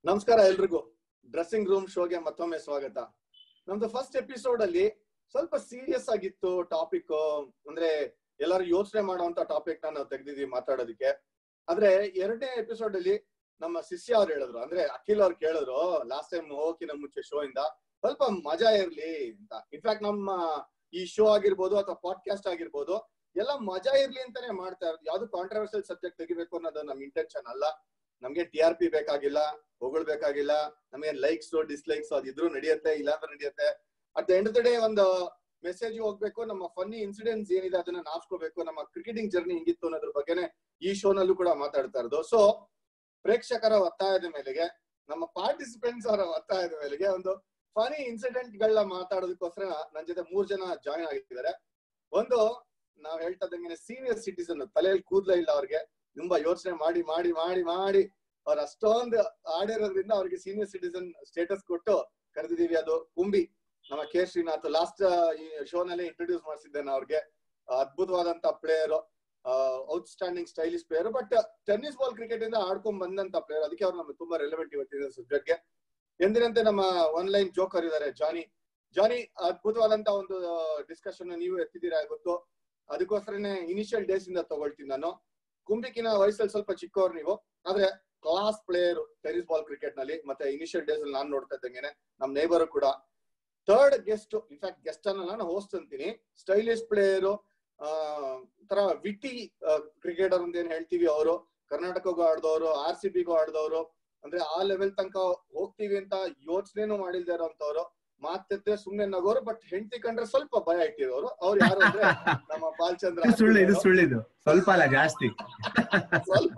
ನಮಸ್ಕಾರ ಎಲ್ರಿಗೂ dressing room ಶೋಗೆ ಮತ್ತೊಮ್ಮೆ ಸ್ವಾಗತ ನಮ್ದು ಫಸ್ಟ್ ಎಪಿಸೋಡ್ ಅಲ್ಲಿ ಸ್ವಲ್ಪ ಸೀರಿಯಸ್ ಆಗಿತ್ತು ಟಾಪಿಕ್ ಅಂದ್ರೆ ಎಲ್ಲರೂ ಯೋಚನೆ ಮಾಡುವಂತ ಟಾಪಿಕ್ ನಾವು ತೆಗ್ದಿದೀವಿ ಮಾತಾಡೋದಕ್ಕೆ ಆದ್ರೆ ಎರಡನೇ ಎಪಿಸೋಡ್ ಅಲ್ಲಿ ನಮ್ಮ ಶಿಷ್ಯ ಅವ್ರು ಹೇಳಿದ್ರು ಅಂದ್ರೆ ಅಖಿಲ್ ಅವ್ರು ಕೇಳಿದ್ರು ಲಾಸ್ಟ್ ಟೈಮ್ ಹೋಗಿನ ಮುಂಚೆ ಶೋ ಇಂದ ಸ್ವಲ್ಪ ಮಜಾ ಇರ್ಲಿ ಅಂತ ಇನ್ಫ್ಯಾಕ್ಟ್ ನಮ್ಮ ಈ ಶೋ ಆಗಿರ್ಬೋದು ಅಥವಾ ಪಾಡ್ಕಾಸ್ಟ್ ಆಗಿರ್ಬೋದು ಎಲ್ಲ ಮಜಾ ಇರ್ಲಿ ಅಂತಾನೆ ಮಾಡ್ತಾ ಇರೋದು ಯಾವ್ದು ಕಾಂಟ್ರವರ್ಸಿಯಲ್ ಸಬ್ಜೆಕ್ಟ್ ತೆಗಿಬೇಕು ಅನ್ನೋದು ನಮ್ ಇಂಟೆನ್ಷನ್ ಅಲ್ಲ ನಮ್ಗೆ ಟಿ ಆರ್ ಪಿ ಬೇಕಾಗಿಲ್ಲ ಹೊಗಳ್ಬೇಕಾಗಿಲ್ಲ ನಮಗೆ ಲೈಕ್ಸ್ ಡಿಸ್ಲೈಕ್ಸ್ ಅದಿದ್ರು ನಡೆಯುತ್ತೆ ಇಲ್ಲ ಅಂದ್ರೆ ನಡೆಯುತ್ತೆ at the end of the day ಒಂದು ಮೆಸೇಜ್ ಹೋಗ್ಬೇಕು ನಮ್ಮ ಫನ್ನಿ ಇನ್ಸಿಡೆಂಟ್ಸ್ ಏನಿದೆ ಅದನ್ನ ನಾಚ್ಕೋಬೇಕು ನಮ್ಮ ಕ್ರಿಕೆಟಿಂಗ್ ಜರ್ನಿ ಹಿಂಗಿತ್ತು ಅನ್ನೋದ್ರ ಬಗ್ಗೆನೆ ಈ ಶೋನಲ್ಲೂ ಕೂಡ ಮಾತಾಡ್ತಾ ಇರೋದು ಸೊ ಪ್ರೇಕ್ಷಕರ ಒತ್ತಾಯದ ಮೇಲೆಗೆ ನಮ್ಮ ಪಾರ್ಟಿಸಿಪೆಂಟ್ಸ್ ಅವರ ಒತ್ತಾಯದ ಮೇಲೆಗೆ ಒಂದು ಫನಿ ಇನ್ಸಿಡೆಂಟ್ ಗಳನ್ನ ಮಾತಾಡೋದಕ್ಕೋಸ್ಕರ ನನ್ನ ಜೊತೆ ಮೂರ್ ಜನ ಜಾಯಿನ್ ಆಗಿದ್ದಾರೆ ಒಂದು ನಾವ್ ಹೇಳ್ತಾ ಇದ್ದಂಗೆ ಸೀನಿಯರ್ ಸಿಟಿಸನ್ ತಲೆಯಲ್ಲಿ ಕೂದ್ಲ ಇಲ್ಲ ಅವ್ರಿಗೆ ತುಂಬಾ ಯೋಚನೆ ಮಾಡಿ ಮಾಡಿ ಮಾಡಿ ಮಾಡಿ ಅವ್ರ ಅಷ್ಟೊಂದು ಆಡಿರೋದ್ರಿಂದ ಅವ್ರಿಗೆ ಸೀನಿಯರ್ ಸಿಟಿಸನ್ ಸ್ಟೇಟಸ್ ಕೊಟ್ಟು ಕರೆದಿದೀವಿ ಅದು ಕುಂಬಿ ನಮ್ಮ ಕೆ ಶ್ರೀನಾಥ್ ಲಾಸ್ಟ್ ಈ ಶೋನಲ್ಲಿ ಇಂಟ್ರೊಡ್ಯೂಸ್ ಮಾಡಿಸಿದ್ದೆ ನಾನು ಅವ್ರಿಗೆ ಅದ್ಭುತವಾದಂತ player outstanding stylish player but tennis ball cricket ಇಂದ ಆಡ್ಕೊಂಡ್ ಬಂದಂತ ಪ್ಲೇಯರ್ ಅದಕ್ಕೆ ಅವ್ರು ನಮ್ಗೆ ತುಂಬಾ ರೆಲೆವೆಂಟ್ ಇವತ್ತಿನ ಸಬ್ಜೆಕ್ಟ್ಗೆ ಎಂದಿನಂತೆ ನಮ್ಮ ಆನ್ಲೈನ್ ಜೋಕರ್ ಇದ್ದಾರೆ ಜಾನಿ ಜಾನಿ ಅದ್ಭುತವಾದಂತ ಒಂದು ಡಿಸ್ಕಷನ್ ನೀವು ಎತ್ತಿದ್ದೀರಾ ಗೊತ್ತು ಅದಕ್ಕೋಸ್ಕರನೇ ಇನಿಷಿಯಲ್ ಡೇಸ್ ಇಂದ ತಗೊಳ್ತೀನಿ ನಾನು ಕುಂಬಿಕಿನ ವಯಸ್ಸಲ್ಲಿ ಸ್ವಲ್ಪ ಚಿಕ್ಕವ್ರು ನೀವು ಆದ್ರೆ class player tennis ball cricket ನಲ್ಲಿ ಮತ್ತೆ ಇನಿಷಿಯಲ್ ಡೇಸ್ ಅಲ್ಲಿ ನಾನು ನೋಡ್ತಾ ಇದ್ದಂಗೆನೆ ನಮ್ ನೇಬರ್ ಕೂಡ ಥರ್ಡ್ ಗೆಸ್ಟ್ ಇನ್ಫ್ಯಾಕ್ಟ್ ಗೆಸ್ಟ್ ಅನ್ನ ನಾನು ಹೋಸ್ಟ್ ಅಂತೀನಿ ಸ್ಟೈಲಿಶ್ ಪ್ಲೇಯರ್ ಆ ತರ ವಿಟಿ ಕ್ರಿಕೆಟರ್ ಅಂತ ಏನ್ ಹೇಳ್ತೀವಿ ಅವರು ಕರ್ನಾಟಕಗೂ ಆಡ್ದವ್ರು ಆರ್ ಸಿ ಬಿಗೂ ಆಡ್ದವ್ರು ಅಂದ್ರೆ ಆ ಲೆವೆಲ್ ತನಕ ಹೋಗ್ತೀವಿ ಅಂತ ಯೋಚನೆನೂ ಮಾಡಿಲ್ದೇ ಇರೋಂತವ್ರು ಮಾತೆತ್ತೆ ಸುಮ್ನೆ ನಗೋರು ಬಟ್ ಹೆಂಡತಿ ಕಂಡ್ರೆ ಸ್ವಲ್ಪ ಭಯ ಇಟ್ಟಿರೋರು ಅವ್ರು ಯಾರು ಅಂದ್ರೆ ನಮ್ಮ ಬಾಲಚಂದ್ರ ಸುಳ್ಳು ಇದು ಸುಳ್ಳಿದು ಸ್ವಲ್ಪ ಅಲ್ಲ ಜಾಸ್ತಿ ಸ್ವಲ್ಪ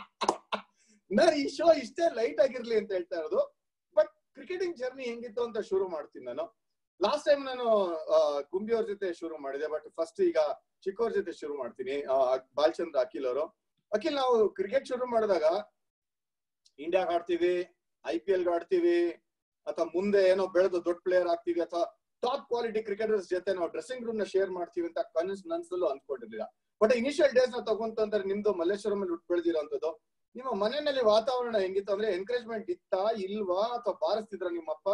ನಾ ಈ ಶೋ ಇಷ್ಟೇ ಲೈಟ್ ಆಗಿರ್ಲಿ ಅಂತ ಹೇಳ್ತಾ ಇರೋದು ಬಟ್ ಕ್ರಿಕೆಟಿಂಗ್ ಜರ್ನಿ ಹೆಂಗಿತ್ತು ಅಂತ ಶುರು ಮಾಡ್ತೀನಿ ನಾನು ಲಾಸ್ಟ್ ಟೈಮ್ ನಾನು ಕುಂಬಿ ಅವ್ರ ಜೊತೆ ಶುರು ಮಾಡಿದೆ ಬಟ್ ಫಸ್ಟ್ ಈಗ ಚಿಕ್ಕವ್ರ ಜೊತೆ ಶುರು ಮಾಡ್ತೀನಿ ಬಾಲಚಂದ್ರ ಅಖಿಲ್ ಅವರು ಅಖಿಲ್ ನಾವು ಕ್ರಿಕೆಟ್ ಶುರು ಮಾಡಿದಾಗ ಇಂಡಿಯಾಗ್ ಆಡ್ತೀವಿ ಐ ಪಿ ಎಲ್ ಆಡ್ತೀವಿ ಅಥವಾ ಮುಂದೆ ಏನೋ ಬೆಳೆದು ದೊಡ್ಡ ಪ್ಲೇಯರ್ ಆಗ್ತೀವಿ ಅಥವಾ ಟಾಪ್ ಕ್ವಾಲಿಟಿ ಕ್ರಿಕೆಟರ್ಸ್ ಜೊತೆ ನಾವು ಡ್ರೆಸ್ಸಿಂಗ್ ರೂಮ್ ನ ಶೇರ್ ಮಾಡ್ತೀವಿ ಅಂತ ಕನಸ್ ನನ್ಸಲ್ಲೂ ಅನ್ಕೊಂಡಿರ್ಲಿಲ್ಲ ಬಟ್ ಇನಿಷಿಯಲ್ ಡೇಸ್ ನ ತಗೊಂತಂದ್ರೆ ನಿಮ್ದು ಮಲ್ಲೇಶ್ವರಂ ಅಲ್ಲಿ ಹುಟ್ಟು ಬೆಳೆದಿರೋಂಥದ್ದು ನಿಮ್ಮ ಮನೆಯಲ್ಲಿ ವಾತಾವರಣ ಹೆಂಗಿತ್ತು ಅಂದ್ರೆ ಎನ್ಕರೇಜ್ಮೆಂಟ್ ಇತ್ತಾ ಇಲ್ವಾ ಅಥವಾ ಬಾರಿಸ್ತಿದ್ರ ನಿಮ್ಮಪ್ಪ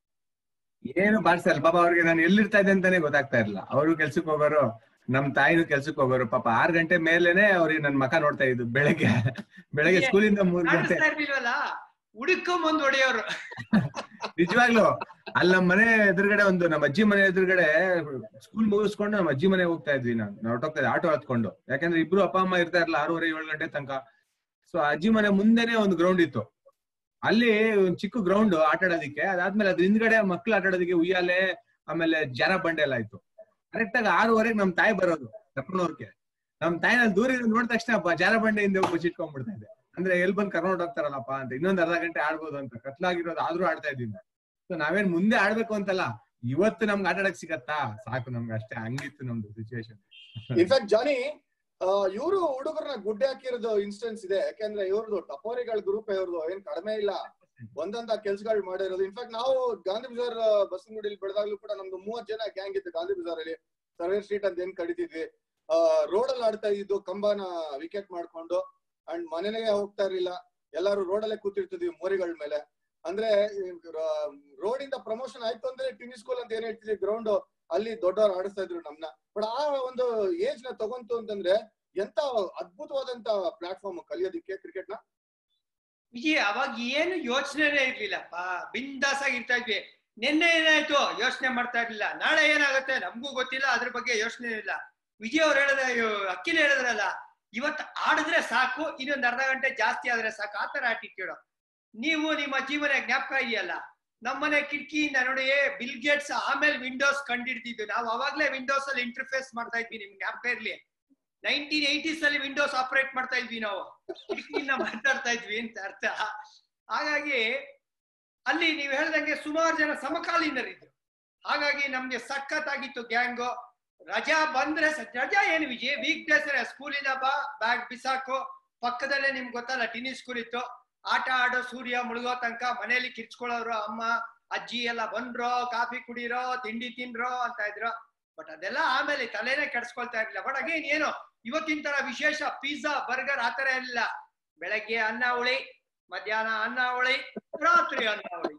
ಏನು ಬಾರ್ಸಲ್ಲ ಪಾಪ ಅವ್ರಿಗೆ ನಾನು ಎಲ್ಲಿರ್ತಾ ಇದ್ದೆ ಅಂತಾನೆ ಗೊತ್ತಾಗ್ತಾ ಇರ್ಲಿಲ್ಲ ಅವರು ಕೆಲ್ಸಕ್ಕೆ ಹೋಗೋರು ನಮ್ ತಾಯಿನೂ ಕೆಲ್ಸಕ್ಕೆ ಹೋಗೋರು ಪಾಪ ಆರ್ ಗಂಟೆ ಮೇಲೇನೆ ಅವ್ರಿಗೆ ನನ್ ಮಕ ನೋಡ್ತಾ ಇದ್ದು ಬೆಳಗ್ಗೆ ಬೆಳಗ್ಗೆ ಸ್ಕೂಲಿಂದ ಮೂರ್ ಗಂಟೆ ಕಾಣಿಸ್ತಾ ಇರ್ಲಿಲ್ವಲ್ಲ ಹುಡುಕೊಂಡ್ ಬಂದ್ ಹೊಡೆಯೋರು ನಿಜವಾಗ್ಲು ಅಲ್ಲಿ ನಮ್ ಮನೆ ಎದುರುಗಡೆ ಒಂದು ನಮ್ಮ ಅಜ್ಜಿ ಮನೆ ಎದುರುಗಡೆ ಸ್ಕೂಲ್ ಮುಗಿಸ್ಕೊಂಡು ನಮ್ಮ ಅಜ್ಜಿ ಮನೆ ಹೋಗ್ತಾ ಇದ್ವಿ ನಾನು ನಾವು ಹೊರಟೋಗ್ತಾ ಇದ್ದೆ ಆಟೋ ಹತ್ಕೊಂಡು ಯಾಕಂದ್ರೆ ಇಬ್ರು ಅಪ್ಪ ಅಮ್ಮ ಇರ್ತಾ ಇರ್ಲಿಲ್ಲ ಆರೂವರೆ ಏಳು ಗಂಟೆ ತನಕ ಸೊ ಅಜ್ಜಿ ಮನೆ ಮುಂದೆನೆ ಒಂದು ಗ್ರೌಂಡ್ ಇತ್ತು ಅಲ್ಲಿ ಒಂದ್ ಚಿಕ್ಕ ಗ್ರೌಂಡ್ ಆಟ ಆಡೋದಿಕ್ಕೆ ಅದಾದ್ಮೇಲೆ ಅದ್ರ ಹಿಂದ್ಗಡೆ ಮಕ್ಳು ಆಟ ಆಡೋದಿಕ್ಕೆ ಉಯ್ಯಾಲೆ ಆಮೇಲೆ ಜರ ಬಂಡೆ ಎಲ್ಲ ಇತ್ತು ಕರೆಕ್ಟ್ ಆಗಿ ಆರೂವರೆಗೆ ನಮ್ ತಾಯಿ ಬರೋದು ಕರ್ಕೊಂಡೋರ್ಗೆ ನಮ್ ತಾಯಿ ನಾನು ದೂರಿಂದ ನೋಡಿದ ತಕ್ಷಣ ಬ- ಜಾರ ಬಂಡೆಯಿಂದ ಮುಚ್ಚಿಟ್ಕೊಂಡ್ಬಿಡ್ತಾ ಇದ್ದೆ ಅಂದ್ರೆ ಎಲ್ಲಿ ಬಂದ್ ಕರ್ಕೊಂಡು ಹೋಗ್ತಾರಲ್ಲಪ್ಪ ಅಂತ ಇನ್ನೊಂದ್ ಅರ್ಧ ಗಂಟೆ ಆಡ್ಬೋದು ಅಂತ ಕತ್ಲಾಗಿರೋದು ಆದ್ರೂ ಆಡ್ತಾ ಇದ್ದೀನಿ ಸೊ ನಾವೇನ್ ಮುಂದೆ ಆಡ್ಬೇಕು ಅಂತಲ್ಲ ಇವತ್ತು ನಮ್ಗೆ ಆಟ ಆಡಕ್ ಸಿಗತ್ತಾ ಸಾಕು ನಮ್ಗೆ ಅಷ್ಟೇ ಹಂಗಿತ್ತು ನಮ್ದು ಸಿಚುವೇಶನ್ ಇನ್ಫ್ಯಾಕ್ಟ್ ಜಾನಿ ಇವರು ಹುಡುಗರನ್ನ ಗುಡ್ಡೆ ಹಾಕಿರೋದು ಇನ್ಸ್ಟೆನ್ಸ್ ಇದೆ ಯಾಕಂದ್ರೆ ಇವ್ರದ್ದು ಟಪೋರಿಗಳ ಗ್ರೂಪ್ ಇವ್ರದ್ದು ಏನ್ ಕಡಿಮೆ ಇಲ್ಲ ಒಂದೊಂದ ಕೆಲ್ಸಗಳು ಮಾಡಿರೋದು ಇನ್ಫ್ಯಾಕ್ಟ್ ನಾವು ಗಾಂಧಿ ಬಜಾರ್ ಬಸವನಗುಡಿಲಿ ಬೆಳೆದಾಗ್ಲೂ ಕೂಡ ನಮ್ದು ಮೂವತ್ ಜನ ಗ್ಯಾಂಗ್ ಇತ್ತು ಗಾಂಧಿ ಬಜಾರ್ ಅಲ್ಲಿ ಸರ್ವೆ ಸ್ಟ್ರೀಟ್ ಅಂತ ಏನ್ ಕಡಿತಿದ್ವಿ ರೋಡ್ ಅಲ್ಲಿ ಆಡ್ತಾ ಇದ್ದು ಕಂಬನ ವಿಕೆಟ್ ಮಾಡ್ಕೊಂಡು ಅಂಡ್ ಮನೆಗೆ ಹೋಗ್ತಾ ಇರ್ಲಿಲ್ಲ ಎಲ್ಲಾರು ರೋಡ್ ಅಲ್ಲೇ ಕೂತಿರ್ತಿದ್ವಿ ಮೋರಿಗಳ ಮೇಲೆ ಅಂದ್ರೆ ರೋಡ್ ಇಂದ ಪ್ರಮೋಷನ್ ಆಯ್ತು ಅಂದ್ರೆ ಟೆನ್ನಿಸ್ ಸ್ಕೂಲ್ ಅಂತ ಏನ್ ಹೇಳ್ತಿದ್ವಿ ಗ್ರೌಂಡ್ ಅಲ್ಲಿ ದೊಡ್ಡವ್ರು ಆಡಿಸ್ತಾ ಇದ್ರು ನಮ್ನ ಬಟ್ ಆ ಒಂದು ಏಜ್ ನ ತಗೊಂತು ಅಂತಂದ್ರೆ ಎಂತ ಅದ್ಭುತವಾದಂತ ಪ್ಲಾಟ್ಫಾರ್ಮ್ ಕಲಿಯೋದಿಕ್ಕೆ ಕ್ರಿಕೆಟ್ ನ ವಿಜಯ್ ಅವಾಗ ಏನು ಯೋಚನೆನೇ ಇರ್ಲಿಲ್ಲಪ್ಪ ಬಿಂದಾಸ್ ಆಗಿ ಇರ್ತಾ ಇದ್ವಿ ನಿನ್ನೆ ಏನಾಯ್ತು ಯೋಚನೆ ಮಾಡ್ತಾ ಇರ್ಲಿಲ್ಲ ನಾಳೆ ಏನಾಗುತ್ತೆ ನಮಗೂ ಗೊತ್ತಿಲ್ಲ ಅದ್ರ ಬಗ್ಗೆ ಯೋಚನೆ ಇಲ್ಲ ವಿಜಯ್ ಅವ್ರು ಹೇಳಿದ ಅಕ್ಕಿನ ಹೇಳಿದ್ರಲ್ಲ ಇವತ್ತು ಆಡಿದ್ರೆ ಸಾಕು ಇನ್ನೊಂದ್ ಅರ್ಧ ಗಂಟೆ ಜಾಸ್ತಿ ಆದ್ರೆ ಸಾಕು ಆತರ ಆಟಿಟ್ಯೂಡ್ ನೀವು ನಿಮ್ಮ ಜೀವನ ಜ್ಞಾಪಕ ಇದೆಯಲ್ಲ ನಮ್ಮನೆ ಕಿಟಕಿಯಿಂದ ನೋಡಿ ಬಿಲ್ ಗೇಟ್ಸ್ ಆಮೇಲೆ ವಿಂಡೋಸ್ ಕಂಡಿಡ್ತಿದ್ವಿ ನಾವು ಅವಾಗ್ಲೇ ವಿಂಡೋಸ್ ಅಲ್ಲಿ ಇಂಟರ್ಫೇಸ್ ಮಾಡ್ತಾ ಇದ್ವಿ ನಿಮ್ಗೆ ಜ್ಞಾಪಕ ಇರ್ಲಿ ನೈನ್ಟೀನ್ ಏಯ್ಟೀಸ್ ಅಲ್ಲಿ ವಿಂಡೋಸ್ ಆಪರೇಟ್ ಮಾಡ್ತಾ ಇದ್ವಿ ನಾವು ಕಿಟಕಿಯಿಂದ ಮಾತಾಡ್ತಾ ಇದ್ವಿ ಅಂತ ಅರ್ಥ ಹಾಗಾಗಿ ಅಲ್ಲಿ ನೀವು ಹೇಳ್ದಂಗೆ ಸುಮಾರು ಜನ ಸಮಕಾಲೀನರಿದ್ರು ಹಾಗಾಗಿ ನಮ್ಗೆ ಸಖತ್ತಾಗಿತ್ತು ಗ್ಯಾಂಗು ರಜಾ ಬಂದ್ರೆ ಸ- ರಜಾ ಏನು ವಿಜಯ್ ವೀಕ್ ಡೇಸ್ ಸ್ಕೂಲಿಂದ ಬಾ ಬ್ಯಾಗ್ ಬಿಸಾಕು ಪಕ್ಕದಲ್ಲೇ ನಿಮ್ಗೆ ಗೊತ್ತಲ್ಲ ಟೆನ್ನಿಸ್ ಸ್ಕೂಲ್ ಇತ್ತು ಆಟ ಆಡೋ ಸೂರ್ಯ ಮುಳುಗೋ ತನಕ ಮನೆಯಲ್ಲಿ ಕಿರ್ಚ್ಕೊಳ್ಳೋರು ಅಮ್ಮ ಅಜ್ಜಿ ಎಲ್ಲ ಬಂದ್ರೋ ಕಾಫಿ ಕುಡೀರೋ ತಿಂಡಿ ತಿನ್ರೋ ಅಂತ ಇದ್ರು ಬಟ್ ಅದೆಲ್ಲ ಆಮೇಲೆ ತಲೆನೇ ಕೆಡ್ಸ್ಕೊಳ್ತಾ ಇರ್ಲಿಲ್ಲ ಬಟ್ ಅಗೇನ್ ಏನು ಇವತ್ತಿನ ತರ ವಿಶೇಷ ಪಿಜ್ಜಾ ಬರ್ಗರ್ ಆತರ ಇಲ್ಲ ಬೆಳಗ್ಗೆ ಅನ್ನ ಉಳಿ ಮಧ್ಯಾಹ್ನ ಅನ್ನ ಉಳಿ ರಾತ್ರಿ ಅನ್ನ ಅವ್ರಿಗೆ.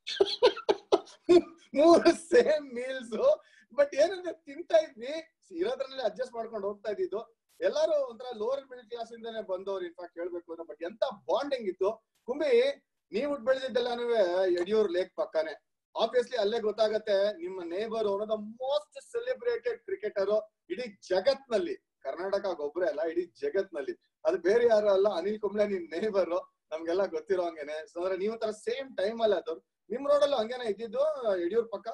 ಮೂರು ಸೇಮ್ ಮೀಲ್ಸ್ ಬಟ್ ಏನಂದ್ರೆ ತಿಂತಾ ಇದ್ವಿ ಇರೋದ್ರಲ್ಲಿ ಅಡ್ಜಸ್ಟ್ ಮಾಡ್ಕೊಂಡು ಹೋಗ್ತಾ ಇದ್ದಿದ್ದು ಎಲ್ಲಾರು ಒಂಥರ ಲೋವರ್ ಮಿಡಲ್ ಕ್ಲಾಸ್ ಇಂದಾನೆ ಬಂದವ್ರು ಇನ್ಫಾಕ್ಟ್ ಹೇಳ್ಬೇಕು ಅಂದ್ರೆ ಬಟ್ ಎಂತ ಬಾಂಡಿಂಗ್ ಇತ್ತು ಕುಂಬಿ ನೀವ್ ಹುಟ್ಟು ಬೆಳೆದಿದ್ದೆಲ್ಲಾನು ಯಡಿಯೂರ್ ಲೇಕ್ ಪಕ್ಕನೆ ಆಬ್ವಿಯಸ್ಲಿ ಅಲ್ಲೇ ಗೊತ್ತಾಗತ್ತೆ ನಿಮ್ಮ neighbour one of the most celebrated cricketer ಇಡೀ ಜಗತ್ನಲ್ಲಿ ಕರ್ನಾಟಕ ಒಬ್ರೇ ಅಲ್ಲ ಇಡೀ ಜಗತ್ನಲ್ಲಿ ಅದು ಬೇರೆ ಯಾರು ಅಲ್ಲ ಅನಿಲ್ ಕುಂಬ್ಳೆ ನಿಮ್ ನೇಬರ್ ನಮ್ಗೆಲ್ಲ ಗೊತ್ತಿರೋ ಹಂಗೇನೆ ಸೊ ಅಂದ್ರೆ ನೀವು ತರ ಸೇಮ್ ಟೈಮ್ ಅಲ್ಲಿ ಆದವ್ರು ನಿಮ್ ರೋಡಲ್ಲೂ ಹಂಗೇನೆ ಇದ್ದಿದ್ದು ಯಡಿಯೂರ್ ಪಕ್ಕ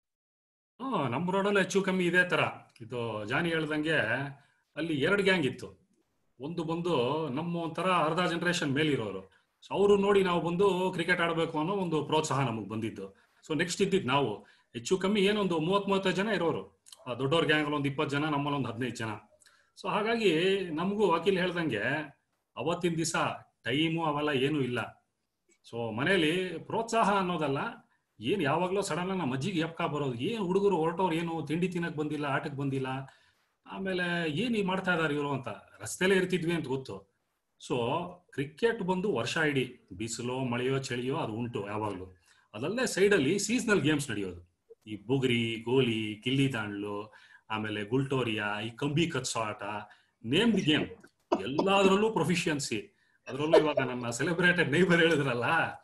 ಹ್ಮ್ ನಮ್ಮ ರೋಡಲ್ಲಿ ಹೆಚ್ಚು ಕಮ್ಮಿ ಇದೇ ತರ ಇದು ಜಾನಿ ಹೇಳ್ದಂಗೆ ಅಲ್ಲಿ ಎರಡು ಗ್ಯಾಂಗ್ ಇತ್ತು ಒಂದು ಬಂದು ನಮ್ಮ ಒಂಥರ ಅರ್ಧ ಜನರೇಷನ್ ಮೇಲಿರೋರು ಸೊ ಅವರು ನೋಡಿ ನಾವು ಬಂದು ಕ್ರಿಕೆಟ್ ಆಡಬೇಕು ಅನ್ನೋ ಒಂದು ಪ್ರೋತ್ಸಾಹ ನಮಗೆ ಬಂದಿದ್ದು ಸೊ ನೆಕ್ಸ್ಟ್ ಇದ್ದಿದ್ದು ನಾವು ಹೆಚ್ಚು ಕಮ್ಮಿ ಏನೊಂದು ಮೂವತ್ ಮೂವತ್ತೈದು ಜನ ಇರೋರು ಆ ದೊಡ್ಡವ್ರ ಗ್ಯಾಂಗ್ ಒಂದು ಇಪ್ಪತ್ತು ಜನ ನಮ್ಮಲ್ಲಿ ಒಂದು ಹದಿನೈದು ಜನ ಸೊ ಹಾಗಾಗಿ ನಮಗೂ ವಕೀಲ್ ಹೇಳ್ದಂಗೆ ಅವತ್ತಿನ ದಿವಸ ಟೈಮು ಅವೆಲ್ಲ ಏನೂ ಇಲ್ಲ ಸೊ ಮನೇಲಿ ಪ್ರೋತ್ಸಾಹ ಅನ್ನೋದಲ್ಲ ಏನ್ ಯಾವಾಗ್ಲೂ ಸಡನ್ ನಮ್ಮ ಅಜ್ಜಿಗೆ ಎಪ್ಕ ಬರೋದು ಏನ್ ಹುಡುಗರು ಹೊರಟವ್ರು ಏನು ತಿಂಡಿ ತಿನ್ನಕ್ ಬಂದಿಲ್ಲ ಆಟಕ್ಕೆ ಬಂದಿಲ್ಲ ಆಮೇಲೆ ಏನ್ ಈ ಮಾಡ್ತಾ ಇದಾರೆ ಇವರು ಅಂತ ರಸ್ತೆಲೇ ಇರ್ತಿದ್ವಿ ಅಂತ ಗೊತ್ತು ಸೊ ಕ್ರಿಕೆಟ್ ಬಂದು ವರ್ಷ ಇಡೀ ಬಿಸಿಲೋ ಮಳೆಯೋ ಚಳಿಯೋ ಅದು ಉಂಟು ಯಾವಾಗ್ಲೂ ಅದಲ್ಲದೆ ಸೈಡಲ್ಲಿ ಸೀಸನಲ್ ಗೇಮ್ಸ್ ನಡೆಯೋದು ಈ ಬುಗುರಿ ಗೋಲಿ ಗಿಲ್ಲಿ ದಾಂಡ್ಲು ಆಮೇಲೆ ಗುಲ್ಟೋರಿಯಾ ಈ ಕಂಬಿ ಕತ್ಸೋ ಆಟ ನೇಮ್ ದಿ ಗೇಮ್ ಎಲ್ಲಾದ್ರಲ್ಲೂ ಪ್ರೊಫಿಷಿಯನ್ಸಿ ಅದರಲ್ಲೂ ಇವಾಗ ನನ್ನ ಸೆಲೆಬ್ರೇಟೆಡ್ ನೈಬರ್ ಹೇಳಿದ್ರಲ್ಲ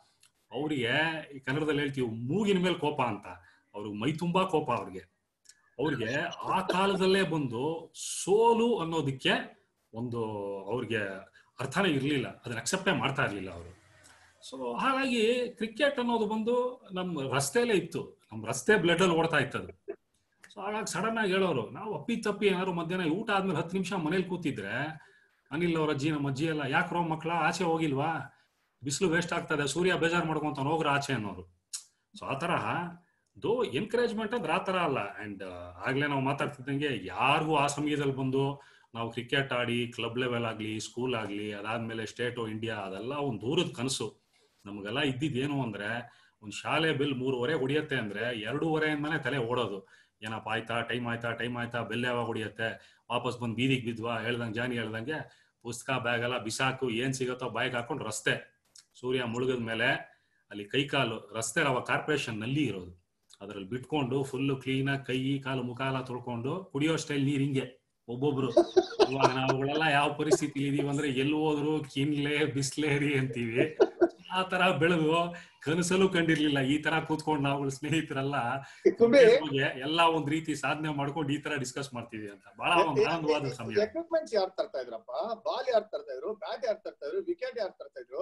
ಅವರಿಗೆ ಈ ಕನ್ನಡದಲ್ಲಿ ಹೇಳ್ತೀವಿ ಮೂಗಿನ ಮೇಲೆ ಕೋಪ ಅಂತ ಅವ್ರಿಗೆ ಮೈ ತುಂಬಾ ಕೋಪ ಅವ್ರಿಗೆ ಅವ್ರಿಗೆ ಆ ಕಾಲದಲ್ಲೇ ಬಂದು ಸೋಲು ಅನ್ನೋದಕ್ಕೆ ಒಂದು ಅವ್ರಿಗೆ ಅರ್ಥನೇ ಇರ್ಲಿಲ್ಲ ಅದನ್ನ ಅಕ್ಸೆಪ್ಟೇ ಮಾಡ್ತಾ ಇರ್ಲಿಲ್ಲ ಅವರು ಸೊ ಹಾಗಾಗಿ ಕ್ರಿಕೆಟ್ ಅನ್ನೋದು ಬಂದು ನಮ್ಮ ರಸ್ತೆಯಲ್ಲೇ ಇತ್ತು ನಮ್ಮ ರಸ್ತೆ ಬ್ಲಡ್ ಅಲ್ಲಿ ಓಡ್ತಾ ಇತ್ತದು ಸೊ ಹಾಗಾಗಿ ಸಡನ್ ಆಗಿ ಹೇಳೋರು ನಾವು ಅಪ್ಪಿ ತಪ್ಪಿ ಏನಾದ್ರು ಮಧ್ಯಾಹ್ನ ಊಟ ಆದ್ಮೇಲೆ ಹತ್ತು ನಿಮಿಷ ಮನೇಲಿ ಕೂತಿದ್ರೆ ಅನಿಲ್ ಅವ್ರ ಅಜ್ಜಿ ನಮ್ಮ ಅಜ್ಜಿ ಎಲ್ಲ ಯಾಕ್ರೋ ಮಕ್ಳ ಆಚೆ ಹೋಗಿಲ್ವಾ ಬಿಸಿಲು ವೇಸ್ಟ್ ಆಗ್ತದೆ ಸೂರ್ಯ ಬೇಜಾರ್ ಮಾಡ್ಕೊಂತ ಹೋಗ್ರ ಆಚೆ ಅನ್ನೋರು ಸೊ ಆ ತರಹ ದೋ ಎನ್ಕರೇಜ್ಮೆಂಟ್ ಅಂದ್ರೆ ಆ ತರ ಅಲ್ಲ ಅಂಡ್ ಆಗ್ಲೇ ನಾವು ಮಾತಾಡ್ತಿದ್ದಂಗೆ ಯಾರಿಗೂ ಆ ಸಮಯದಲ್ಲಿ ಬಂದು ನಾವು ಕ್ರಿಕೆಟ್ ಆಡಿ ಕ್ಲಬ್ ಲೆವೆಲ್ ಆಗ್ಲಿ ಸ್ಕೂಲ್ ಆಗ್ಲಿ ಅದಾದ್ಮೇಲೆ ಸ್ಟೇಟು ಇಂಡಿಯಾ ಅದೆಲ್ಲ ಒಂದು ದೂರದ ಕನಸು ನಮ್ಗೆಲ್ಲ ಇದ್ದಿದ್ ಏನು ಅಂದ್ರೆ ಒಂದು ಶಾಲೆ ಬಿಲ್ ಮೂರುವರೆ ಹೊಡಿಯತ್ತೆ ಅಂದ್ರೆ ಎರಡೂವರೆಯಿಂದಾನೆ ತಲೆ ಓಡೋದು ಏನಪ್ಪ ಆಯ್ತಾ ಟೈಮ್ ಆಯ್ತಾ ಟೈಮ್ ಆಯ್ತಾ ಬೆಲ್ ಯಾವಾಗ ಹೊಡಿಯತ್ತೆ ವಾಪಸ್ ಬಂದು ಬೀದಿಗೆ ಬಿದ್ವಾ ಹೇಳ್ದಂಗೆ ಜಾನಿ ಹೇಳ್ದಂಗೆ ಪುಸ್ತಕ ಬ್ಯಾಗ್ ಎಲ್ಲ ಬಿಸಾಕು ಏನ್ ಸಿಗತ್ತೋ ಬಾಯ್ಗೆ ಹಾಕೊಂಡು ರಸ್ತೆ ಸೂರ್ಯ ಮುಳುಗದ ಮೇಲೆ ಅಲ್ಲಿ ಕೈ ಕಾಲು ರಸ್ತೆ ಅವ ಕಾರ್ಪೊರೇಷನ್ ನಲ್ಲಿ ಇರೋದು ಅದ್ರಲ್ಲಿ ಬಿಟ್ಕೊಂಡು ಫುಲ್ ಕ್ಲೀನ್ ಆಗಿ ಕೈ ಕಾಲು ಮುಖ ಎಲ್ಲ ತೊಳ್ಕೊಂಡು ಕುಡಿಯೋ ಸ್ಟೈಲ್ ನೀರ್ ಹಿಂಗೆ ಒಬ್ಬೊಬ್ರು ಇವಾಗ ನಾವುಗಳೆಲ್ಲ ಯಾವ ಪರಿಸ್ಥಿತಿ ಇದೀವಿ ಅಂದ್ರೆ ಎಲ್ಲಿ ಹೋದ್ರು ಕಿನ್ಲೆ ಬಿಸ್ಲೇರಿ ಅಂತೀವಿ ಆ ತರ ಬೆಳೆದು ಕನಸಲ್ಲೂ ಕಂಡಿರ್ಲಿಲ್ಲ ಈ ತರ ಕೂತ್ಕೊಂಡು ನಾವು ಸ್ನೇಹಿತರೆಲ್ಲ ಕುಂಬಿ ಬಗ್ಗೆ ಎಲ್ಲ ಒಂದ್ ರೀತಿ ಸಾಧನೆ ಮಾಡ್ಕೊಂಡು ಈ ತರ ಡಿಸ್ಕಸ್ ಮಾಡ್ತೀವಿ ಅಂತ ಬಹಳ ಒಂದು ಆನಂದವಾದ ಸಮಯ ಎಕ್ವಿಪ್ಮೆಂಟ್ಸ್ ಯಾರು ತರ್ತಾ ಇದ್ರಪ್ಪ ಬಾಲ್ ಯಾರು ತರ್ತಾ ಇದ್ರು ಬ್ಯಾಟ್ ಯಾರು ತರ್ತಾ ಇದ್ರು ವಿಕೆಟ್ ಯಾರು ತರ್ತಾ ಇದ್ರು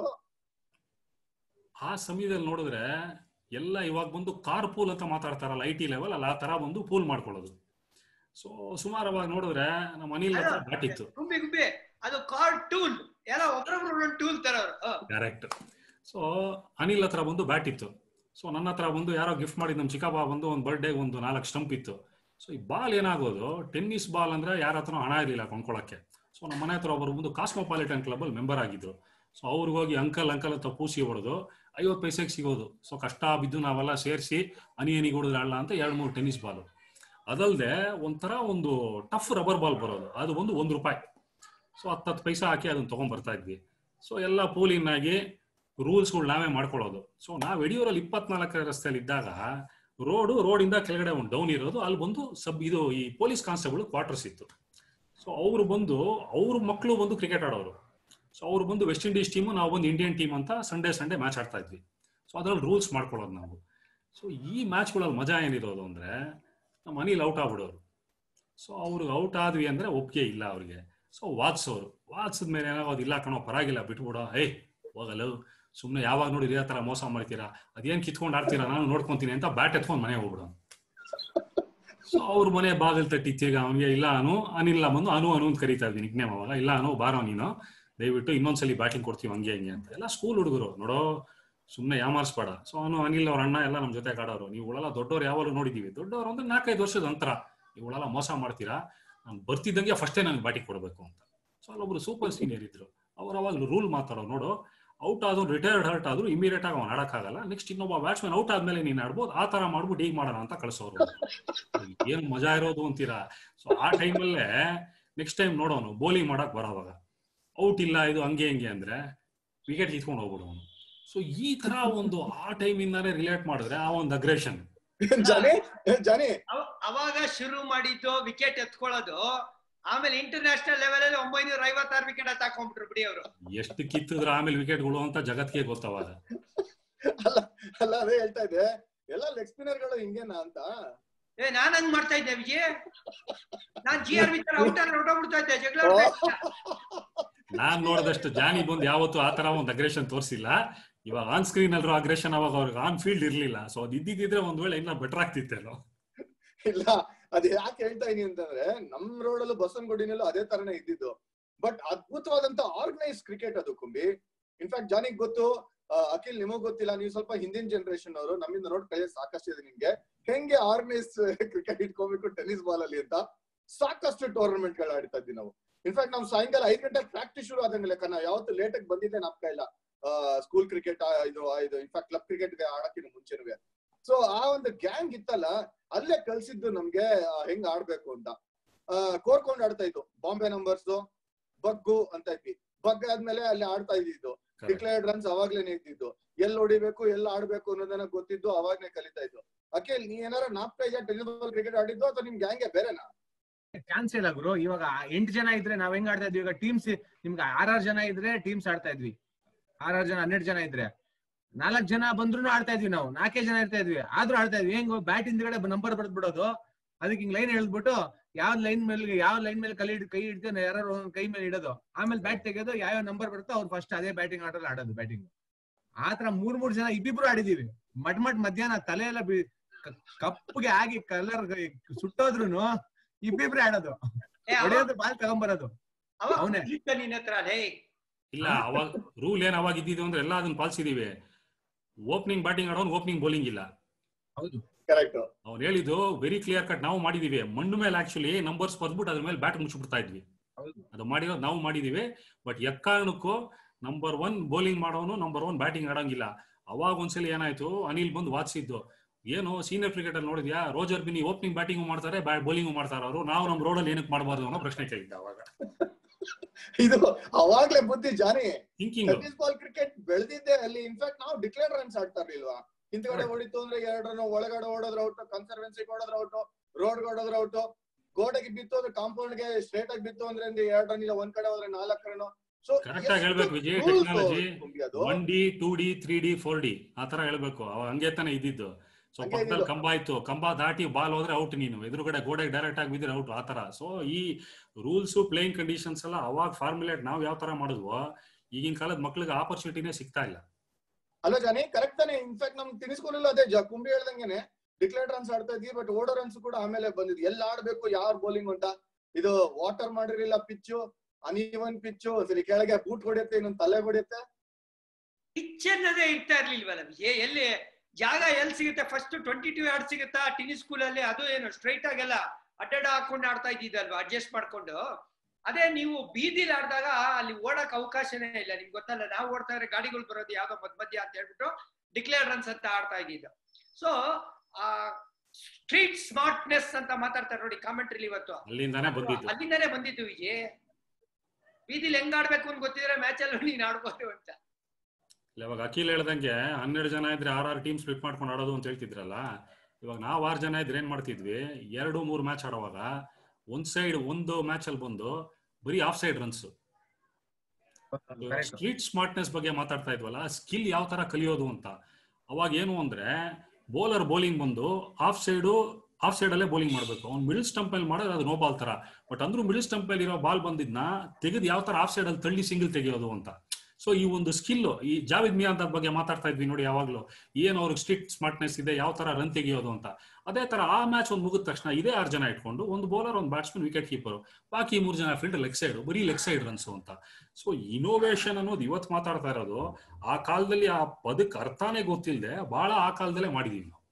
ಆ ಸಮಯದಲ್ಲಿ ನೋಡಿದ್ರೆ ಎಲ್ಲ ಇವಾಗ ಬಂದು ಕಾರ್ ಪೂಲ್ ಅಂತ ಮಾತಾಡ್ತಾರಲ್ಲ ಐ ಟಿ ಲೆವೆಲ್ ಅಲ್ಲ ಆ ತರ ಬಂದು ಪೂಲ್ ಮಾಡ್ಕೊಳ್ಳೋದು ಸೊ ಸುಮಾರು ಅವಾಗ ನೋಡಿದ್ರೆ ನಮ್ಮ ಅನಿಲ್ ಹತ್ರ ಬ್ಯಾಟ್ ಇತ್ತು ಗುಂಬಿ ಗುಂಬಿ ಅದು ಕಾರ್ ಟೂಲ್ ಎಲ್ಲ ಒಬ್ರೊಬ್ರು ಒಂದೊಂದು ಟೂಲ್ ತರೋರು ಹ. ಕರೆಕ್ಟ್ ಸೊ ಅನಿಲ್ ಹತ್ರ ಬಂದು ಬ್ಯಾಟ್ ಇತ್ತು ಸೊ ನನ್ನ ಹತ್ರ ಬಂದು ಯಾರೋ ಗಿಫ್ಟ್ ಮಾಡಿದ್ ನಮ್ ಚಿಕ್ಕಪ್ಪ ಬಂದು ಒಂದು ಬರ್ಡೇ ಒಂದು ನಾಲ್ಕು ಸ್ಟಂಪ್ ಇತ್ತು ಸೊ ಈ ಬಾಲ್ ಏನಾಗೋದು ಟೆನ್ನಿಸ್ ಬಾಲ್ ಅಂದ್ರೆ ಯಾರ ಹತ್ರ ಹಣ ಇರಲಿಲ್ಲ ಕೊಂಡ್ಕೊಳಕ್ಕೆ ಸೊ ನಮ್ಮ ಮನೆ ಹತ್ರ ಒಬ್ಬರು ಬಂದು ಕಾಸ್ಮೋಪಾಲಿಟನ್ ಕ್ಲಬ್ ಅಲ್ಲಿ ಮೆಂಬರ್ ಆಗಿದ್ರು ಸೊ ಅವ್ರಿಗೆ ಹೋಗಿ ಅಂಕಲ್ ಅಂಕಲ್ ಅಂತ ಪೂಸಿ ಹೊಡೆದು ಐವತ್ತು ಪೈಸೆಗೆ ಸಿಗೋದು ಸೊ ಕಷ್ಟ ಬಿದ್ದು ನಾವೆಲ್ಲ ಸೇರಿಸಿ ಹನಿ ಹನಿಗೆ ಹೊಡೆದ್ರೆ ಅಲ್ಲ ಅಂತ ಎರಡು ಮೂರು ಟೆನ್ನಿಸ್ ಬಾಲು ಅದಲ್ಲದೆ ಒಂಥರ ಒಂದು ಟಫ್ ರಬ್ಬರ್ ಬಾಲ್ ಬರೋದು ಅದು ಒಂದು ಒಂದು ರೂಪಾಯಿ ಸೊ ಹತ್ತತ್ತು ಪೈಸೆ ಹಾಕಿ ಅದನ್ನ ತಗೊಂಡ್ ಬರ್ತಾ ಇದ್ವಿ ಸೊ ಎಲ್ಲ ಪೂಲಿನ್ ಆಗಿ ರೂಲ್ಸ್ಗಳು ನಾವೇ ಮಾಡ್ಕೊಳ್ಳೋದು ಸೊ ನಾವು ಯಡಿಯೂರಲ್ಲಿ ಇಪ್ಪತ್ನಾಲ್ಕರ ರಸ್ತೆಯಲ್ಲಿ ಇದ್ದಾಗ ರೋಡು ರೋಡಿಂದ ಕೆಳಗಡೆ ಒಂದು ಡೌನ್ ಇರೋದು ಅಲ್ಲಿ ಬಂದು ಸಬ್ ಇದು ಈ ಪೊಲೀಸ್ ಕಾನ್ಸ್ಟೇಬಲ್ ಕ್ವಾರ್ಟರ್ಸ್ ಇತ್ತು ಸೊ ಅವರು ಬಂದು ಅವ್ರ ಮಕ್ಕಳು ಬಂದು ಕ್ರಿಕೆಟ್ ಆಡೋರು ಸೊ ಅವ್ರು ಬಂದು ವೆಸ್ಟ್ ಇಂಡೀಸ್ ಟೀಮು ನಾವು ಬಂದು ಇಂಡಿಯನ್ ಟೀಮ್ ಅಂತ ಸಂಡೇ ಸಂಡೇ ಮ್ಯಾಚ್ ಆಡ್ತಾ ಇದ್ವಿ ಸೊ ಅದ್ರಲ್ಲಿ ರೂಲ್ಸ್ ಮಾಡ್ಕೊಳ್ಳೋದು ನಾವು ಸೊ ಈ ಮ್ಯಾಚ್ಗಳಲ್ಲಿ ಮಜಾ ಏನಿರೋದು ಅಂದ್ರೆ ನಮ್ಮ ಅನಿಲ್ ಔಟ್ ಆಗ್ಬಿಡೋರು ಸೊ ಅವ್ರಿಗೆ ಔಟ್ ಆದ್ವಿ ಅಂದ್ರೆ ಒಪ್ಪಿಗೆ ಇಲ್ಲ ಅವ್ರಿಗೆ ಸೊ ವಾದಿಸೋರು ವಾದಿಸಿದ ಮೇಲೆ ಏನಾಗೋದು ಇಲ್ಲ ಕಣೋ ಪರವಾಗಿಲ್ಲ ಬಿಟ್ಬಿಡೋ ಏಯ್ ಹೋಗಲ್ಲ ಸುಮ್ಮನೆ ಯಾವಾಗ ನೋಡಿ ಇದೇ ತರ ಮೋಸ ಮಾಡ್ತೀರಾ ಅದೇನ್ ಕಿತ್ಕೊಂಡು ಆಡ್ತೀರಾ ನಾನು ನೋಡ್ಕೊಂತೀನಿ ಅಂತ ಬ್ಯಾಟ್ ಎತ್ಕೊಂಡು ಮನೆ ಹೋಗ್ಬಿಡೋ ಸೊ ಅವ್ರ ಮನೆ ಬಾಗಿಲು ತಟ್ಟಿ ತಿರ್ಗ ಅವನಿಗೆ ಇಲ್ಲ ಅನು ಅನಿಲ್ಲ ಬಂದು ಅನು ಅನು ಅಂತ ಕರೀತಾ ಇದ್ದೀನಿ ನಿಕ್ನೇಮ್ ಅವಾಗ ಇಲ್ಲ ಅನು ಬಾರೋ ನೀನು ದಯವಿಟ್ಟು ಇನ್ನೊಂದ್ಸಲಿ ಬ್ಯಾಟಿಂಗ್ ಕೊಡ್ತೀವಿ ಹಂಗೆ ಹಂಗೆ ಅಂತ ಎಲ್ಲ ಸ್ಕೂಲ್ ಹುಡುಗರು ನೋಡೋ ಸುಮ್ಮನೆ ಯಾಮಾರಿಸ್ಬೇಡ ಸೊ ಅವನು ಅನಿಲ್ ಅವ್ರ ಅಣ್ಣ ಎಲ್ಲ ನಮ್ಮ ಜೊತೆ ಆಡೋರು ನೀವುಗಳೆಲ್ಲ ದೊಡ್ಡವ್ರು ಯಾವಾಗಲೂ ನೋಡಿದೀವಿ ದೊಡ್ಡವ್ರು ಅಂದ್ರೆ ನಾಲ್ಕೈದು ವರ್ಷದ ಅಂತರ ಇವುಗಳೆಲ್ಲ ಮೋಸ ಮಾಡ್ತೀರಾ ನಾನು ಬರ್ತಿದ್ದಂಗೆ ಫಸ್ಟೇ ನನಗೆ ಬ್ಯಾಟಿಂಗ್ ಕೊಡಬೇಕು ಅಂತ ಸೊ ಅಲ್ಲೊಬ್ರು ಸೂಪರ್ ಸೀನಿಯರ್ ಇದ್ರು ಅವ್ರು ಅವಾಗ ರೂಲ್ ಮಾತಾಡೋ ನೋಡು ಔಟ್ ಆದ್ರೂ ರಿಟೈರ್ಡ್ ಹರ್ಟ್ ಆದ್ರೂ ಇಮಿಡಿಯೇಟ್ ಆಗಿ ಅವ್ನು ಆಡಕ್ಕಾಗಲ್ಲ ನೆಕ್ಸ್ಟ್ ಇನ್ನೊಬ್ಬ ಬ್ಯಾಟ್ಸ್ಮನ್ ಔಟ್ ಆದ್ಮೇಲೆ ನೀನ್ ಆಡ್ಬೋದು ಆ ತರ ಮಾಡ್ಬಿಟ್ಟು ಈಗ ಮಾಡೋಣ ಅಂತ ಕಳ್ಸೋರು ಏನು ಮಜಾ ಇರೋದು ಅಂತೀರಾ ಸೊ ಆ ಟೈಮಲ್ಲೇ ನೆಕ್ಸ್ಟ್ ಟೈಮ್ ನೋಡೋನು ಬೌಲಿಂಗ್ ಮಾಡಕ್ ಬರೋವಾಗ ಔಟ್ ಇಲ್ಲ ಇದು ಹಂಗೆ ಹಿಂಗೆ ಅಂದ್ರೆ ವಿಕೆಟ್ ಕಿತ್ಕೊಂಡು ಹೋಗ್ಬಿಡೋನು ಸೊ ಈ ತರ ಒಂದು ಆ ಟೈಮ್ ಇಂದಾನೆ ರಿಲೇಟ್ ಮಾಡಿದ್ರೆ ಆ ಒಂದು ಅಗ್ರೆಷನ್ ಜಾನಿ ಜಾನಿ ಅವ- ಅವಾಗ ಶುರು ಮಾಡಿದ್ದು ವಿಕೆಟ್ ಎತ್ಕೊಳ್ಳೋದು ಆಮೇಲೆ ಇಂಟರ್ನ್ಯಾಷನಲ್ ಲೆವೆಲ್ ಅಲ್ಲಿ ಒಂಬೈನೂರ ಐವತ್ತಾರು ವಿಕೆಟ್ ಹಾಕೊಂಡ್ಬಿಟ್ರು ಬಿಡಿ ಅವರು ಎಷ್ಟು ಕಿತ್ತಿದ್ರೆ ಆಮೇಲೆ ವಿಕೆಟ್ಗಳು ಅಂತ ಜಗತ್ಗೆ ಗೊತ್ತವಾಗ ಅಲ್ಲ ಅಲ್ಲ ಅದೇ ಹೇಳ್ತಾ ಇದ್ದೆ ಎಲ್ಲ ಲೆಗ್ ಸ್ಪಿನ್ನರ್ ಗಳು ಹಿಂಗೇನಾ ಅಂತ ಏ ನಾನ್ ಹಂಗ್ ಮಾಡ್ತಾ ಇದ್ದೆ ವಿಜಯ್ ನಾನ್ ಜಿ ಆರ್ ವಿಚಾರ ಔಟ್ ಆದ್ರೆ ಹೊಟ್ಟೋಗ್ಬಿಡ್ತಾ ಇದ್ದೆ ಜಗಳ ಆಡ್ತಾ ಇದ್ದೆ. ನಾನ್ ನೋಡಿದಷ್ಟು ಜಾನಿ ಬಂದು ಯಾವತ್ತು ಆ ತರ ಒಂದು ಅಗ್ರೆಷನ್ ತೋರಿಸಿಲ್ಲ ಇವಾಗ ಆನ್ ಸ್ಕ್ರೀನ್ ಅಲ್ಲೂ ಅಗ್ರೆಷನ್ ಅವಾಗ ಅವ್ರಿಗೆ ಆನ್ ಫೀಲ್ಡ್ ಇರ್ಲಿಲ್ಲ ಸೊ ಅದು ಇದ್ದಿದ್ರೆ ಒಂದ್ ವೇಳೆ ಇನ್ನ ಬೆಟರ್ ಆಗ್ತಿತ್ತೇನೋ ಇಲ್ಲ ಅದ್ ಯಾಕೆ ಹೇಳ್ತಾ ಇದೀನಿ ಅಂತಂದ್ರೆ ನಮ್ ರೋಡ್ ಅಲ್ಲೂ ಬಸವನಗುಡಿನಲ್ಲೂ ಅದೇ ತರನೇ ಇದ್ದಿದ್ದು ಬಟ್ ಅದ್ಭುತವಾದಂತ ಆರ್ಗನೈಸ್ ಕ್ರಿಕೆಟ್ ಅದು ಕುಂಬಿ ಇನ್ಫ್ಯಾಕ್ಟ್ ಜಾನಿಗ್ ಗೊತ್ತು ಆ, ಅಖಿಲ್ ನಿಮಗ್ ಗೊತ್ತಿಲ್ಲ ನೀವು ಸ್ವಲ್ಪ ಹಿಂದಿನ ಜನರೇಷನ್ ಅವರು ನಮ್ಮಿಂದ ನೋಡ್ ಕಳಿಯ ಸಾಕಷ್ಟು ಇದೆ ನಿಮ್ಗೆ ಹೆಂಗೆ ಆರ್ಗನೈಸ್ ಕ್ರಿಕೆಟ್ ಇಟ್ಕೋಬೇಕು ಟೆನ್ನಿಸ್ ಬಾಲ್ ಅಲ್ಲಿ ಅಂತ ಸಾಕಷ್ಟು ಟೂರ್ನಮೆಂಟ್ ಗಳು ಆಡ್ತಾ ಇದ್ವಿ ನಾವು ಇನ್ಫ್ಯಾಕ್ಟ್ ನಾವು ಸಾಯಂಕಾಲ ಐದ್ ಗಂಟೆ ಪ್ರಾಕ್ಟೀಸ್ ಶುರು ಆದಂಗೆ ಲೆಕ್ಕ ನಾವು ಯಾವತ್ತು ಲೇಟಾಗಿ ಬಂದಿದ್ದೆ ನಮ್ಕ ಇಲ್ಲ ಸ್ಕೂಲ್ ಕ್ರಿಕೆಟ್ ಇದು ಇದು ಇನ್ಫ್ಯಾಕ್ಟ್ ಕ್ಲಬ್ ಕ್ರಿಕೆಟ್ ಆಡಕ್ಕಿಂತ ಮುಂಚೆನುವೆ ಸೊ ಆ ಒಂದು ಗ್ಯಾಂಗ್ ಇತ್ತಲ್ಲ ಅಲ್ಲೇ ಕಲ್ಸಿದ್ದು ನಮ್ಗೆ ಆ, ಹೆಂಗ್ ಆಡ್ಬೇಕು ಅಂತ ಆ, ಕೋರ್ಕೊಂಡ್ ಆಡ್ತಾ ಇದ್ದು ಬಾಂಬೆ ನಂಬರ್ಸ್ ಬಗ್ಗು ಅಂತ ಇದ್ವಿ ಬಗ್ ಆದ್ಮೇಲೆ ಅಲ್ಲಿ ಆಡ್ತಾ ಇದ್ದಿದ್ದು ಡಿಕ್ಲೇರ್ಡ್ ರನ್ಸ್ ಅವಾಗ್ಲೇನೆ ಇದ್ದಿದ್ದು ಎಲ್ಲಿ ಹೊಡಿಬೇಕು ಎಲ್ಲಿ ಆಡ್ಬೇಕು ಅನ್ನೋದನ್ನ ಗೊತ್ತಿದ್ದು ಅವಾಗ್ನೇ ಕಲಿತಾ ಇದ್ದು ಅಖಿಲ್ ನೀ ಏನಾರ ನಾಲ್ಕು ಐದು ಟೆನ್ನಿಸ್ ಬಾಲ್ ಕ್ರಿಕೆಟ್ ಆಡಿದ್ದು ಅಥವಾ ನಿಮ್ ಗ್ಯಾಂಗೆ ಬೇರೆನಾ ಚಾನ್ಸ್ ಇಲ್ಲ ಗುರು ಇವಾಗ ಎಂಟು ಜನ ಇದ್ರೆ ನಾವ್ ಹೆಂಗ್ ಆಡ್ತಾ ಇದ್ವಿ ಈಗ ಟೀಮ್ಸ್ ನಿಮ್ಗೆ ಆರಾರು ಜನ ಇದ್ರೆ ಟೀಮ್ಸ್ ಆಡ್ತಾ ಇದ್ವಿ ಆರಾರು ಜನ ಹನ್ನೆರಡು ಜನ ಇದ್ರೆ ನಾಲ್ಕು ಜನ ಬಂದ್ರು ಆಡ್ತಾ ಇದ್ವಿ ನಾವು ನಾಲ್ಕೇ ಜನ ಇರ್ತಾ ಇದ್ವಿ ಆದ್ರೂ ಆಡ್ತಾ ಇದ್ವಿ ಹೆಂಗ್ ಬ್ಯಾಟ್ ಹಿಂದ್ಗಡೆ ನಂಬರ್ ಬರ್ದ್ ಬಿಡೋದು ಅದಕ್ಕೆ ಹಿಂಗ್ ಲೈನ್ ಎಳ್ದ್ಬಿಟ್ಟು ಯಾವ ಲೈನ್ ಮೇಲೆ ಯಾವ ಲೈನ್ ಮೇಲೆ ಕೈ ಹಿಡ್- ಕೈ ಹಿಡ್ದು ಯಾರು ಒಂದ್ ಕೈ ಮೇಲೆ ಇಡೋದು ಆಮೇಲೆ ಬ್ಯಾಟ್ ತೆಗೆಯೋದು ಯಾವ ನಂಬರ್ ಬರುತ್ತೋ ಅವ್ರು ಫಸ್ಟ್ ಅದೇ ಬ್ಯಾಟಿಂಗ್ ಆಡೋದು ಆಡೋದು ಬ್ಯಾಟಿಂಗ್ ಆತರ ಮೂರ್ ಮೂರ್ ಜನ ಇಬ್ಬಿಬ್ರು ಆಡಿದೀವಿ ಮಟ್ ಮಟ್ ಮಧ್ಯಾಹ್ನ ತಲೆ ಎಲ್ಲ ಬಿ- ಕ- ಕಪ್ಪಗೆ ಆಗಿ ಕಲರ್ ಸುಟ್ಟೋದ್ರುನು ಇಬ್ಬಿಬ್ರೆ ಆಡೋದು ಏ, ಅವ- ಹೊಡೆಯೋದು ಬಾಲ್ ತಗೊಂಬರೋದು ಅವಾಗ ಅವ್ನೇ. ಇದ್ದ ನಿನ್ನ ಹತ್ರ ಲೇ ಇಲ್ಲ ಅವಾಗ ರೂಲ್ ಏನ್ ಅವಾಗ ಇದ್ದಿದ್ದು ಅಂದ್ರೆ ಎಲ್ಲ ಅದನ್ನ ಪಾಲಿಸಿದೀವಿ ಓಪನಿಂಗ್ ಬ್ಯಾಟಿಂಗ್ ಆಡೋನ್ ಓಪನಿಂಗ್ ಬೌಲಿಂಗ್ ಇಲ್ಲ ಹೌದು ಕರೆಕ್ಟ್ ಅವ್ರು ಹೇಳಿದ್ದು ವೆರಿ ಕ್ಲಿಯರ್ ಕಟ್ ನಾವು ಮಾಡಿದೀವಿ ಮಣ್ಣು ಮೇಲೆ ಆಕ್ಚುಲಿ ನಂಬರ್ಸ್ ಬರ್ದ್ಬಿಟ್ಟು ಅದ್ರ ಮೇಲೆ ಬ್ಯಾಟ್ ಮುಚ್ಚಿಬಿಡ್ತಾ ಇದ್ವಿ ಹೌದು. ಅದು ಮಾಡಿರೋದು ನಾವು ಮಾಡಿದೀವಿ ಬಟ್ ಎಕ್ಕಾರಣಕ್ಕೂ ನಂಬರ್ ಒನ್ ಬೌಲಿಂಗ್ ಮಾಡೋನು ನಂಬರ್ ಒನ್ ಬ್ಯಾಟಿಂಗ್ ಆಡಂಗಿಲ್ಲ ಅವಾಗ ಒಂದ್ಸಲಿ ಏನಾಯ್ತು ಅನಿಲ್ ಬಂದು ವಾದಿಸಿದ್ದು ಏನು ಸೀನಿಯರ್ ಕ್ರಿಕೆಟ್ ಅಲ್ಲಿ ನೋಡಿದ್ಯಾ ರೋಜರ್ ಬಿನಿ ಓಪನಿಂಗ್ ಬ್ಯಾಟಿಂಗ್ ಮಾಡ್ತಾರೆ ಬೌಲಿಂಗ್ ಮಾಡ್ತಾರೆ ಅವರು ನಾವು ನಮ್ಮ ರೋಡಲ್ಲಿ ಏನಕ್ಕೆ ಮಾಡಬಾರ್ದು ಅನ್ನೋ ಪ್ರಶ್ನೆ ಕೇಳಿದ್ದೆ ಅವಾಗ ಇದು ಅವಾಗ್ಲೇ ಬುದ್ಧಿ Johnny thinking tennis ball cricket ಬೆಳೆದಿದ್ದೆ ಅಲ್ಲಿ ಇನ್ಫ್ಯಾಕ್ಟ್ ನಾವು ಡಿಕ್ಲೇರ್ ರನ್ಸ್ ಆಡ್ತಾ ಇರ್ಲಿಲ್ವಾ ಹಿಂದ್ಗಡೆ ಹೊಡಿತು ಅಂದ್ರೆ ಎರಡು ರನ್ ಒಳಗಡೆ ಓಡೋದ್ರ ಔಟ್ ಕನ್ಸರ್ವೆನ್ಸಿ ಓಡೋದ್ರ ಔಟ್ ರೋಡ್ ಓಡೋದ್ರ ಔಟ್ ಗೋಡೆಗೆ ಬಿತ್ತು ಅಂದ್ರೆ ಕಾಂಪೌಂಡ್ ಗೆ ಸ್ಟ್ರೇಟ್ ಆಗಿ ಬಿತ್ತು ಅಂದ್ರೆ ಒಂದು ಎರಡು ರನ್ ಇಲ್ಲ ಒಂದ್ ಕಡೆ ಹೋದ್ರೆ ನಾಲ್ಕು ರನ್ ಸೊ Correct ಆಗಿ ಹೇಳ್ಬೇಕು Vijay, technology. One D two D three D four D ಆ ತರ ಹೇಳ್ಬೇಕು ಅವಾಗ ಹಂಗೆ ತಾನೇ ಇದ್ದಿದ್ದು ಸೊ ಹಂಗೆ ಪಕ್ಕದಲ್ಲಿ ಇದ್ದಿದ್ದು. ಕಂಬ ಇತ್ತು ಕಂಬ ದಾಟಿ ಬಾಲ್ ಹೋದ್ರೆ ಔಟ್ ನೀನು ಎದುರುಗಡೆ ಗೋಡೆಗೆ ಡೈರೆಕ್ಟ್ ಆಗಿ ಬಿದ್ದರೆ ಔಟ್ ಆ ತರ ಸೊ ಈ ರೂಲ್ಸ್ ಪ್ಲೇಯಿಂಗ್ ಕಂಡೀಷನ್ಸ್ ಎಲ್ಲ ಅವಾಗ ಫಾರ್ಮುಲೇಟ್ ನಾವ್ ಯಾವ ತರ ಮಾಡಿದ್ವೋ ಈಗಿನ ಕಾಲದ ಮಕ್ಳಿಗೆ ಆಪರ್ಚುನಿಟಿನೇ ಸಿಗ್ತಾ ಇಲ್ಲ ಅಲ್ಲ ಜಾನಿ ಕರೆಕ್ಟ್ ತಾನೆ ಇನ್ಫ್ಯಾಕ್ಟ್ ನಮ್ ತಿನಿಸ್ಕೊಲಿಲ್ಲ ಅದೇ ಜ ಕುಂಬಿ ಹೇಳ್ದಂಗೆನೆ ಡಿಕ್ಲೇರ್ ರನ್ಸ್ ಆಡ್ತಾ ಇದ್ವಿ ಬಟ್ ಓಡೋ ರನ್ಸ್ ಕೂಡ ಆಮೇಲೆ ಬಂದಿದ್ ಎಲ್ಲಿ ಆಡ್ಬೇಕು ಯಾರ್ ಬೌಲಿಂಗ್ ಅಂತ ಇದು ವಾಟರ್ ಮಾಡಿರಲಿಲ್ಲ ಪಿಚ್ಚು ಅನಿವನ್ ಪಿಚ್ಚು ಒಂದ್ಸಲಿ ಕೆಳಗೆ ಬೂಟ್ ಹೊಡೆಯುತ್ತೆ ಇನ್ನೊಂದ್ ತಲೆ ಹೊಡೆಯುತ್ತೆ ಪಿಚ್ ಅನ್ನೋದೇ ಇರ್ತಾ ಇರ್ಲಿಲ್ವಲ್ಲ ವಿಜಯ್ ಎಲ್ಲಿ ಜಾಗ ಎಲ್ಲಿ ಸಿಗುತ್ತೆ ಫಸ್ಟ್ ಟ್ವೆಂಟಿ ಟೂ ಯಾರ್ಡ್ ಸಿಗುತ್ತಾ ಟೆನ್ನಿಸ್ ಸ್ಕೂಲ್ ಅಲ್ಲಿ ಅದು ಏನು ಸ್ಟ್ರೈಟ್ ಆಗೆಲ್ಲ ಅಡ್ಡಾಡ ಹಾಕೊಂಡು ಆಡ್ತಾ ಇದ್ದಿದ್ದಲ್ವಾ ಅಡ್ಜಸ್ಟ್ ಮಾಡ್ಕೊಂಡು ಅದೇ ನೀವು ಬೀದಿಲಿ ಆಡಿದಾಗ ಅಲ್ಲಿ ಓಡಕ್ ಅವಕಾಶನೇ ಇಲ್ಲ ನಿಮ್ಗೆ ಗೊತ್ತಲ್ಲ ನಾವು ಓಡ್ತಾ ಇದ್ರೆ ಗಾಡಿಗಳು ಬರೋದು ಯಾವ್ದೋ ಮಧ್ಯ ಮಧ್ಯ ಅಂತ ಹೇಳ್ಬಿಟ್ಟು ಡಿಕ್ಲೇರ್ ರನ್ಸ್ ಅಂತ ಆಡ್ತಾ ಇದ್ದಿದ್ದು ಸೊ ಆ ಸ್ಟ್ರೀಟ್ ಸ್ಮಾರ್ಟ್ನೆಸ್ ಅಂತ ಮಾತಾಡ್ತಾರೆ ನೋಡಿ ಕಾಮೆಂಟ್ರಿಲಿ ಇವತ್ತು ಅಲ್ಲಿಂದಾನೇ ಬಂದಿದ್ದು ಅಲ್ಲಿಂದಾನೇ ಬಂದಿದ್ದು ವಿಜಯ್ ಬೀದಿಲಿ ಹೆಂಗ್ ಆಡ್ಬೇಕು ಅಂತ ಗೊತ್ತಿದ್ರೆ ಮ್ಯಾಚ್ ಅಲ್ಲಿ ನೀನ್ ಆಡ್ಬೋದು ಅಂತ ಇವಾಗ ಅಖಿಲ್ ಹೇಳ್ದಂಗೆ ಹನ್ನೆರಡು ಜನ ಇದ್ರೆ ಆರ್ ಆರ್ ಟೀಮ್ ಸ್ಪ್ಲಿಟ್ ಮಾಡ್ಕೊಂಡು ಆಡೋದು ಅಂತ ಹೇಳ್ತಿದ್ರಲ್ಲ ಇವಾಗ ನಾವ್ ಆರು ಜನ ಇದ್ರೆ ಏನ್ ಮಾಡ್ತಿದ್ವಿ ಎರಡು ಮೂರು ಮ್ಯಾಚ್ ಆಡುವಾಗ ಒಂದ್ ಸೈಡ್ ಒಂದು ಮ್ಯಾಚ್ ಅಲ್ಲಿ ಬಂದು ಬರೀ off side runs Correct. Street smartness ಬಗ್ಗೆ ಮಾತಾಡ್ತಾ ಇದ್ವಲ್ಲ ಸ್ಕಿಲ್ ಯಾವ ತರ ಕಲಿಯೋದು ಅಂತ ಅವಾಗ ಏನು ಅಂದ್ರೆ ಬೌಲರ್ ಬೌಲಿಂಗ್ ಬಂದು ಆಫ್ ಸೈಡು ಆಫ್ ಸೈಡ್ ಅಲ್ಲೇ ಬೌಲಿಂಗ್ ಮಾಡ್ಬೇಕು ಅವ್ನು ಮಿಡಲ್ ಸ್ಟಂಪ್ ಅಲ್ಲಿ ಮಾಡೋದು ಅದು ನೋ ಬಾಲ್ ತರ ಬಟ್ ಅಂದ್ರೂ ಮಿಡಲ್ ಸ್ಟಂಪ್ ಅಲ್ಲಿ ಇರೋ ಬಾಲ್ ಬಂದಿದ್ನ ತೆಗೆದು ಯಾವ ತರ ಆಫ್ ಸೈಡ್ ಅಲ್ಲಿ ತಳ್ಳಿ ಸಿಂಗಲ್ ತೆಗೆಯೋದು ಅಂತ ಸೊ ಈ ಒಂದು ಸ್ಕಿಲ್ ಈ ಜಾವಿದ್ ಮಿಯಾ ಅಂತ ಬಗ್ಗೆ ಮಾತಾಡ್ತಾ ಇದ್ವಿ ನೋಡಿ ಯಾವಾಗ್ಲೂ ಏನ್ ಅವ್ರಿಗೆ ಸ್ಟ್ರಿಕ್ಟ್ ಸ್ಮಾರ್ಟ್ನೆಸ್ ಇದೆ ಯಾವ ತರ ರನ್ ತೆಗೆಯೋದು ಅಂತ ಅದೇ ತರ ಆ ಮ್ಯಾಚ್ ಒಂದು ಮುಗಿದ ತಕ್ಷಣ ಇದೇ ಆರು ಜನ ಇಟ್ಕೊಂಡು ಒಂದು ಬೌಲರ್ ಒಂದು ಬ್ಯಾಟ್ಸ್ಮನ್ ವಿಕೆಟ್ ಕೀಪರ್ ಬಾಕಿ ಮೂರು ಜನ ಫೀಲ್ಡ್ ಲೆಗ್ ಸೈಡ್ ಬರೀ ಲೆಗ್ ಸೈಡ್ ರನ್ಸ್ ಅಂತ ಸೊ ಇನೋವೇಷನ್ ಅನ್ನೋದು ಇವತ್ತು ಮಾತಾಡ್ತಾ ಇರೋದು ಆ ಕಾಲದಲ್ಲಿ ಆ ಪದಕ್ಕೆ ಅರ್ಥನೇ ಗೊತ್ತಿಲ್ಲದೆ ಬಹಳ ಆ ಕಾಲದಲ್ಲೇ ಮಾಡಿದೀವಿ ನಾವು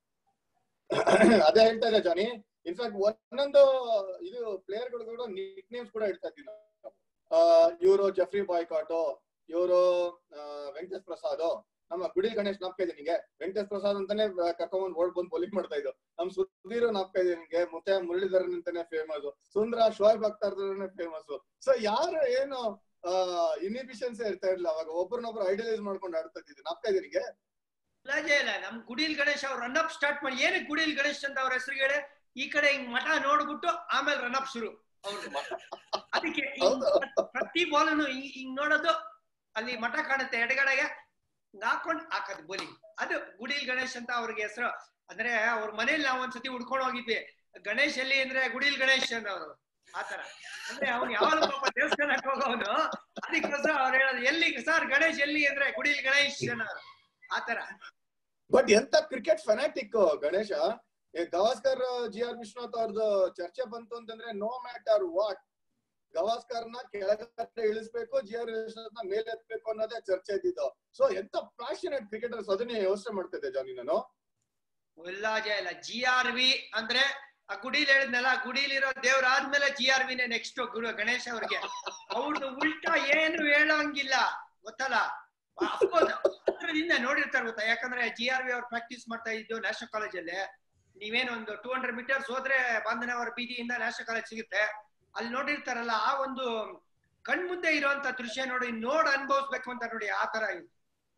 ಅದೇ ಹೇಳ್ತಾ ಇದ್ದೆ ಜಾನಿ ಇನ್ಫ್ಯಾಕ್ಟ್ ಒಂದೊಂದು ಇದು ಪ್ಲೇಯರ್ ಗಳು ಕೂಡ ನಿಕ್ ನೇಮ್ಸ್ ಕೂಡ ಇಡ್ತಾ ಇದ್ವಿ ಇವರು ಜಫ್ರಿ ಬಾಯ್ಕಾಟು ಇವರು ವೆಂಕಟೇಶ್ ಪ್ರಸಾದ್ ನಮ್ಮ ಗುಡಿ ಗಣೇಶ್ ನಾಪ್ಕ ಇದೆ ನಿಂಗೆ ವೆಂಕಟೇಶ್ ಪ್ರಸಾದ್ ಅಂತಾನೆ ಕರ್ಕೊಂಡ್ ಓಡ್ ಬಂದು ಬೌಲಿಂಗ್ ಮಾಡ್ತಾ ಇದ್ದು ನಮ್ ಸುಧೀರ್ ನಾಪ್ಕ ಇದೆ ನಿಂಗೆ ಮತ್ತೆ ಮುರಳೀಧರನ್ ಅಂತಾನೆ ಫೇಮಸ್ ಸುಂದರ ಶೋಯಬ್ ಅಖ್ತರ್ ಫೇಮಸ್ ಸೊ ಯಾರು ಏನು ಇನ್ಹಿಬಿಷನ್ಸ್ ಇರ್ತಾ ಇರ್ಲಿಲ್ಲ ಅವಾಗ ಒಬ್ರನ್ನೊಬ್ರು ಐಡಿಯಲೈಸ್ ಮಾಡ್ಕೊಂಡು ಆಡ್ತಾ ಇದ್ದಿದ್ದು ನಾಪ್ತಾ ಇದೀನಿಗೆ ಲಜೆ ಇಲ್ಲ ನಮ್ ಗುಡಿಲ್ ಗಣೇಶ್ ಅವ್ರು ರನ್ ಅಪ್ ಸ್ಟಾರ್ಟ್ ಮಾಡಿ ಏನಕ್ಕೆ ಗುಡಿಲ್ ಗಣೇಶ್ ಅಂತ ಅವ್ರ ಹೆಸರುಗಳೇ ಈ ಕಡೆ ಹಿಂಗ್ ಮಠ ನೋಡ್ಬಿಟ್ಟು ಆಮೇಲೆ ರನ್ ಅಪ್ ಶುರು ಅವ್ರದ್ದು ಅದಕ್ಕೆ ಹಿಂಗ್ ಹೌದು ಪ್ರತಿ ಬಾಲನು ಹಿಂಗ್ ಹಿಂಗ್ ನೋಡೋದು ಅಲ್ಲಿ ಮಠ ಕಾಣುತ್ತೆ ಎಡಗಡೆಗೆ ಹಿಂಗ್ ಹಾಕೊಂಡ್ ಹಾಕದ್ ಬೋಲಿಂಗ್ ಅದು ಗುಡಿಲ್ ಗಣೇಶ್ ಅಂತ ಅವ್ರಿಗೆ ಹೆಸರು ಅಂದ್ರೆ ಅವ್ರ ಮನೇಲಿ ನಾವ್ ಒಂದ್ಸತಿ ಹುಡ್ಕೊಂಡು ಹೋಗಿದ್ವಿ ಗಣೇಶ್ ಎಲ್ಲಿ ಅಂದ್ರೆ ಗುಡಿಲ್ ಗಣೇಶ್ ಅನ್ನೋರು ಆತರ ಅಂದ್ರೆ ಅವ್ನು ಯಾವಾಗ ಪಾಪ ದೇವಸ್ಥಾನಕ್ಕೆ ಹೋಗೋನು ಅದಕ್ಕೋಸ್ಕರ ಅವ್ರು ಹೇಳೋದು ಎಲ್ಲಿ ಸರ್ ಗಣೇಶ್ ಎಲ್ಲಿ ಅಂದ್ರೆ ಗುಡಿಲ್ ಗಣೇಶ್ ಅನ್ನೋರು ಆತರ ಬಟ್ ಎಂತ ಕ್ರಿಕೆಟ್ ಫೆನಾಟಿಕ್ ಗಣೇಶ ಈ ಗವಾಸ್ಕರ್ ಜಿ ಆರ್ ವಿಶ್ವನಾಥ್ ಅವ್ರದ್ದು ಚರ್ಚೆ ಬಂತು ಅಂತಂದ್ರೆ ನೋ ಮ್ಯಾಟರ್ ವಾಟ್ ಗವಾಸ್ಕರ್ನ ಕೆಳಗಡೆ ಇಳಿಸ್ಬೇಕು ಜಿ ಆರ್ ವಿಶ್ವನಾಥ್ ಮೇಲೆ ಎತ್ಬೇಕು ಅನ್ನೋದೇ ಚರ್ಚೆ ಇದ್ದಿದ್ದು ಸೊ ಎಂತ ಪ್ಯಾಷನೇಟ್ ಕ್ರಿಕೆಟರ್ಸ್ ಅದನ್ನೇ ಯೋಚನೆ ಮಾಡ್ತಿದ್ದೆ ಜಾನಿ ನಾನು ಉಲ್ಲಾಜ ಇಲ್ಲ ಜಿ ಆರ್ ವಿ ಅಂದ್ರೆ ಆ ಗುಡಿಲ್ ಹೇಳಿದ್ನಲ್ಲ ಗುಡಿಲಿರೋ ದೇವ್ರ ಆದ್ಮೇಲೆ ಜಿ ಆರ್ ವಿನೇ ನೆಕ್ಸ್ಟ್ ಗುರು ಗಣೇಶ್ ಅವ್ರಿಗೆ ಅವ್ರದ್ದು ಉಲ್ಟಾ ಏನು ಹೇಳೋಂಗಿಲ್ಲ ಗೊತ್ತಲ್ಲ ಅಫ್ಕೋರ್ಸ್ ಹತ್ರದಿಂದ ನೋಡಿರ್ತಾರೆ ಗೊತ್ತಾ ಯಾಕಂದ್ರೆ ಜಿ ಆರ್ ವಿ ಅವ್ರು ಪ್ರಾಕ್ಟೀಸ್ ಮಾಡ್ತಾ ಇದ್ದು ನ್ಯಾಷನಲ್ ಕಾಲೇಜಲ್ಲಿ ನೀವೇನು ಒಂದು ಟೂ ಹಂಡ್ರೆಡ್ ಮೀಟರ್ಸ್ ಹೋದ್ರೆ ಬಾಂಧನವರ ಬೀದಿಯಿಂದ ನ್ಯಾಷನಲ್ ಕಾಲೇಜ್ ಸಿಗುತ್ತೆ ಅಲ್ಲಿ ನೋಡಿರ್ತಾರಲ್ಲ ಆ ಒಂದು ಕಣ್ಮುಂದೆ ಇರುವಂತ ದೃಶ್ಯ ನೋಡಿ ನೋಡ್ ಅನುಭವಿಸ್ಬೇಕು ಅಂತ ನೋಡಿ ಆ ತರ ಇದೆ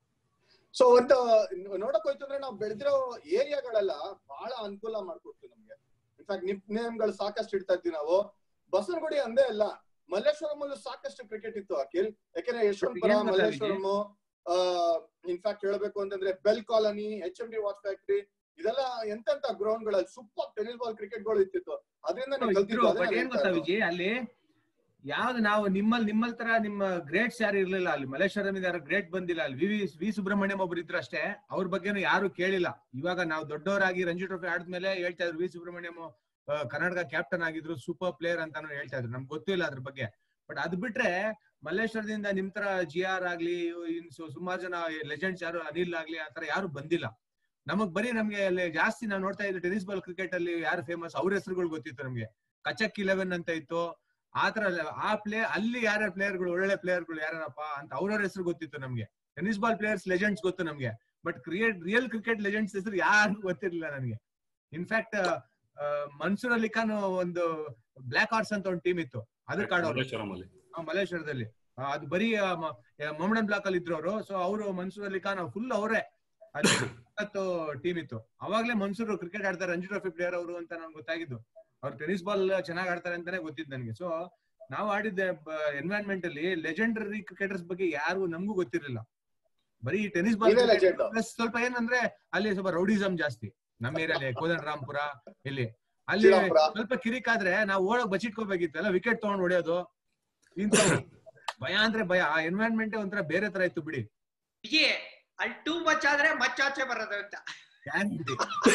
ಸೊ ಒಂದು ನೋಡಕ್ ಹೋಯ್ತು ಅಂದ್ರೆ ನಾವು ಬೆಳೆದಿರೋ ಏರಿಯಾಗಳೆಲ್ಲ ಬಹಳ ಅನುಕೂಲ ಮಾಡ್ಕೊಡ್ತು ನಮ್ಗೆ ಇನ್ಫ್ಯಾಕ್ಟ್ ನಿಪ್ ನೇಮ್ಗಳು ಸಾಕಷ್ಟು ಇಡ್ತಾ ಇದ್ವಿ ನಾವು ಬಸವನಗುಡಿ ಅಂದೇ ಅಲ್ಲ ಮಲ್ಲೇಶ್ವರಂ ಅಲ್ಲೂ ಸಾಕಷ್ಟು ಕ್ರಿಕೆಟ್ ಇತ್ತು ಅಖಿಲ್ ಯಾಕಂದ್ರೆ ಯಶವಂತಪುರ ಏನ್ ಗೊತ್ತಾ ಮಲ್ಲೇಶ್ವರಂ ಇನ್ಫ್ಯಾಕ್ಟ್ ಹೇಳ್ಬೇಕು ಅಂತಂದ್ರೆ BEL colony H M T watch factory ಇದೆಲ್ಲ ಎಂತೆಂತ ಗ್ರೌಂಡ್ ಗಳಲ್ಲಿ ಸೂಪರ್ ಟೆನಿಸ್ ಬಾಲ್ ಕ್ರಿಕೆಟ್ ಗಳು ಇತ್ತಿತ್ತು ಅದರಿಂದ ಇದ್ರು ಕಲ್ತಿದ್ದು ಬಟ್ ಅದನ್ನೇ ಏನ್ ಹೇಳ್ತಾ ಗೊತ್ತಾ ಇರೋದು. ವಿಜಯ್ ಅಲ್ಲಿ ಯಾವ್ದು ನಾವು ನಿಮ್ಮಲ್ಲಿ ನಿಮ್ಮಲ್ ತರ ನಿಮ್ಮ ಗ್ರೇಟ್ಸ್ ಯಾರು ಇರ್ಲಿಲ್ಲ ಅಲ್ಲಿ ಮಲೇಶ್ವರಂ ಯಾರು ಗ್ರೇಟ್ ಬಂದಿಲ್ಲ ಅಲ್ಲಿ ವಿ ವಿ ಸುಬ್ರಹ್ಮಣ್ಯಂ ಒಬ್ರು ಇದ್ರು ಅಷ್ಟೇ ಅವ್ರ ಬಗ್ಗೆನೂ ಯಾರು ಕೇಳಿಲ್ಲ ಇವಾಗ ನಾವು ದೊಡ್ಡವರಾಗಿ ರಂಜಿ ಟ್ರೋಫಿ ಆದ್ಮೇಲೆ ಹೇಳ್ತಾ ಇದ್ರು ವಿ ಸುಬ್ರಹ್ಮಣ್ಯಂ ಆ, ಕರ್ನಾಟಕ ಕ್ಯಾಪ್ಟನ್ ಆಗಿದ್ರು ಸೂಪರ್ ಪ್ಲೇಯರ್ ಅಂತಾನು ಹೇಳ್ತಾ ಇದ್ರು ನಮ್ಗೆ ಗೊತ್ತಿಲ್ಲ ಅದ್ರ ಬಗ್ಗೆ ಬಟ್ ಅದ್ ಬಿಟ್ರೆ ಮಲ್ಲೇಶ್ವರದಿಂದ ನಿಮ್ ತರ ಜಿ ಆರ್ ಆಗ್ಲಿ ಇನ್ ಸು- ಸುಮಾರು ಜನ ಲೆಜೆಂಡ್ಸ್ ಯಾರು ಅನಿಲ್ ಆಗ್ಲಿ ಆತರ ಯಾರು ಬಂದಿಲ್ಲ ನಮಗ್ ಬರೀ ನಮ್ಗೆ ಅಲ್ಲಿ ಜಾಸ್ತಿ ನಾವು ನೋಡ್ತಾ ಇದ್ವಿ ಟೆನಿಸ್ ಬಾಲ್ ಕ್ರಿಕೆಟ್ ಅಲ್ಲಿ ಯಾರು ಫೇಮಸ್ ಅವ್ರ ಹೆಸರುಗಳು ಗೊತ್ತಿತ್ತು ನಮ್ಗೆ ಕಚಕ್ ಇಲೆವೆನ್ ಅಂತ ಇತ್ತು ಆತರ ಆ ಪ್ಲೇ ಅಲ್ಲಿ ಯಾರ ಪ್ಲೇಯರ್ಗಳು ಒಳ್ಳೆ ಪ್ಲೇಯರ್ಗಳು ಯಾರಪ್ಪ ಅಂತ ಅವ್ರವ್ರ ಹೆಸರು ಗೊತ್ತಿತ್ತು ನಮ್ಗೆ ಟೆನಿಸ್ ಬಾಲ್ ಪ್ಲೇಯರ್ಸ್ ಲೆಜೆಂಡ್ಸ್ ಗೊತ್ತು ನಮ್ಗೆ but create real cricket legends ಹೆಸರು ಯಾರು ಗೊತ್ತಿರ್ಲಿಲ್ಲ ನನಗೆ ಇನ್ಫ್ಯಾಕ್ಟ್ ಮನ್ಸೂರ್ ಅಲಿ ಖಾನ್ ಒಂದು ಬ್ಲಾಕ್ ಆರ್ಟ್ಸ್ ಅಂತ ಒಂದು ಟೀಮ್ ಇತ್ತು ಅದಕ್ಕೆ ಆಡೋರು ಮಲ್ಲೇಶ್ವರಂ ಅಲ್ಲಿ ಆ, ಮಲ್ಲೇಶ್ವರದಲ್ಲಿ ಆ, ಅದು ಬರೀ ಮೊಮಡನ್ ಬ್ಲಾಕ್ ಅಲ್ಲಿ ಇದ್ರು ಅವರು ಸೊ ಅವರು ಮನ್ಸೂರ್ ಅಲಿ ಖಾನ್ ಫುಲ್ ಅವರೇ ಅಲ್ಲಿ ಟೀಮ್ ಇತ್ತು ಅವಾಗ್ಲೇ ಮನ್ಸೂರ್ ಕ್ರಿಕೆಟ್ ಆಡ್ತಾರೆ ರಂಜಿ ಟ್ರೋಫಿ ಪ್ಲೇಯರ್ ಅವರು ಅಂತ ನನ್ಗೆ ಗೊತ್ತಾಗಿದ್ದು ಅವ್ರು ಟೆನಿಸ್ ಬಾಲ್ ಚೆನ್ನಾಗಿ ಆಡ್ತಾರೆ ಅಂತಾನೆ ಗೊತ್ತಿದ್ದು ನನಗೆ ಸೊ ನಾವು ಆಡಿದ್ದ ಎನ್ವೈರನ್ಮೆಂಟ್ ಅಲ್ಲಿ ಲೆಜೆಂಡರಿ ಕ್ರಿಕೆಟರ್ಸ್ ಬಗ್ಗೆ ಯಾರು ನಮಗೂ ಗೊತ್ತಿರಲಿಲ್ಲ ಬರೀ ಟೆನಿಸ್ ಬಾಲ್ ನೀವೇ legend. ಪ್ಲಸ್ ಸ್ವಲ್ಪ ಏನಂದ್ರೆ ಅಲ್ಲಿ ಸ್ವಲ್ಪ ರೌಡಿಸಮ್ ಜಾಸ್ತಿ ನಮ್ಮ ಏರಿಯಾಲಿ ಕೋದಂಡ ರಾಮ್ಪುರ ಇಲ್ಲಿ ಅಲ್ಲಿ ಶ್ರೀರಾಮ್ಪುರ. ಸ್ವಲ್ಪ ಕಿರಿಕಾದ್ರೆ ನಾವು ಓಡೋಕ್ ಬಚ್ಚಿಟ್ಕೋಬೇಕಿತ್ತು ಎಲ್ಲ ವಿಕೆಟ್ ತಗೊಂಡ್ ಹೊಡೆಯೋದು ಇಂಥವು ಭಯ ಅಂದ್ರೆ ಭಯ ಆ ಎನ್ವೈರನ್ಮೆಂಟ್ ಒಂಥರ ಬೇರೆ ತರ ಇತ್ತು ಬಿಡಿ ವಿಜಯ್ ಅಲ್ಲಿ ಟೂ ಮಚ್ ಆದ್ರೆ ಮಚ್ಚಾಚೆ ಬರೋದು ಅಂತ ಗ್ಯಾಂಗ್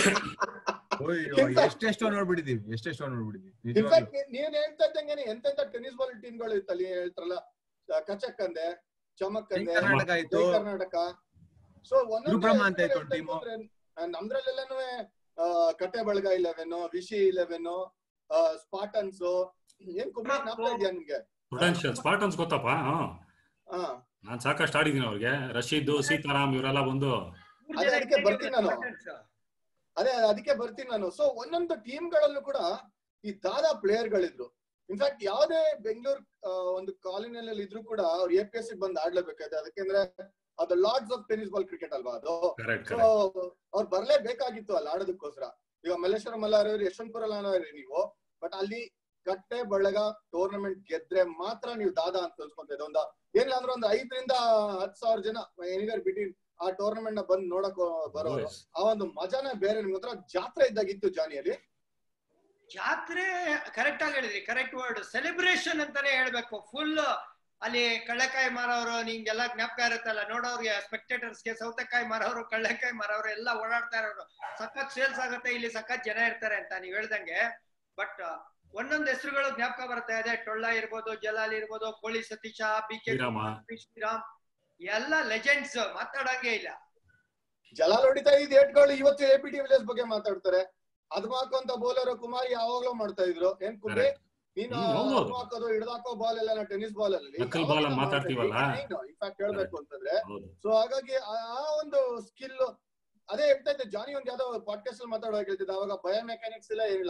ಅಯ್ಯೋ ಎಷ್ಟೆಷ್ಟೋ ನೋಡ್ಬಿಟ್ಟಿದೀವಿ ಎಷ್ಟೆಷ್ಟೋ ನೋಡ್ಬಿಟ್ಟಿದೀವಿ ನಿಜವಾಗ್ಲೂ ಇನ್ಫ್ಯಾಕ್ಟ್ ನೀವ್ ಹೇಳ್ತಾ ಇದ್ದಂಗೆ ಎಂತೆಂತ ಟೆನಿಸ್ ಬಾಲ್ ಟೀಮ್ ಗಳು ಇತ್ತು ಅಲ್ಲಿ ಹೇಳ್ತಾರಲ್ಲ ಆ, ಕಚಕ್ ಅಂದೆ ಚಮಕ್ ಜೈ ಅಂದೆ ಕರ್ನಾಟಕ ಆಯ್ತು ಜೈ ಕರ್ನಾಟಕ ಸೊ ಗುರುಬ್ರಹ್ಮ ಅಂತ ಇತ್ತು ಒಂದ್ team. ನಮ್ದ್ರಲ್ಲೆಲ್ಲಾನು ಕಟ್ಟೆ ಬಳಗ ಇಲೆವೆನ್ ವಿಶಿ ಇಲೆವೆನ್ ಸ್ಪಾಟನ್ಸ್ ಏನ್ ಕುಮಾರ್ ನಾಪ್ತಾ ಇದೆಯಾ ನಿಮ್ಗೆ ಪೊಟೆನ್ಶಿಯಲ್ ಸ್ಪಾಟನ್ಸ್ ಗೊತ್ತಪ್ಪ ಹಾ ಹಾ ನಾನ್ ಸಾಕಷ್ಟು ಆಡಿದೀನಿ ಅವ್ರಿಗೆ ರಶೀದ್ ಸೀತಾರಾಮ್ ಇವರೆಲ್ಲ ಬಂದು ಮೂರ್ ಅದೇ ಜನ ಅದಕ್ಕೆ ಇದ್ದಂಗೆ ಬರ್ತೀನಿ ನಾನು. captains. ಅದೇ ಅದಕ್ಕೆ ಬರ್ತೀನಿ ನಾನು ಸೊ ಒಂದೊಂದು ಟೀಮ್ ಗಳಲ್ಲೂ ಕೂಡ ಈ ದಾದಾ ಪ್ಲೇಯರ್ ಗಳಿದ್ರು ಇನ್ಫ್ಯಾಕ್ಟ್ ಯಾವ್ದೇ ಬೆಂಗಳೂರು ಒಂದು ಕಾಲೋನಿಯಲ್ಲಿ ಇದ್ರು ಕೂಡ ಅವ್ರು ಎ ಪಿ ಎಸ್ ಬಂದ್ ಆಡ್ಲೇಬೇಕಾಯ್ತು ಅದಕ್ಕೆಂದ್ರೆ ಅದು Lords of tennis ball cricket ಅಲ್ವಾ ಅದು ಕರೆಕ್ಟ್ ಸೊ ಕರೆಕ್ಟ್ ಅವ್ರು ಬರ್ಲೇಬೇಕಾಗಿತ್ತು ಅಲ್ಲಿ ಆಡೋದಕ್ಕೋಸ್ಕರ ಈಗ ಮಲ್ಲೇಶ್ವರಂ ಅಲ್ಲಾರಿ ಯಶವಂತಪುರ ಅಲ್ಲಾರಿ ನೀವು ಬಟ್ ಅಲ್ಲಿ ಕಟ್ಟೆ ಬಳಗ ಟೂರ್ನಮೆಂಟ್ ಗೆದ್ರೆ ಮಾತ್ರ ನೀವು ದಾದಾ ಅಂತ ಅನ್ಸ್ಕೊಂತ ಒಂದು ಏನಿಲ್ಲ ಅಂದ್ರೆ ಒಂದು ಐದರಿಂದ ಹತ್ತು ಸಾವಿರ ಜನ ಎನಿವೇರ್ ಬಿಟ್ವೀನ್ ಆ ಟೂರ್ನಮೆಂಟ್ ನ ಬಂದ್ ನೋಡಕ್ ಬರೋರು ಆ ಒಂದು ಮಜಾನೇ ಬೇರೆ ನಿಮ್ಗೆ ಒಂಥರ ಜಾತ್ರೆ ಇದ್ದಾಗಿತ್ತು ಜಾನಿಯಲ್ಲಿ ಜಾತ್ರೆ ಕರೆಕ್ಟ್ ಆಗಿ ಹೇಳಿದ್ರಿ ಕರೆಕ್ಟ್ ವರ್ಡ್ ಸೆಲೆಬ್ರೇಷನ್ ಅಂತಾನೆ ಹೇಳ್ಬೇಕು ಫುಲ್ ಅಲ್ಲಿ ಕಳ್ಳೆಕಾಯಿ ಮಾರೋರು ನಿಂಗೆಲ್ಲ ಜ್ಞಾಪಕ ಇರುತ್ತಲ್ಲ ನೋಡೋರ್ಗೆ ಸ್ಪೆಕ್ಟೇಟರ್ಸ್ಗೆ ಸೌತೆಕಾಯಿ ಮಾರೋರು ಕಳ್ಳೆಕಾಯಿ ಮಾರೋರು ಎಲ್ಲ ಓಡಾಡ್ತಾ ಇರೋರು ಸಖತ್ ಸೇಲ್ಸ್ ಆಗುತ್ತೆ ಇಲ್ಲಿ ಸಖತ್ ಜನ ಇರ್ತಾರೆ ಅಂತ ನೀವ್ ಹೇಳ್ದಂಗೆ ಬಟ್ ಒಂದೊಂದು ಹೆಸರುಗಳು ಜ್ಞಾಪಕ ಬರ್ತಾ ಇದೆ ಟೊಳ್ಳ ಇರ್ಬೋದು ಜಲಾಲ್ ಇರ್ಬೋದು ಕೋಳಿ ಸತೀಶ ಬಿ ಕೆ ಶ್ರೀರಾಮ. ಶ್ರೀರಾಮ್ ಎಲ್ಲ ಲೆಜೆಂಡ್ಸ್ ಮಾತಾಡಂಗೆ ಇಲ್ಲ ಜಲಾಲ್ ಹೊಡಿತಾ ಇದ್ ಏಟ್ಗಳು ಇವತ್ತು ಎ ಪಿ ಟಿ ವಿಲೇಜ್ ಬಗ್ಗೆ ಮಾತಾಡ್ತಾರೆ ಅದ್ಮಾಕು ಅಂತ ಬೌಲರ್ ಕುಮಾರ್ ಯಾವಾಗ್ಲೂ ಮಾಡ್ತಾ ಇದ್ರು ಏನ್ ಕುಮಾರಿ Correct. ನೀನು ಹ್ಮ್, ಹೌದು. ಅದ್ಮ ಹಾಕೋದು ಹಿಡ್ದಾಕೋ ಬಾಲ್ ಎಲ್ಲ ಟೆನ್ನಿಸ್ ಬಾಲ್ ಅಲ್ಲಿ Knuckle ball ಅಂತ ಮಾತಾಡ್ತೀವಲ್ಲ? ಇನ್ಫ್ಯಾಕ್ಟ್ ಹೇಳ್ಬೇಕು ಅಂತಂದ್ರೆ ಹೌದು ಸೊ ಹಾಗಾಗಿ ಆ ಆ ಒಂದು ಸ್ಕಿಲ್ ಅದೇ ಹೇಳ್ತಾ ಇದ್ದೆ ಜಾನಿ ಒಂದ್ ಯಾವ್ದೋ ಪಾಡ್ಕಾಸ್ಟ್ ಅಲ್ಲಿ ಮಾತಾಡುವಾಗ ಹೇಳ್ತಿದ್ದೆ ಅವಾಗ ಬಯೋ ಮೆಕ್ಯಾನಿಕ್ಸ್ ಇಲ್ಲ ಏನಿಲ್ಲ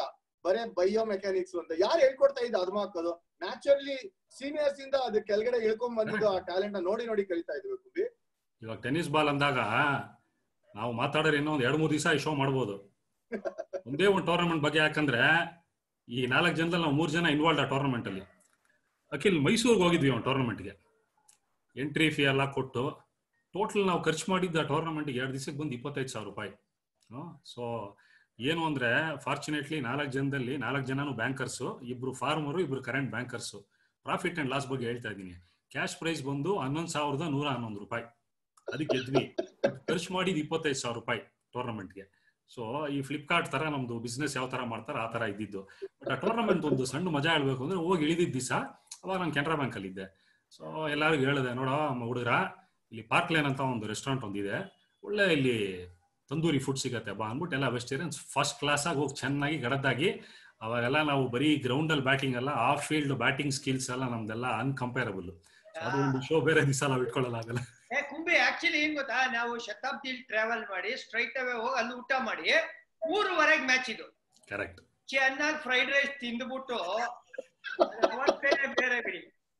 ಬರೇ ಬಯೋ ಮೆಕ್ಯಾನಿಕ್ಸ್ ಅಂತ ಯಾರು ಹೇಳ್ಕೊಡ್ತಾ ಇದ್ದ ಅದ್ಮ ಹಾಕೋದು ನ್ಯಾಚುರಲಿ ಸೀನಿಯರ್ಸ್ ಇಂದ ಅದು ಕೆಳಗಡೆ ಇಳ್ಕೊಂಡ್ ಬಂದಿದ್ದು ಆ ಟ್ಯಾಲೆಂಟ್ ನೋಡಿ ನೋಡಿ ಕಲಿತಾ ಇದ್ವಿ ಕುಂಬಿ ಇವಾಗ ಟೆನ್ನಿಸ್ ಬಾಲ್ ಅಂದಾಗ ನಾವು ಮಾತಾಡೋರು ಇನ್ನೂ ಒಂದ್ ಎರಡ್ ಮೂರ್ ದಿವಸ ಶೋ ಮಾಡ್ಬೋದು ಒಂದೇ ಒಂದು ಟೂರ್ನಮೆಂಟ್ ಬಗ್ಗೆ ಯಾಕಂದ್ರೆ ಈ ನಾಲ್ಕು ಜನದಲ್ಲಿ ನಾವು ಮೂರ್ ಜನ ಇನ್ವಾಲ್ವ್ ಆ ಟೂರ್ನಮೆಂಟ್ ಅಲ್ಲಿ ಅಖಿಲ್ ಮೈಸೂರಿಗೆ ಹೋಗಿದ್ವಿ ಒಂದು ಟೂರ್ನಮೆಂಟ್ಗೆ ಎಂಟ್ರಿ ಫೀ ಎಲ್ಲ ಕೊಟ್ಟು ಟೋಟಲ್ ನಾವು ಖರ್ಚು ಮಾಡಿದ್ದ ಟೂರ್ನಮೆಂಟ್ಗೆ ಎರಡು ದಿವಸಕ್ಕೆ ಬಂದು ಇಪ್ಪತ್ತೈದು ಸಾವಿರ ರೂಪಾಯಿ ಸೊ ಏನು ಅಂದ್ರೆ ಫಾರ್ಚುನೇಟ್ಲಿ ನಾಲ್ಕು ಜನದಲ್ಲಿ ನಾಲ್ಕು ಜನನು ಬ್ಯಾಂಕರ್ಸು ಇಬ್ರು ಫಾರ್ಮರು ಇಬ್ರು current bankers profit and loss ಬಗ್ಗೆ ಹೇಳ್ತಾ ಇದ್ದೀನಿ ಕ್ಯಾಶ್ ಪ್ರೈಸ್ ಬಂದು ಹನ್ನೊಂದು ಸಾವಿರದ ನೂರ ಹನ್ನೊಂದು ರೂಪಾಯಿ ಅದಕ್ಕೆ ಗೆದ್ವಿ ಖರ್ಚು ಮಾಡಿದ್ ಇಪ್ಪತ್ತೈದು ಸಾವಿರ ರೂಪಾಯಿ ಟೂರ್ನಮೆಂಟ್ಗೆ ಸೊ ಈ ಫ್ಲಿಪ್ಕಾರ್ಟ್ ತರ ನಮ್ದು ಬಿಸ್ನೆಸ್ ಯಾವ ತರ ಮಾಡ್ತಾರೆ ಆ ತರ ಇದ್ದಿದ್ದು ಬಟ್ ಆ ಟೂರ್ನಮೆಂಟ್ ಒಂದು ಸಣ್ಣ ಮಜಾ ಹೇಳ್ಬೇಕು ಅಂದ್ರೆ ಹೋಗಿ ಇಳಿದಿದ್ದ ದಿವಸ ಅವಾಗ ನಾನು ಕೆನರಾ ಬ್ಯಾಂಕ್ ಅಲ್ಲಿ ಇದ್ದೆ ಸೊ ಎಲ್ಲರಿಗೂ ಹೇಳಿದೆ ನೋಡೋ ಹುಡುಗರ ಇಲ್ಲಿ ಪಾರ್ಕ್ ಲೇನ್ ಅಂತ ಒಂದು ರೆಸ್ಟೋರೆಂಟ್ ಒಂದಿದೆ ಒಳ್ಳೆ ಇಲ್ಲಿ ತಂದೂರಿ ಫುಡ್ ಸಿಗತ್ತೆ ಬಾ ಅಂದ್ಬಿಟ್ಟು ಎಲ್ಲ ವೆಜಿಟೇರಿಯನ್ಸ್ ಫಸ್ಟ್ ಕ್ಲಾಸ್ ಆಗಿ ಹೋಗಿ ಚೆನ್ನಾಗಿ ಗಡದ್ದಾಗಿ ಅವಾಗೆಲ್ಲ ನಾವು ಬರೀ ಗ್ರೌಂಡ್ ಅಲ್ಲಿ ಬ್ಯಾಟಿಂಗ್ ಅಲ್ಲ ಆಫ್ ಫೀಲ್ಡ್ ಬ್ಯಾಟಿಂಗ್ ಸ್ಕಿಲ್ಸ್ ಎಲ್ಲ ನಮ್ದೆಲ್ಲ ಅನ್ಕಂಪೇರಬಲ್ ಅದು ಒಂದು ಶೋ ಬೇರೆ ದಿವಸ ನಾವು ಇಟ್ಕೊಳ್ಳಲಾಗಲ್ಲ ಏ ಕುಂಬಿ ಆಕ್ಚುಲಿ ಏನ್ ಗೊತ್ತಾ ನಾವು ಶತಾಬ್ದಿ ಟ್ರಾವೆಲ್ ಮಾಡಿ ಸ್ಟ್ರೈಟ್ ಅವೇ ಹೋಗಿ ಅಲ್ಲಿ ಊಟ ಮಾಡಿ ಮೂರುವರೆಗೆ ಮ್ಯಾಚ್ ಇದು ಕರೆಕ್ಟ್ ಚೆನ್ನಾಗಿ ಫ್ರೈಡ್ ರೈಸ್ ತಿಂದ್ಬಿಟ್ಟು ಅವತ್ತೇನೆ ಬೇರೆ ಬಿಡಿ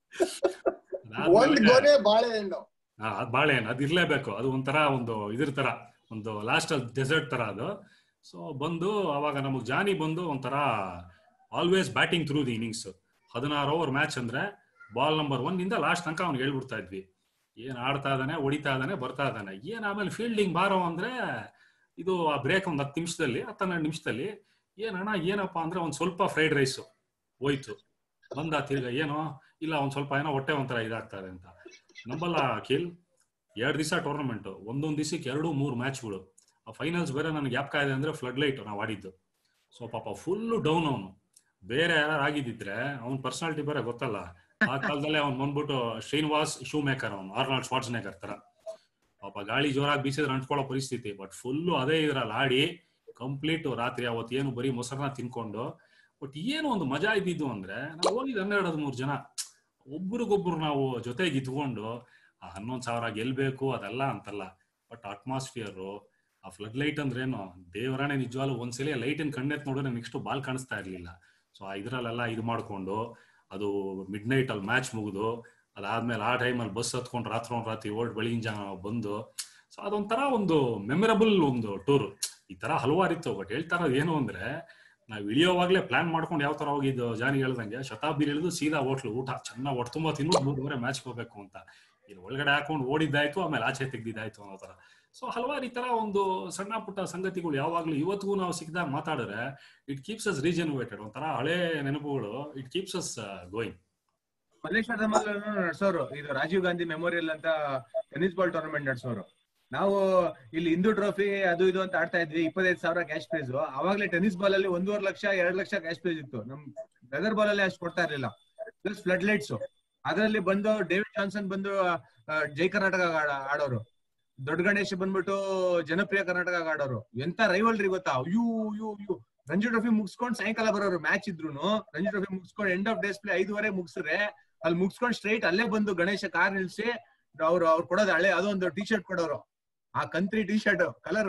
ಒಂದ್ ಗೊನೆ ಬಾಳೆಹಣ್ಣು ಅದ್ ಬಾಳೆಹಣ್ಣು ಅದು ಇರ್ಲೇಬೇಕು ಅದು ಒಂಥರ ಒಂದು ಇದ್ರ ತರ ಒಂದು ಲಾಸ್ಟ್ ಅಲ್ಲಿ ಡೆಸರ್ಟ್ ತರ ಅದು ಸೊ ಬಂದು ಅವಾಗ ನಮಗ್ ಜಾನಿ ಬಂದು ಒಂಥರ always batting through the innings ಹದಿನಾರು ಓವರ್ ಮ್ಯಾಚ್ ಅಂದ್ರೆ ಬಾಲ್ ನಂಬರ್ ಒನ್ ಇಂದ ಲಾಸ್ಟ್ ತನಕ ಅವ್ನಿಗೆ ಹೇಳ್ಬಿಡ್ತಾ ಇದ್ವಿ ಏನ್ ಆಡ್ತಾ ಇದ್ದಾನೆ ಹೊಡಿತಾ ಇದ್ದಾನೆ ಬರ್ತಾ ಇದ್ದಾನೆ ಏನ್ ಆಮೇಲೆ ಫೀಲ್ಡಿಂಗ್ ಬಾರೋ ಅಂದ್ರೆ ಇದು ಆ ಬ್ರೇಕ್ ಒಂದ್ ಹತ್ತು ನಿಮಿಷದಲ್ಲಿ ಹತ್ತೆರಡು ನಿಮಿಷದಲ್ಲಿ ಏನಣ್ಣ ಏನಪ್ಪಾ ಅಂದ್ರೆ ಒಂದ್ ಸ್ವಲ್ಪ ಫ್ರೈಡ್ ರೈಸ್ ಹೋಯ್ತು ಬಂದ ತಿರ್ಗ ಏನೋ ಇಲ್ಲ ಒಂದ್ ಸ್ವಲ್ಪ ಏನೋ ಹೊಟ್ಟೆ ಒಂಥರ ಇದಾಗ್ತಾ ಇದೆ ಅಂತ ನಂಬಲ್ಲ ಅಖಿಲ್ ಎರಡ್ ದಿವಸ ಟೂರ್ನಮೆಂಟ್ ಒಂದೊಂದ್ ದಿವಸಕ್ಕೆ ಎರಡು ಮೂರು ಮ್ಯಾಚ್ಗಳು ಆ ಫೈನಲ್ಸ್ ಬೇರೆ ನನಗೆ ಜ್ಞಾಪಕ ಇದೆ ಅಂದ್ರೆ ಫ್ಲಡ್ ಲೈಟ್ ನಾವು ಆಡಿದ್ದು ಸೊ ಪಾಪ ಫುಲ್ ಡೌನ್ ಅವನು ಬೇರೆ ಯಾರು ಆಗಿದ್ದಿದ್ರೆ ಅವ್ನ ಪರ್ಸನಾಲಿಟಿ ಬೇರೆ ಗೊತ್ತಲ್ಲ ಆ ಕಾಲದಲ್ಲೇ ಅವ್ನು ಬಂದ್ಬಿಟ್ಟು ಶ್ರೀನಿವಾಸ್ ಶೂ ಮೇಕರ್ ಅವನು ಆರ್ನಾಲ್ಡ್ ಸ್ವಾಟ್ಸ್ ಮೇಕರ್ ತರ ಪಾಪ ಗಾಳಿ ಜೋರಾಗಿ ಬೀಸಿದ್ರೆ ಅಂಟ್ಕೊಳ್ಳೋ ಪರಿಸ್ಥಿತಿ ಬಟ್ ಫುಲ್ಲು ಅದೇ ಇದ್ರಲ್ಲಿ ಆಡಿ ಕಂಪ್ಲೀಟ್ ರಾತ್ರಿ ಅವತ್ತು ಏನು ಬರೀ ಮೊಸರನ್ನ ತಿನ್ಕೊಂಡು ಬಟ್ ಏನು ಒಂದು ಮಜಾ ಇದ್ದಿದ್ದು ಅಂದ್ರೆ ನಾವು ಹೋಗಿದ್ದು ಹನ್ನೆರಡು ಹದಿಮೂರು ಜನ ಒಬ್ರಿಗೊಬ್ರು ನಾವು ಜೊತೆಗೆ ಇದ್ಕೊಂಡು ಆ ಹನ್ನೊಂದು ಸಾವಿರ ಗೆಲ್ಬೇಕು ಅದೆಲ್ಲ ಅಂತಲ್ಲ ಬಟ್ ಅಟ್ಮಾಸ್ಫಿಯರು ಆ ಫ್ಲಡ್ ಲೈಟ್ ಅಂದ್ರೆ ಏನು ದೇವರಾಣೆ ನಿಜವಾಗ್ಲೂ ಒಂದ್ಸಲಿ ಲೈಟಿನ ಕಣ್ಣೆತ್ ನೋಡಿದ್ರೆ ನೆಕ್ಸ್ಟ್ ಬಾಲ್ ಕಾಣಿಸ್ತಾ ಇರ್ಲಿಲ್ಲ ಸೊ ಇದ್ರಲ್ಲೆಲ್ಲ ಇದು ಮಾಡ್ಕೊಂಡು ಅದು ಮಿಡ್ ನೈಟ್ ಅಲ್ಲಿ ಮ್ಯಾಚ್ ಮುಗಿದು ಅದಾದ್ಮೇಲೆ ಆ ಟೈಮಲ್ಲಿ ಬಸ್ ಹತ್ಕೊಂಡು ರಾತ್ರಿ ರಾತ್ರಿ ಓಲ್ಡ್ ಬೆಳಗಿನ ಜಾವ ನಾವು ಬಂದು ಸೊ ಅದೊಂಥರ ಒಂದು ಮೆಮೊರಬಲ್ ಒಂದು ಟೂರ್ ಈ ತರ ಹಲವಾರಿತ್ತು ಬಟ್ ಹೇಳ್ತಾ ಇರೋದು ಏನು ಅಂದ್ರೆ ನಾವು ಇಳಿಯೋವಾಗ್ಲೇ ಪ್ಲಾನ್ ಮಾಡ್ಕೊಂಡು ಯಾವ ತರ ಹೋಗಿದ್ದು ಜಾನಿ ಹೇಳ್ದಂಗೆ ಶತಾಬ್ದಿ ಇಳಿದು ಸೀದಾ ಹೋಟ್ಲು ಊಟ ಚೆನ್ನಾಗಿ ಹೊಟ್ಟೆ ತುಂಬಾ ತಿನ್ನು ಮೂರುವರೆ ಮ್ಯಾಚ್ ಹೋಗ್ಬೇಕು ಅಂತ ಇಲ್ಲಿ ಒಳಗಡೆ ಹಾಕೊಂಡು ಓಡಿದ್ದಾಯ್ತು ಆಮೇಲೆ ಆಚೆ ತೆಗ್ದಿದ್ದಾಯ್ತು ಅನ್ನೋ ತರ ಸೊ ಹಲವಾರು ಈ ತರ ಒಂದು ಸಣ್ಣ ಪುಟ್ಟ ಸಂಗತಿಗಳು ಯಾವಾಗ್ಲೂ ಇವತ್ತಿಗೂ ನಾವು ಸಿಕ್ಕಿದಾಗ ಮಾತಾಡಿದ್ರೆ ಇಟ್ ಕೀಪ್ಸ್ ಅಸ್ ರೀಜನರೇಟೆಡ್ ಒಂಥರ ಹಳೆ ನೆನಪುಗಳು it keeps us going Malleshwara ನಡ್ಸೋರು ಇದು ರಾಜೀವ್ ಗಾಂಧಿ ಮೆಮೋರಿಯಲ್ ಅಂತ ಟೆನ್ನಿಸ್ ಬಾಲ್ ಟೂರ್ನಮೆಂಟ್ ನಡ್ಸೋರು ನಾವು ಇಲ್ಲಿ ಹಿಂದೂ ಟ್ರೋಫಿ ಅದು ಇದು ಅಂತ ಆಡ್ತಾ ಇದ್ವಿ ಇಪ್ಪತ್ತೈದು ಸಾವಿರ ಕ್ಯಾಶ್ ಪ್ರೈಸ್ ಅವಾಗ್ಲೇ ಟೆನ್ನಿಸ್ ಬಾಲ್ ಅಲ್ಲಿ ಒಂದೂವರೆ ಲಕ್ಷ ಎರಡ್ ಲಕ್ಷ ಕ್ಯಾಶ್ ಪ್ರೈಸ್ ಇತ್ತು ನಮ್ ವೆದರ್ ಬಾಲ್ ಅಲ್ಲಿ ಅಷ್ಟು ಕೊಡ್ತಾ ಇರ್ಲಿಲ್ಲ ಪ್ಲಸ್ ಫ್ಲಡ್ ಲೈಟ್ಸ್ ಅದರಲ್ಲಿ ಬಂದು ಡೇವಿಡ್ ಜಾನ್ಸನ್ ಬಂದು ಆ, ಜೈ ಕರ್ನಾಟಕ ಆಡ- ಆಡೋರು ದೊಡ್ಡ ಗಣೇಶ್ ಬಂದ್ಬಿಟ್ಟು ಜನಪ್ರಿಯ ಕರ್ನಾಟಕ ಆಡೋರು ಎಂತ ರೈವಲ್ರಿ ಗೊತ್ತಾ ಅಯ್ಯೂ ಅಯ್ಯೋ ಅಯ್ಯೋ ರಂಜಿ ಟ್ರೋಫಿ ಮುಗಿಸ್ಕೊಂಡು ಸಾಯಂಕಾಲ ಬರೋರು ಮ್ಯಾಚ್ ಇದ್ರು ರಂಜಿ ಟ್ರೋಫಿ ಮುಗಿಸ್ಕೊಂಡು ಎಂಡ್ ಆಫ್ ಡೇಸ್ ಪ್ಲೇ ಐದುವರೆ ಮುಗಿಸ್ರೆ ಅಲ್ಲಿ ಮುಗಿಸ್ಕೊಂಡು ಸ್ಟ್ರೈಟ್ ಅಲ್ಲೇ ಬಂದು ಗಣೇಶ ಕಾರ್ ನಿಲ್ಸಿ ಅವ್ರು ಅವ್ರು ಕೊಡೋದು ಹಳೆ ಅದೊಂದು ಟಿ ಶರ್ಟ್ ಕೊಡೋರು ಆ ಕಂತ್ರಿ ಟಿ ಶರ್ಟ್ ಕಲರ್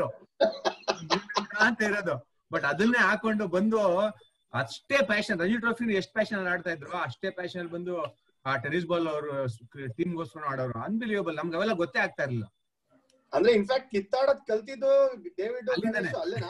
ಅಂತ ಇರೋದು ಬಟ್ ಅದನ್ನೇ ಹಾಕೊಂಡು ಬಂದು ಅಷ್ಟೇ ಪ್ಯಾಷನ್ ರಂಜಿ ಟ್ರೋಫಿ ಎಷ್ಟು ಪ್ಯಾಷನ್ ಅಲ್ಲಿ ಆಡ್ತಾ ಇದ್ರು ಅಷ್ಟೇ ಪ್ಯಾಷನ್ ಅಲ್ಲಿ ಬಂದು ಆ ಟೆನಿಸ್ ಬಾಲ್ ಅವರು ಟೀಮ್ ಗೋಸ್ಕರ ಆಡೋರು ಅನ್ಬಿಲಿಯಬಲ್ ನಮ್ಗೆ ಅವೆಲ್ಲ ಗೊತ್ತೇ ಆಗ್ತಾ ಇರ್ಲಿಲ್ಲ ಅಂದ್ರೆ ಇನ್ಫ್ಯಾಕ್ಟ್ ಕಿತ್ತಾಡೋದ್ ಕಲ್ತಿದ್ದು ಡೇವಿಡ್ ಅಲ್ಲಿಂದಾನೆ. ಗಣೇಶ್ ಅಲ್ಲೇನಾ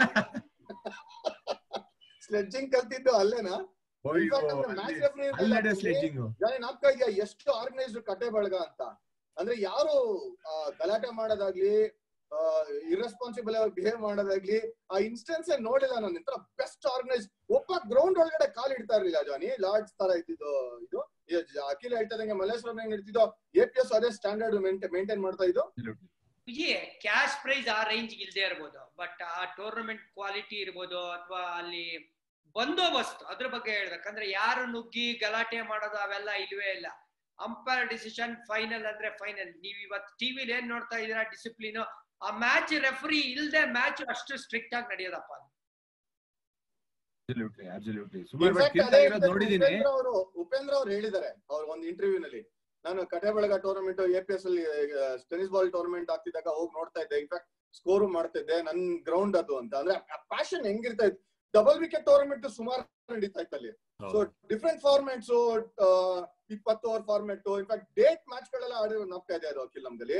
ಸ್ಲೆಡ್ಜಿಂಗ್ ಕಲ್ತಿದ್ದು ಅಲ್ಲೇನಾ Infact ಅಂದ್ರೆ match referee ಅಲ್ಲಿ ಇರ್ಲಿಲ್ಲ. ನಡೆಯೋ ಸ್ಲೆಡ್ಜಿಂಗ್ ನಾನು ನಾಪ್ಕ ಇದೆಯಾ ಎಷ್ಟು ಆರ್ಗನೈಸ್ಡ್ ಕತೆ ಬಳಗ ಅಂತ ಅಂದ್ರೆ ಯಾರು ಆ, ಗಲಾಟೆ ಮಾಡೋದಾಗ್ಲಿ ಇರೆಸ್ಪಾನ್ಸಿಬಲ್ ಆಗಿ ಬಿಹೇವ್ ಮಾಡೋದಾಗ್ಲಿ ಆ ಇನ್ಸ್ಟೆನ್ಸ್ ನೋಡಿಲ್ಲ ನಾನು ಇಂತರ ಬೆಸ್ಟ್ ಆರ್ಗನೈಸ್ ಒಬ್ಬ ಗ್ರೌಂಡ್ ಒಳಗಡೆ ಕಾಲ್ ಇಡ್ತಾ ಇರ್ಲಿಲ್ಲ ಜಾನಿ ಲಾರ್ಡ್ಸ್ ತರ ಇದ್ದಿದ್ದು ಇದು ಈ ಜ- ಅಖಿಲ ಹೇಳ್ತದಂಗೆ ಮಲ್ಲೇಶ್ವರಂ ಹೆಂಗ್ ಇಡ್ತಿದ್ದೋ ಎ ಪಿ ಎಸ್ ಅದೇ ಸ್ಟ್ಯಾಂಡರ್ಡ್ ಮೇಂಟೈನ್ ಮಾಡ್ತಾ ಇದ್ದು ವಿಜಿ ಕ್ಯಾಶ್ ಪ್ರೈಸ್ ಆ ರೇಂಜ್ ಇಲ್ದೇ ಇರ್ಬೋದು ಬಟ್ ಆ ಟೂರ್ನಮೆಂಟ್ ಕ್ವಾಲಿಟಿ ಇರ್ಬೋದು ಅಥವಾ ಅಲ್ಲಿ ಬಂದೋಬಸ್ತ್ ಅದ್ರ ಬಗ್ಗೆ ಹೇಳ್ಬೇಕಂದ್ರೆ ಯಾರು ನುಗ್ಗಿ ಗಲಾಟೆ ಮಾಡೋದು ಅವೆಲ್ಲ ಇಲ್ವೇ ಇಲ್ಲ ಅಂಪೈರ್ ಡಿಸಿಷನ್ ಫೈನಲ್ ಅಂದ್ರೆ ಫೈನಲ್ ನೀವ್ ಇವತ್ತು ಟಿವಿಲಿ ಏನ್ ನೋಡ್ತಾ ಇದೀರಾ ಡಿಸಿಪ್ಲಿನ್ ಆ ಮ್ಯಾಚ್ ರೆಫ್ರಿ ಇಲ್ದೆ ಮ್ಯಾಚ್ ಅಷ್ಟು ಸ್ಟ್ರಿಕ್ಟ್ ಆಗಿ ನಡೆಯೋದಪ್ಪ ಅದು. ಅಬ್ಸಲ್ಯೂಟ್ಲಿ ಅಬ್ಸಲ್ಯೂಟ್ಲಿ ಸುಮಾರು Infact ಕಿರ್ತ ಅದೇ ಇರೋದ್ ನೋಡಿದೀನಿ ಉಪೇಂದ್ರ ಅವರು ಉಪೇಂದ್ರ ಅವ್ರು ಹೇಳಿದ್ದಾರೆ ಅವ್ರ ಒಂದು ಇಂಟರ್ವ್ಯೂ ನಲ್ಲಿ ನಾನು ಕಟೆ ಬೆಳಗ ಟೂರ್ನಮೆಂಟ್ ಎ ಪಿ ಎಸ್ ಅಲ್ಲಿ ಟೆನಿಸ್ ಬಾಲ್ ಟೂರ್ನಮೆಂಟ್ ಆಗ್ತಿದ್ದಾಗ ಹೋಗಿ ನೋಡ್ತಾ ಇದ್ದೆ ಇನ್ಫ್ಯಾಕ್ಟ್ ಸ್ಕೋರ್ ಮಾಡ್ತಾ ಇದ್ದೆ ನನ್ ಗ್ರೌಂಡ್ ಅದು ಅಂತ ಅಂದ್ರೆ ಪ್ಯಾಷನ್ ಹೆಂಗಿರ್ತಾ ಇತ್ತು ಡಬಲ್ ವಿಕೆಟ್ ಟೂರ್ನಮೆಂಟ್ ಸುಮಾರು ನಡೀತಾ ಇತ್ತು ಅಲ್ಲಿ ಸೊ ಡಿಫ್ರೆಂಟ್ ಫಾರ್ಮ್ಯಾಟ್ಸ್ ಇಪ್ಪತ್ತು ಓವರ್ ಫಾರ್ಮ್ಯಾಟ್ ಇನ್ಫ್ಯಾಕ್ಟ್ ಡೇಟ್ ಮ್ಯಾಚ್ ಗಳೆಲ್ಲ ಆಡಿರೋ ನಾಪ್ತಾ ಇದೆ ಅದು ಅಖಿಲ್ ನಮ್ದಲ್ಲಿ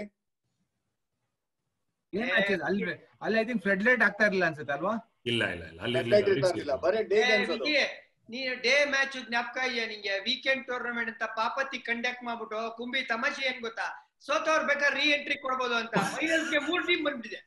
ಏನ್ match ಇದು? ಅಲ್ಲಿ ಅಲ್ಲಿ ಐ ಥಿಂಕ್ ಫ್ಲಡ್ ಲೈಟ್ ಆಗ್ತಾ ಇರಲಿಲ್ಲ ಅನ್ಸುತ್ತೆ ಅಲ್ವಾ ಇಲ್ಲ ಇಲ್ಲ ಇಲ್ಲ ಅಲ್ಲಿ ಲೈಟ್ ಇರ್ತಾ ಇರ್ಲಿಲ್ಲ ಬರೇ ಡೇ ಗೇಮ್ಸ್ ಅದು ವಿಜಿ ನೀನು ಡೇ ಮ್ಯಾಚ್ ಜ್ಞಾಪಕ ಇದೆಯಾ ನಿಂಗೆ ವೀಕೆಂಡ್ ಟೂರ್ನಮೆಂಟ್ ಅಂತ ಪಾಪತಿ ಕಂಡಕ್ಟ್ ಮಾಡ್ಬಿಟ್ಟು ಕುಂಬಿ ತಮಾಷೆ ಏನ್ ಗೊತ್ತಾ ಸೋತವ್ರು ಬೇಕಾದ್ರೆ ರೀ ಎಂಟ್ರಿ ಕೊಡ್ಬೋದು ಅಂತ ಫೈನಲ್ಸ್ಗೆ ಮೂರ್ ಟೀಮ್ ಬಂದ್ಬಿಟ್ಟಿದೆ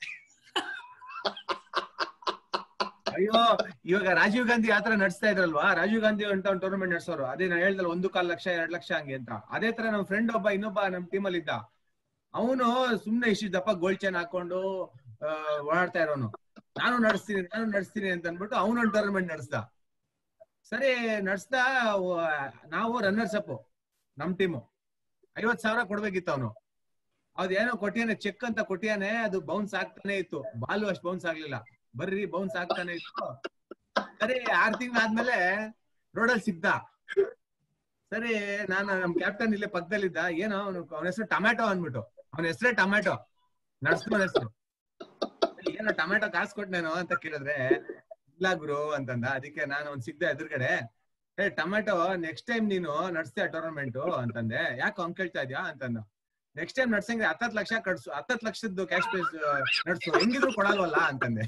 ಅಯ್ಯೋ ಇವಾಗ ರಾಜೀವ್ ಗಾಂಧಿ ಆತರ ನಡೆಸ್ತಾ ಇದ್ರಲ್ವಾ ರಾಜೀವ್ ಗಾಂಧಿ ಅಂತ ಒಂದು ಟೂರ್ನಮೆಂಟ್ ನಡೆಸೋರು ಅದೇ ನಾ ಹೇಳ್ದಲ್ಲ ಒಂದು ಕಾಲ್ ಲಕ್ಷ ಎರಡ್ ಲಕ್ಷ ಹಂಗೆ ಅಂತ ಅದೇ ತರ ನಮ್ ಫ್ರೆಂಡ್ ಒಬ್ಬ ಇನ್ನೊಬ್ಬ ನಮ್ ಟೀಮಲ್ಲಿ ಇದ್ದ ಅವನು ಸುಮ್ನೆ ಇಷ್ಟು ದಪ್ಪ ಗೋಲ್ಡ್ ಚೈನ್ ಹಾಕೊಂಡು ಆ, ಓಡಾಡ್ತಾ ಇರೋನು ನಾನು ನಡೆಸ್ತೀನಿ ನಾನು ನಡೆಸ್ತೀನಿ ಅಂತ ಅನ್ಬಿಟ್ಟು ಅವನು ಒಂದು ಟೂರ್ನಮೆಂಟ್ ನಡೆಸ್ದ ಸರಿ ನಡೆಸ್ದ ನಾವು ರನ್ನರ್ಸ್ ಅಪ್ ನಮ್ ಟೀಮು ಐವತ್ ಸಾವಿರ ಕೊಡ್ಬೇಕಿತ್ತು ಅವನು ಅದೇನೋ ಕೊಟ್ಟಿಯಾನೆ ಚೆಕ್ ಅಂತ ಕೊಟ್ಟಿಯಾನೆ ಅದು ಬೌನ್ಸ್ ಆಗ್ತಾನೆ ಇತ್ತು ಬಾಲು ಅಷ್ಟು ಬೌನ್ಸ್ ಆಗ್ಲಿಲ್ಲ ಬರ್ರಿ ಬೌನ್ಸ್ ಆಗ್ತಾನೆ ಇತ್ತು ಸರಿ ಆರ್ ತಿಂಗಳಾದ್ಮೇಲೆ ರೋಡಲ್ಲಿ ಸಿಗ್ದ ಸರಿ ನಾನು ನಮ್ ಕ್ಯಾಪ್ಟನ್ ಇಲ್ಲೇ ಪಕ್ಕದಲ್ಲಿದ್ದ ಏನೋ ಅವನು ಅವನ ಹೆಸರು ಟೊಮ್ಯಾಟೊ ಅಂದ್ಬಿಟ್ಟು ಅವನ ಹೆಸರೇ ಟೊಮ್ಯಾಟೊ ನಡ್ಸ್ಕೊಂಡ್ ಹೆಸರು ಏನೋ ಟೊಮ್ಯಾಟೊ ಕಾಸು ಕೊಟ್ನೇನೋ ಅಂತ ಕೇಳಿದ್ರೆ ಇಲ್ಲ ಗುರು ಅಂತಂದ ಅದಕ್ಕೆ ನಾನು ಅವ್ನ್ ಸಿಗ್ದೆ ಎದುರುಗಡೆ ಏ ಟೊಮ್ಯಾಟೊ ನೆಕ್ಸ್ಟ್ ಟೈಮ್ ನೀನು ನಡ್ಸ್ತೀಯ ಟೂರ್ನಮೆಂಟ್ ಅಂತಂದೆ ಯಾಕೆ ಹಂಗ್ ಕೇಳ್ತಾ ಇದ್ಯಾ ಅಂತಂದ ನೆಕ್ಸ್ಟ್ ಟೈಮ್ ನಡ್ಸಂಗೆ ಹತ್ತತ್ ಲಕ್ಷ ಕಟ್ಸು ಹತ್ತತ್ ಲಕ್ಷದ್ದು ಕ್ಯಾಶ್ ಪ್ರೈಸ್ ನಡ್ಸು ಹೆಂಗಿದ್ರು ಕೊಡಲ್ವಲ್ಲ ಅಂತಂದೆ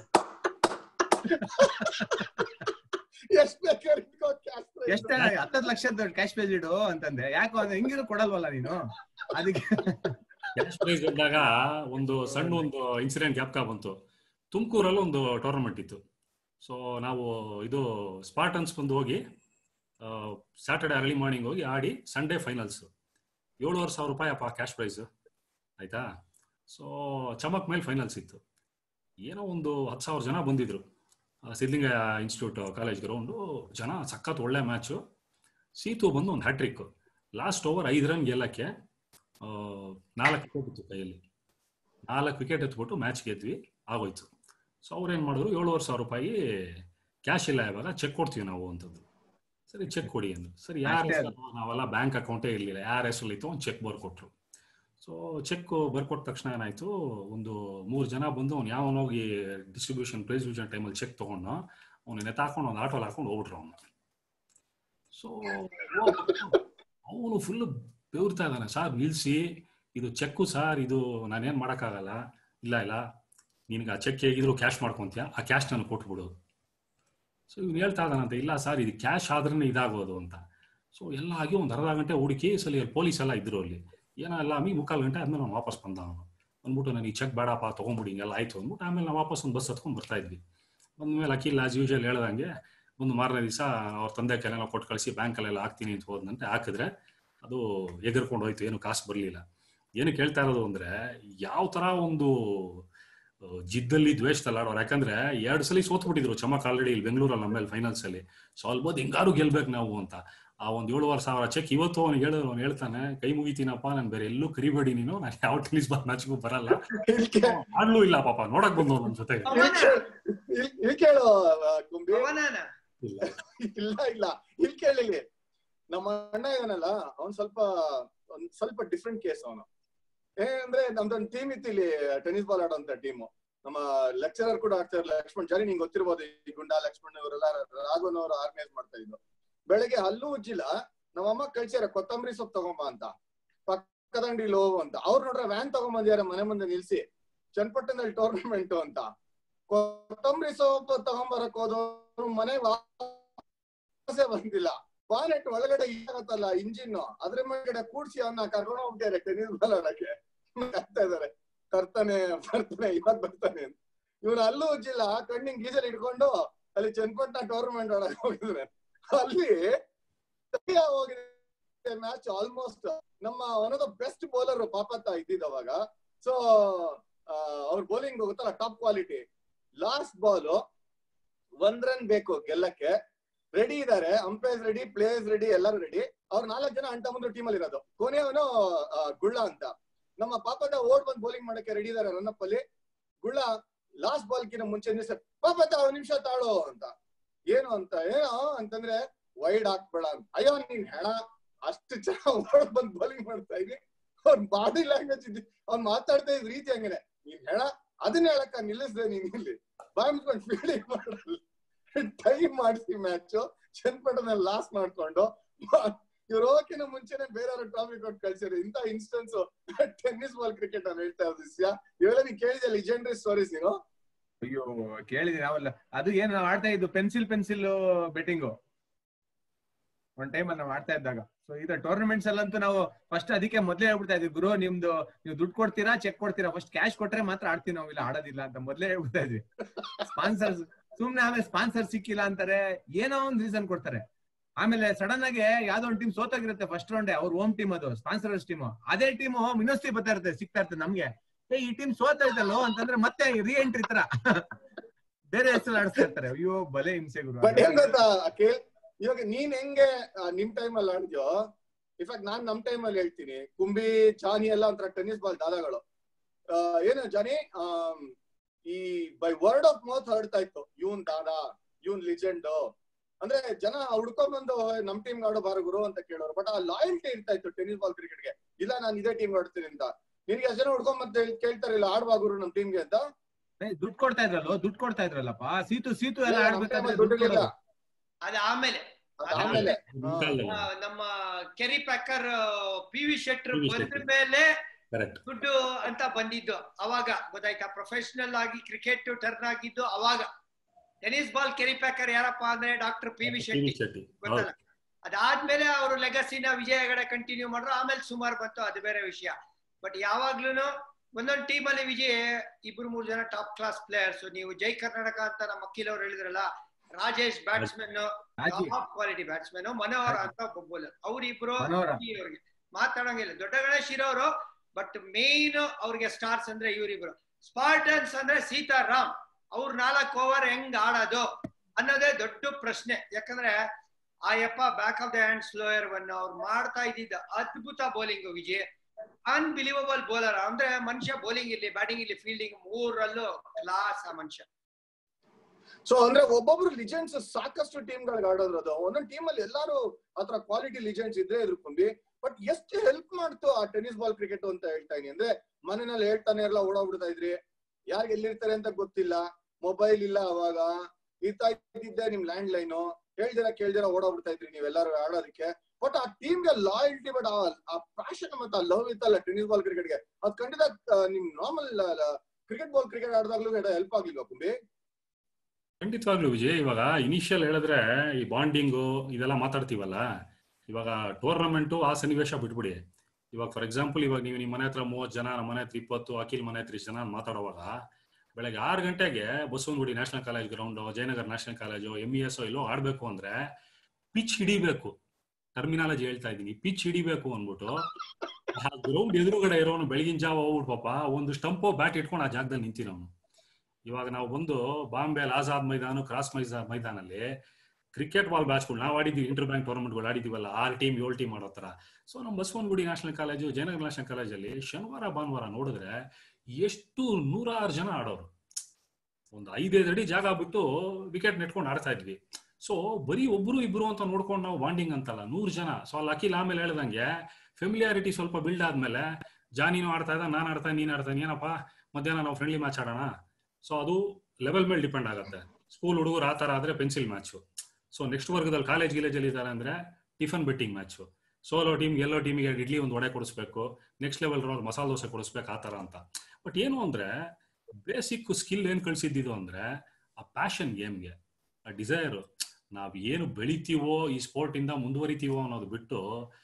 ಎಷ್ಟ್ ಬೇಕಾದ್ರೆ ಇಟ್ಕೋ cash prize. ಎಷ್ಟ ಹತ್ತತ್ ಲಕ್ಷದ ಕ್ಯಾಶ್ ಪ್ರೈಸ್ ಇಡು ಅಂತಂದೆ ಯಾಕೋ ಅಂದ್ರೆ ಹೆಂಗಿದ್ರು ಕೊಡಲ್ವಲ್ಲ ನೀನು ಅದಕ್ಕೆ ಕ್ಯಾಶ್ ಪ್ರೈಸ್ ಇದ್ದಾಗ ಒಂದು ಸಣ್ಣ ಒಂದು ಇನ್ಸಿಡೆಂಟ್ ಜ್ಞಾಪಕ ಬಂತು ತುಮಕೂರಲ್ಲಿ ಒಂದು ಟೂರ್ನಮೆಂಟ್ ಇತ್ತು ಸೊ ನಾವು ಇದು ಸ್ಪಾಟನ್ಸ್ ಬಂದು ಹೋಗಿ ಸ್ಯಾಟರ್ಡೆ ಅರ್ಲಿ ಮಾರ್ನಿಂಗ್ ಹೋಗಿ ಆಡಿ ಸಂಡೇ ಫೈನಲ್ಸ್ ಏಳುವರೆ ಸಾವಿರ ರೂಪಾಯಿ ಅಪ್ಪ ಕ್ಯಾಶ್ ಪ್ರೈಸ್ ಆಯ್ತಾ ಸೊ ಚಮಕ್ ಮೇಲೆ ಫೈನಲ್ಸ್ ಇತ್ತು ಏನೋ ಒಂದು ಹತ್ತು ಸಾವಿರ ಜನ ಬಂದಿದ್ರು ಆ, ಸಿದ್ಧಲಿಂಗ ಇನ್ಸ್ಟಿಟ್ಯೂಟ್ ಕಾಲೇಜ್ ಗ್ರೌಂಡು ಜನ ಸಖತ್ ಒಳ್ಳೆ ಮ್ಯಾಚು ಸೀತು ಬಂದು ಒಂದು ಹ್ಯಾಟ್ರಿಕ್ ಲಾಸ್ಟ್ ಓವರ್ ಐದು ರನ್ ಗೆಲ್ಲಕ್ಕೆ ಆ, ನಾಲ್ಕು ವಿಕೆಟ್ ಇತ್ತು ಕೈಯಲ್ಲಿ ನಾಲ್ಕು ವಿಕೆಟ್ ಎತ್ಬಿಟ್ಟು ಮ್ಯಾಚ್ ಗೆದ್ವಿ ಆಗೋಯ್ತು ಸೊ ಅವ್ರೇನ್ ಮಾಡಿದ್ರು ಏಳುವರೆ ಸಾವಿರ ರೂಪಾಯಿ ಕ್ಯಾಶ್ ಇಲ್ಲ ಇವಾಗ ಚೆಕ್ ಕೊಡ್ತೀವಿ ನಾವು ಅಂತಂದು ಸರಿ ಚೆಕ್ ಕೊಡಿ ಅಂದ್ರು ಸರಿ ಯಾರ ಅಷ್ಟೇ ಹೆಸರು ನಾವೆಲ್ಲ ಬ್ಯಾಂಕ್ ಅಕೌಂಟೇ ಇರಲಿಲ್ಲ ಯಾರ ಹೆಸರಲ್ಲಿ ಇತ್ತು ಒಂದು ಚೆಕ್ ಬರ್ಕೊಟ್ರು ಸೊ ಚೆಕ್ ಬರ್ಕೊಟ್ಟ ತಕ್ಷಣ ಏನಾಯ್ತು ಒಂದು ಮೂರು ಜನ ಬಂದು ಅವ್ನು ಯಾವನೋಗಿ ಡಿಸ್ಟ್ರಿಬ್ಯೂಷನ್ ಡಿಸ್ಟ್ರಿಬ್ಯೂಷನ್ ಟೈಮಲ್ಲಿ ಚೆಕ್ ತಗೊಂಡು ಅವ್ನು ನೆತ್ತಾಕೊಂಡು ಒಂದು ಆಟೋಲ್ಲಿ ಹಾಕೊಂಡು ಹೋಗ್ಬಿಟ್ರು ಅವನು ಸೊ ಅವನು ಫುಲ್ ಬೆವರ್ತಾ ಇದ್ದಾನೆ ಸರ್ ನಿಲ್ಸಿ ಇದು ಚೆಕ್ಕು ಸರ್ ಇದು ನಾನೇನ್ ಮಾಡಕ್ಕಾಗಲ್ಲ ಇಲ್ಲ ಇಲ್ಲ ನಿನ್ಗೆ ಆ ಚೆಕ್ ಹೇಗಿದ್ರು ಕ್ಯಾಶ್ ಮಾಡ್ಕೊಂತೀಯ ಆ ಕ್ಯಾಶ್ ನನಗೆ ಕೊಟ್ಬಿಡು ಸೊ ಇವ್ನು ಹೇಳ್ತಾ ಇದ್ದಾನಂತೆ ಇಲ್ಲ ಸರ್ ಇದು ಕ್ಯಾಶ್ ಆದ್ರೂ ಇದಾಗೋದು ಅಂತ ಸೊ ಎಲ್ಲ ಆಗಿ ಒಂದು ಅರ್ಧ ಗಂಟೆ ಹುಡುಕಿ ಸಲ ಪೊಲೀಸ್ ಎಲ್ಲ ಇದ್ರು ಅಲ್ಲಿ ಏನೋ ಎಲ್ಲ ಆಮಿ ಮುಕ್ಕಾಲು ಗಂಟೆ ಆದ್ಮೇಲೆ ನಾನು ವಾಪಸ್ ಬಂದ ಅವನು ಅಂದ್ಬಿಟ್ಟು ನನಗೆ ಚೆಕ್ ಬೇಡಪ್ಪ ತೊಗೊಂಬಿಡಿ ಹಿಂಗೆಲ್ಲ ಆಯ್ತು ಅಂದ್ಬಿಟ್ಟು ಆಮೇಲೆ ನಾವು ವಾಪಸ್ ಒಂದು ಬಸ್ ಹತ್ಕೊಂಡು ಬರ್ತಾ ಇದ್ವಿ ಬಂದ್ಮೇಲೆ ಅಖಿಲ್ ಆಸ್ ಯೂಶಲ್ ಹೇಳ್ದಂಗೆ ಒಂದು ಮಾರನೇ ದಿವಸ ಅವ್ರ ತಂದೆ ಕೈಲೆಲ್ಲ ಕೊಟ್ಟು ಕಳಿಸಿ ಬ್ಯಾಂಕಲ್ಲೆಲ್ಲ ಹಾಕ್ತೀನಿ ಅಂತ ಹೋದಂತೆ ಹಾಕಿದ್ರೆ ಅದು ಎಗರ್ಕೊಂಡು ಹೋಯ್ತು ಏನು ಕಾಸು ಬರಲಿಲ್ಲ ಏನು ಕೇಳ್ತಾ ಇರೋದು ಅಂದ್ರೆ ಯಾವ ತರ ಒಂದು ಆ, ಜಿದ್ದಲ್ಲಿ ದ್ವೇಷದಲ್ಲಿ ಆಡೋರು ಯಾಕಂದ್ರೆ ಎರಡು ಸಲ ಸೋತ್ಬಿಟ್ಟಿದ್ರು ಚಮಕ್ ಆಲ್ರೆಡಿ ಇಲ್ಲಿ ಬೆಂಗಳೂರಲ್ಲಿ ನಮ್ಮೇಲೆ ಫೈನಲ್ಸ್ ಅಲ್ಲಿ ಸೊ ಅಲ್ಬೋದು ಹಿಂಗಾರು ಗೆಲ್ಬೇಕು ನಾವು ಅಂತ ಆ ಒಂದ್ ಏಳುವರೆ ಸಾವಿರ ಚೆಕ್ ಇವತ್ತು ಅವ್ನಿಗೆ ಹೇಳ ಅವ್ನು ಹೇಳ್ತಾನೆ ಕೈ ಮುಗಿತೀನಪ್ಪ ನಾನು ಬೇರೆ ಎಲ್ಲೂ ಕರಿಬೇಡಿ ನೀನು ನಾನು ಯಾವ ಟೆನಿಸ್ ಬಾಲ್ ಮ್ಯಾಚ್ಗೂ ಬರಲ್ಲ ಇಲ್ಲಿ ಕೇ- ಆಡ್ಲೂ ಇಲ್ಲ ಪಾಪ ನೋಡಕ್ ಬಂದವ್ ನಮ್ ಜೊತೆ ಇಲ್ಲಿ ಕೇ- ಇಲ್ಲಿ- ಇಲ್ಲಿ ಕೇಳು ಆ, ಗುಂಬಿ ಅವನಾನ ಇಲ್ಲ ಇಲ್ಲ ಇಲ್ಲ ಇಲ್ಲಿ ಕೇಳಿಲಿ ನಮ್ಮ ಅಣ್ಣ ಇದನ್ನಲ್ಲ ಅವ್ನ್ ಸ್ವಲ್ಪ ಒಂದ್ ಸ್ವಲ್ಪ ಡಿಫ್ರೆಂಟ್ ಕೇಸ್ ಅವನು ಏನಂದ್ರೆ ನಮ್ದೊಂದು ಟೀಮ್ ಇತ್ತು ಇಲ್ಲಿ ಟೆನಿಸ್ ಬಾಲ್ ಆಡೋಂತ ಟೀಮು ನಮ್ಮ ಲೆಕ್ಚರರ್ ಕೂಡ ಆಗ್ತಾ ಇರಲ್ಲ ಲಕ್ಷ್ಮಣ್ ಜಾರಿ ನಿಂಗೆ ಗೊತ್ತಿರ್ಬೋದು ಈ ಗುಂಡಾ ಲಕ್ಷ್ಮಣ್ ಇವರೆಲ್ಲ ರಾಘವನ್ ಅವರು ಆರ್ಗನೈಸ್ ಮಾಡ್ತಾ ಇದ್ರು ಬೆಳಗ್ಗೆ ಹಲ್ಲು ಉಜ್ಜಿಲ್ಲ ನಮ್ಮಮ್ಮ ಕಳ್ಸ್ಯಾರ ಕೊತ್ತಂಬರಿ ಸೊಪ್ಪು ತಗೊಂಬ ಅಂತ ಪಕ್ಕದ ಅಂಗಡಿಲಿ ಹೋಗು ಅಂತ ಅವ್ರು ನೋಡ್ರೆ ವ್ಯಾನ್ ತಗೊಂಬಂದ್ಯಾರ ಮನೆ ಮುಂದೆ ನಿಲ್ಸಿ ಚನ್ನಪಟ್ಟಣದಲ್ಲಿ ಟೂರ್ನಮೆಂಟ್ ಅಂತ ಕೊತ್ತಂಬರಿ ಸೊಪ್ಪು ತಗೊಂಬರಕ್ ಹೋದವ್ರು ಮನೆ ವಾಪಸ್ಸೇ ಬಂದಿಲ್ಲ ಬಾನೆಟ್ ಒಳಗಡೆ ಇದಾಗತ್ತಲ್ಲ ಇಂಜಿನ್ ಅದ್ರ ಮೇಲ್ಗಡೆ ಕೂಡ್ಸಿ ಅವನ್ನ ಕರ್ಕೊಂಡು ಹೋಗ್ತಾರೆ ಟೆನಿಸ್ ಬಾಲ್ ಆಡಕ್ಕೆ ಆಗ್ತಾ ಇದಾರೆ ತರ್ತಾನೆ ಬರ್ತಾನೆ ಇವಾಗ ಬರ್ತಾನೆ ಅಂತ ಇವ್ರು ಅಲ್ಲೂ ಉಜ್ಜಿಲ್ಲ ಕಣ್ಣಿಂಗ್ ಗೀಸಲ್ ಇಟ್ಕೊಂಡು ಅಲ್ಲಿ ಚನ್ನಪಟ್ಟಣ ಟೂರ್ನಮೆಂಟ್ ಆಡಕ್ ಹೋಗಿದ್ರೆ ಅಲ್ಲಿ ಸರಿಯಾ ಹೋಗಿದೆ ಮ್ಯಾಚ್ ಆಲ್ಮೋಸ್ಟ್ ನಮ್ಮ one of the best bowler ಪಾಪತ್ತ ಇದ್ದಿದ್ದು ಅವಾಗ ಸೊ ಅವ್ರ ಬೌಲಿಂಗ್ ಗೊತ್ತಲ್ಲ ಟಾಪ್ ಕ್ವಾಲಿಟಿ ಲಾಸ್ಟ್ ಬಾಲ್ ಒಂದ್ ರನ್ ಬೇಕು ಗೆಲ್ಲಕ್ಕೆ ರೆಡಿ ಇದಾರೆ ಅಂಪೈರ್ಸ್ ರೆಡಿ ಪ್ಲೇಯರ್ಸ್ ರೆಡಿ ಎಲ್ಲರೂ ರೆಡಿ ಅವ್ರ ನಾಲ್ಕು ಜನ ಅಂಟ ಮುಂದೆ ಟೀಮ್ ಅಲ್ಲಿ ಇರೋದು ಕೊನೆಯವನು ಆ, ಗುಳ್ಳ ಅಂತ ನಮ್ಮ ಪಾಪದ ಓಡ್ ಬಂದ್ ಬೌಲಿಂಗ್ ಮಾಡಕ್ಕೆ ರೆಡಿ ಇದಾರೆ ರನ್ನಪ್ ಅಲ್ಲಿ ಗುಳ್ಳ ಲಾಸ್ಟ್ ಬಾಲ್ ಕಿನ್ನ ಮುಂಚೆ ನಿಲ್ಸ ಪಾಪದ ಒಂದ್ ನಿಮಿಷ ತಾಳು ಅಂತ ಏನು ಅಂತ ಏನೋ ಅಂತಂದ್ರೆ ವೈಡ್ ಹಾಕ್ಬೇಡ ಅಂತ ಅಯ್ಯೋ ನೀನ್ ಹೆಣ ಅಷ್ಟು ಜನ ಓಡ್ ಬಂದ್ ಬೌಲಿಂಗ್ ಮಾಡ್ತಾ ಇದ್ವಿ ಅವ್ರ ಬಾಡಿ ಲ್ಯಾಂಗ್ವೇಜ್ ಇದ್ದಿ ಅವ್ನ್ ಮಾತಾಡ್ತಾ ಇದ್ ರೀತಿ ಹಂಗೇನೆ ನೀನ್ ಹೆಣ ಅದನ್ನ ಹೇಳಕ್ಕ ನಿಲ್ಲಿಸ್ದೆ ನೀನ್ ಇಲ್ಲಿ ಬಾಯ್ ಮುಚ್ಕೊಂಡ್ ಫೀಲ್ಡಿಂಗ್ ಮಾಡಲ್ಲ ಟೈಮ್ ಮಾಡಿಸಿ ಮ್ಯಾಚ್ ಚನ್ನಪಟ್ಟಣದಲ್ಲಿ ಲಾಸ್ ಮಾಡ್ಕೊಂಡು ಇವ್ರು ಹೋಗಕ್ಕಿಂತ ಮುಂಚೆನೆ ಬೇರೆಯವ್ರ ಟಾಪಿಕ್ ಕೊಟ್ಟು ಕಳ್ಸಿರಿ ಇಂತ ಇನ್ಸ್ಟೆನ್ಸ್ ಟೆನ್ನಿಸ್ ಬಾಲ್ ಕ್ರಿಕೆಟ್ ನಾನು ಹೇಳ್ತಾ ಇರೋದು ದಿಸ್ಯ ಇವೆಲ್ಲ ನೀನ್ ಕೇಳಿದೆ ಲಿಜೆಂಡ್ರಿ ಸ್ಟೋರೀಸ್ ನೀನು ಅಯ್ಯೋ ಕೇಳಿದೀನಿ ನಾವಲ್ಲ ಅದು ಏನು ನಾವು ಆಡ್ತಾ ಇದ್ದು ಪೆನ್ಸಿಲ್ ಪೆನ್ಸಿಲ್ ಬೆಟ್ಟಿಂಗು ಒಂದ್ ಟೈಮ್ ಅಲ್ಲಿ ನಾವು ಆಡ್ತಾ ಇದ್ದಾಗ ಸೊ ಇದು ಟೂರ್ನಮೆಂಟ್ಸ್ ಅಲ್ಲಂತೂ ನಾವು ಫಸ್ಟ್ ಅದಕ್ಕೆ ಮೊದ್ಲೇ ಹೇಳ್ಬಿಡ್ತಾ ಇದ್ವಿ ಗುರು ನಿಮ್ದು ನೀವು ದುಡ್ಡು ಕೊಡ್ತೀರಾ ಚೆಕ್ ಕೊಡ್ತೀರಾ ಫಸ್ಟ್ ಕ್ಯಾಶ್ ಕೊಟ್ರೆ ಮಾತ್ರ ಆಡ್ತೀವಿ ನಾವು ಇಲ್ಲ ಆಡೋದಿಲ್ಲ ಅಂತ ಮೊದ್ಲೇ ಹೇಳ್ಬಿಡ್ತಾ ಇದ್ವಿ ಸ್ಪಾನ್ಸರ್ಸ್ ಸುಮ್ನೆ ಆಮೇಲೆ ಸ್ಪಾನ್ಸರ್ ಸಿಕ್ಕಿಲ್ಲ ಅಂತಾರೆ ಏನೋ ಒಂದ್ ರೀಸನ್ ಕೊಡ್ತಾರೆ ಆಮೇಲೆ ಸಡನ್ ಆಗಿ ಯಾವ್ದೋ ಒಂದು ಟೀಮ್ ಸೋತಾಗಿರುತ್ತೆ ಫಸ್ಟ್ ರೌಂಡ್ ಅವ್ರ ಹೋಮ್ ಟೀಮ್ ಅದು ಸ್ಪಾನ್ಸರ್ಸ್ ಟೀಮ್ ಅದೇ ಟೀಮ್ ಇನ್ನೊಂದ್ಸತಿ ಬರ್ತಾ ಇರುತ್ತೆ ಸಿಗ್ತಾ ಇರುತ್ತೆ ನಮ್ಗೆ ಏ ಈ ಟೀಮ್ ಸೋತಾಯ್ತಲ್ಲೋ ಅಂತಂದ್ರೆ ಮತ್ತೆ ರೀ ಎಂಟ್ರಿ ತರ ಬೇರೆ ಹೆಸರು ಆಡಿಸ್ತಾ ಇರ್ತಾರೆ ಅಯ್ಯೋ ಬಲೆ ಹಿಂಸೆ ಗುರು ಬಟ್ ಏನ್ ಗೊತ್ತಾ ಅಖಿಲ್ ಇವಾಗ ನೀನ್ ಹೆಂಗೆ ಆ, ನಿಮ್ ಟೈಮ್ ಅಲ್ಲಿ ಆಡಿದ್ಯೋ ಇನ್ಫ್ಯಾಕ್ಟ್ ನಾನ್ ನಮ್ ಟೈಮ್ ಅಲ್ಲಿ ಹೇಳ್ತೀನಿ ಕುಂಬಿ ಜಾನಿ ಎಲ್ಲ ಒಂಥರ ಟೆನ್ನಿಸ್ ಬಾಲ್ ದಾದಾಗಳು ಆ, ಏನು ಜಾನಿ ಆಮ್, ಈ ಬೈ ವರ್ಡ್ ಆಫ್ ಮೌತ್ ಹರಡ್ತಾ ಇತ್ತು ಇವನ್ ದಾದಾ ಇವನ್ ಲಿಜೆಂಡ್ ಅಂದ್ರೆ ಜನ ಹುಡ್ಕೊಂಡ್ ಬಂದು ನಮ್ ಟೀಮ್ ಆಡೋ ಬಾರ ಗುರು ಅಂತ ಕೇಳೋರು ಬಟ್ ಆ ಲಾಯಲ್ಟಿ ಇರ್ತಾ ಇತ್ತು ಟೆನ್ನಿಸ್ ಬಾಲ್ ಕ್ರಿಕೆಟ್ಗೆ ಇಲ್ಲ ನಾನು ಇದೇ ಟೀಮ್ ಆಡ್ತೀನಿ ಅಂತ ನಿನ್ಗೆ ಎಷ್ಟು ಜನ ಹುಡ್ಕೊಂಡ್ ಬಂದು ಕೇಳ್ತಾರಿಲ್ಲ ಆಡ್ಬಾ ಗುರು ನಮ್ ಟೀಮ್ಗೆ ಅಂತ ದುಡ್ಡು ಕೊಡ್ತಾ ಇದ್ರಲ್ಲ ದುಡ್ಡು ಕೊಡ್ತಾ ಇದ್ರಲ್ಲಪ್ಪ ಸೀತು ಸೀತು ಎಲ್ಲ ಇಲ್ಲ, ನಮ್ time ಆಡ್ಬೇಕಾದ್ರೆ ಅಲ್ಲಿ ದುಡ್ಡು ದುಡ್ಡಿರ್ಲಿಲ್ಲ. ಕೊಡೋದು. ಅದ ಆಮೇಲೆ ಅದ್ ಆಮೇಲೆ ಕಾಲದಲ್ಲಿ ಆ, ನಮ್ಮ Kerry Packer P V Shetty PV ಬಂದ ಶೆಟ್ಟಿ. ಮೇಲೆ ಕರೆಕ್ಟ್ ದುಡ್ಡು ಅಂತ ಬಂದಿದ್ದು ಅವಾಗ ಗೊತ್ತಾಯ್ತಾ ಪ್ರೊಫೆಷನಲ್ ಆಗಿ ಕ್ರಿಕೆಟ್ ಟರ್ನ್ ಆಗಿದ್ದು ಅವಾಗ ಟೆನಿಸ್ ಬಾಲ್ ಕೆರಿ ಪ್ಯಾಕರ್ ಯಾರಪ್ಪ ಅಂದ್ರೆ doctor P V Shetty Shetty ಗೊತ್ತಲ್ಲ ಅದಾದ್ಮೇಲೆ ಅವರು ಲೆಗಸಿನ ವಿಜಯ ಹೆಗಡೆ ಕಂಟಿನ್ಯೂ ಮಾಡ್ರು ಆಮೇಲೆ ಸುಮಾರು ಬಂತು ಅದು ಬೇರೆ ವಿಷಯ ಬಟ್ ಯಾವಾಗ್ಲೂ ಒಂದೊಂದು ಟೀಮ್ ಅಲ್ಲಿ ವಿಜಯ್ ಇಬ್ರು ಮೂರು ಜನ ಟಾಪ್ ಕ್ಲಾಸ್ ಪ್ಲೇಯರ್ಸ್ ನೀವು ಜೈ ಕರ್ನಾಟಕ ಅಂತ ನಮ್ಮ ಅಖಿಲ್ ಅವ್ರು ಹೇಳಿದ್ರಲ್ಲ Rajesh batsman Raji top quality batsman Manohar ಅಂತ ಒಬ್ಬ bowler. ಅವ್ರಿಬ್ರು ಮನೋಹರ. ಅವ್ರಿಗೆ ಮಾತಾಡಂಗಿಲ್ಲ ದೊಡ್ಡ ಗಣೇಶ್ ಇರೋರು ಬಟ್ ಮೇನ್ ಅವ್ರಿಗೆ ಸ್ಟಾರ್ಸ್ ಅಂದ್ರೆ ಇವರಿಬ್ರು ಸ್ಪಾರ್ಟನ್ಸ್ ಅಂದ್ರೆ ಸೀತಾರಾಮ್ ಅವ್ರ ನಾಲ್ಕು ಓವರ್ ಹೆಂಗ್ ಆಡೋದು ಅನ್ನೋದೇ ದೊಡ್ಡ ಪ್ರಶ್ನೆ ಯಾಕಂದ್ರೆ ಆ ಯಪ್ಪ back of the hand slower one ಅವ್ರು ಮಾಡ್ತಾ ಇದ್ದಿದ್ದ ಅದ್ಭುತ ಬೌಲಿಂಗ್ ವಿಜಯ್ ಅನ್ಬಿಲೀವಬಲ್ ಬೌಲರ್ ಅಂದ್ರೆ ಮನುಷ್ಯ ಬೌಲಿಂಗ್ ಇಲ್ಲಿ ಬ್ಯಾಟಿಂಗ್ ಇಲ್ಲಿ ಫೀಲ್ಡಿಂಗ್ ಮೂರಲ್ಲೂ ಕ್ಲಾಸ್ ಆ ಮನುಷ್ಯ ಸೊ ಅಂದ್ರೆ ಒಬ್ಬೊಬ್ರು ಲಿಜೆಂಡ್ಸ್ ಸಾಕಷ್ಟು ಟೀಮ್ ಗಳಿಗೆ ಆಡೋದ್ರದು ಒಂದೊಂದು ಟೀಮ್ ಅಲ್ಲಿ ಎಲ್ಲಾರು ಆತರ ಕ್ವಾಲಿಟಿ ಲಿಜೆಂಡ್ಸ್ ಇದ್ರೆ ಎದುರ್ಕೊಂಡ್ವಿ ಬಟ್ ಎಷ್ಟು ಹೆಲ್ಪ್ ಮಾಡ್ತು ಆ ಟೆನ್ನಿಸ್ ಬಾಲ್ ಕ್ರಿಕೆಟ್ ಅಂತ ಹೇಳ್ತಾ ಇದೀನಿ ಅಂದ್ರೆ ಮನೆಯಲ್ಲಿ ಹೇಳ್ತಾನೆ ಎಲ್ಲ ಓಡಾಡ್ಬಿಡ್ತಾ ಇದ್ರಿ ಯಾರು ಎಲ್ಲಿರ್ತಾರೆ ಅಂತ ಗೊತ್ತಿಲ್ಲ ಮೊಬೈಲ್ ಇಲ್ಲ ಅವಾಗ ಇರ್ತಾ ಇದ್ದಿದ್ದೆ ನಿಮ್ ಲ್ಯಾಂಡ್ ಲೈನು ಹೇಳ್ದಿರ ಕೇಳ್ದಿರ ಓಡಾಡ್ಬಿಡ್ತಾ ಇದ್ರಿ ನೀವೆಲ್ಲರೂ ಆಡೋದಕ್ಕೆ ಬಟ್ ಆ ಟೀಮ್ ಗೆ ಲಾಯಲ್ಟಿ ಬಟ್ ಆ ಪ್ಯಾಷನ್ ಮತ್ತೆ ಆ ಲವ್ ಇತ್ತಲ್ಲ ಟೆನ್ನಿಸ್ ಬಾಲ್ ಕ್ರಿಕೆಟ್ಗೆ ಅದ್ ಖಂಡಿತ ಆ, ನಿಮ್ ನಾರ್ಮಲ್ ಕ್ರಿಕೆಟ್ ಬಾಲ್ ಕ್ರಿಕೆಟ್ ಆಡಿದಾಗ್ಲೂ ಹೆಲ್ಪ್ ಆಗ್ಲಿಲ್ವಾ ಕುಂಬಿ ಖಂಡಿತವಾಗ್ಲೂ ವಿಜಯ್ ಇವಾಗ ಇನಿಷಿಯಲ್ ಹೇಳಿದ್ರೆ ಈ ಬಾಂಡಿಂಗು ಇದೆಲ್ಲ ಮಾತಾಡ್ತೀವಲ್ಲ ಇವಾಗ ಟೂರ್ನಮೆಂಟು ಆ ಸನ್ನಿವೇಶ ಬಿಟ್ಬಿಡಿ ಇವಾಗ ಫಾರ್ ಎಕ್ಸಾಂಪಲ್ ಇವಾಗ ನೀವು ನಿಮ್ಮ ಮನೆ ಹತ್ರ ಮೂವತ್ತು ಜನ ನಮ್ಮ ಮನೆ ಹತ್ರ ಇಪ್ಪತ್ತು ಅಖಿಲ್ ಮನೆ ಹತ್ರ ಇಷ್ಟು ಜನ ಮಾತಾಡುವಾಗ ಬೆಳಗ್ಗೆ ಆರು ಗಂಟೆಗೆ Basavanagudi national college ground Jayanagar national college M E S ಎಲ್ಲೋ ಆಡ್ಬೇಕು ಅಂದ್ರೆ ಪಿಚ್ ಹಿಡಿಬೇಕು ಟರ್ಮಿನಾಲಜಿ ಹೇಳ್ತಾ ಇದ್ದೀನಿ ಪಿಚ್ ಹಿಡಿಬೇಕು ಅಂದ್ಬಿಟ್ಟು ಆ ಗ್ರೌಂಡ್ ಎದುರುಗಡೆ ಇರೋನು ಬೆಳಗಿನ ಜಾವ ಹೋಗ್ಬಿಟ್ಟು ಪಾಪ ಒಂದು ಸ್ಟಂಪೋ ಬ್ಯಾಟ್ ಇಟ್ಕೊಂಡು ಆ ಜಾಗದಲ್ಲಿ ನಿಂತಿರೋನು ಇವಾಗ ನಾವು ಬಂದು ಬಾಂಬೆ ಆಜಾದ್ ಮೈದಾನ ಕ್ರಾಸ್ ಮೈಸಾ ಮೈದಾನಲ್ಲಿ ಕ್ರಿಕೆಟ್ ಬಾಲ್ ಬ್ಯಾಚ್ಗಳು ನಾವು ಆಡಿದ್ವಿ ಇಂಟರ್ ಬ್ಯಾಂಕ್ ಟೂರ್ನಮೆಂಟ್ಗಳು ಆಡಿದೀವಲ್ಲ ಆರು ಟೀಮ್ ಏಳು ಟೀಮ್ ಮಾಡೋ ತರ ಸೊ ನಮ್ಮ Basavanagudi national college Jayanagara national ಕಾಲೇಜಲ್ಲಿ ಶನಿವಾರ ಭಾನುವಾರ ನೋಡಿದ್ರೆ ಎಷ್ಟು ನೂರಾರು ಜನ ಆಡೋರು ಒಂದು ಐದೈದು ಅಡಿ ಜಾಗ ಬಿಟ್ಟು ವಿಕೆಟ್ ನೆಟ್ಕೊಂಡು ಆಡ್ತಾ ಇದ್ವಿ ಸೊ ಬರೀ ಒಬ್ರು ಇಬ್ರು ಅಂತ ನೋಡ್ಕೊಂಡು ನಾವು ಬಾಂಡಿಂಗ್ ಅಂತಲ್ಲ ನೂರು ಜನ ಸೊ ಅಲ್ಲಿ ಅಖಿಲ್ ಆಮೇಲೆ ಹೇಳ್ದಂಗೆ ಫೆಮಿಲಿಯಾರಿಟಿ ಸ್ವಲ್ಪ ಬಿಲ್ಡ್ ಆದ್ಮೇಲೆ ಜಾನಿನೂ ಆಡ್ತಾ ಇದ್ದ ನಾನು ಆಡ್ತಾ ನೀನ್ ಆಡ್ತಾ ಏನಪ್ಪ ಮಧ್ಯಾಹ್ನ ನಾವು ಫ್ರೆಂಡ್ಲಿ ಮ್ಯಾಚ್ ಆಡೋಣ ಸೊ ಅದು ಲೆವೆಲ್ ಮೇಲೆ ಡಿಪೆಂಡ್ ಆಗುತ್ತೆ ಸ್ಕೂಲ್ ಹುಡುಗರು ಆ ತರ ಆದ್ರೆ ಪೆನ್ಸಿಲ್ ಮ್ಯಾಚು ಸೊ ನೆಕ್ಸ್ಟ್ ವರ್ಗದಲ್ಲಿ ಕಾಲೇಜ್ ಗಿಲೇಜಲ್ಲಿ ಇದ್ದಾರೆ ಅಂದ್ರೆ ಟಿಫನ್ ಬೆಟ್ಟಿಂಗ್ ಮ್ಯಾಚು ಸೋಲೋ ಟೀಮ್ ಎಲ್ಲೋ ಟೀಮಿಗೆ ಇಡ್ಲಿ ಒಂದು ವಡೆ ಕೊಡಿಸ್ಬೇಕು ನೆಕ್ಸ್ಟ್ ಲೆವೆಲ್ ಮಸಾಲೆ ದೋಸೆ ಕೊಡಿಸ್ಬೇಕು ಆ ತರ ಅಂತ ಬಟ್ ಏನು ಅಂದ್ರೆ ಬೇಸಿಕ್ ಸ್ಕಿಲ್ ಏನ್ ಕಳ್ಸಿದ್ದು ಅಂದ್ರೆ ಆ ಪ್ಯಾಷನ್ ಗೇಮ್ಗೆ ಆ ಡಿಸೈರ್ ನಾವ್ ಏನು ಬೆಳಿತೀವೋ ಈ ಸ್ಪೋರ್ಟ್ ಇಂದ ಮುಂದುವರಿತೀವೋ ಅನ್ನೋದು ಬಿಟ್ಟು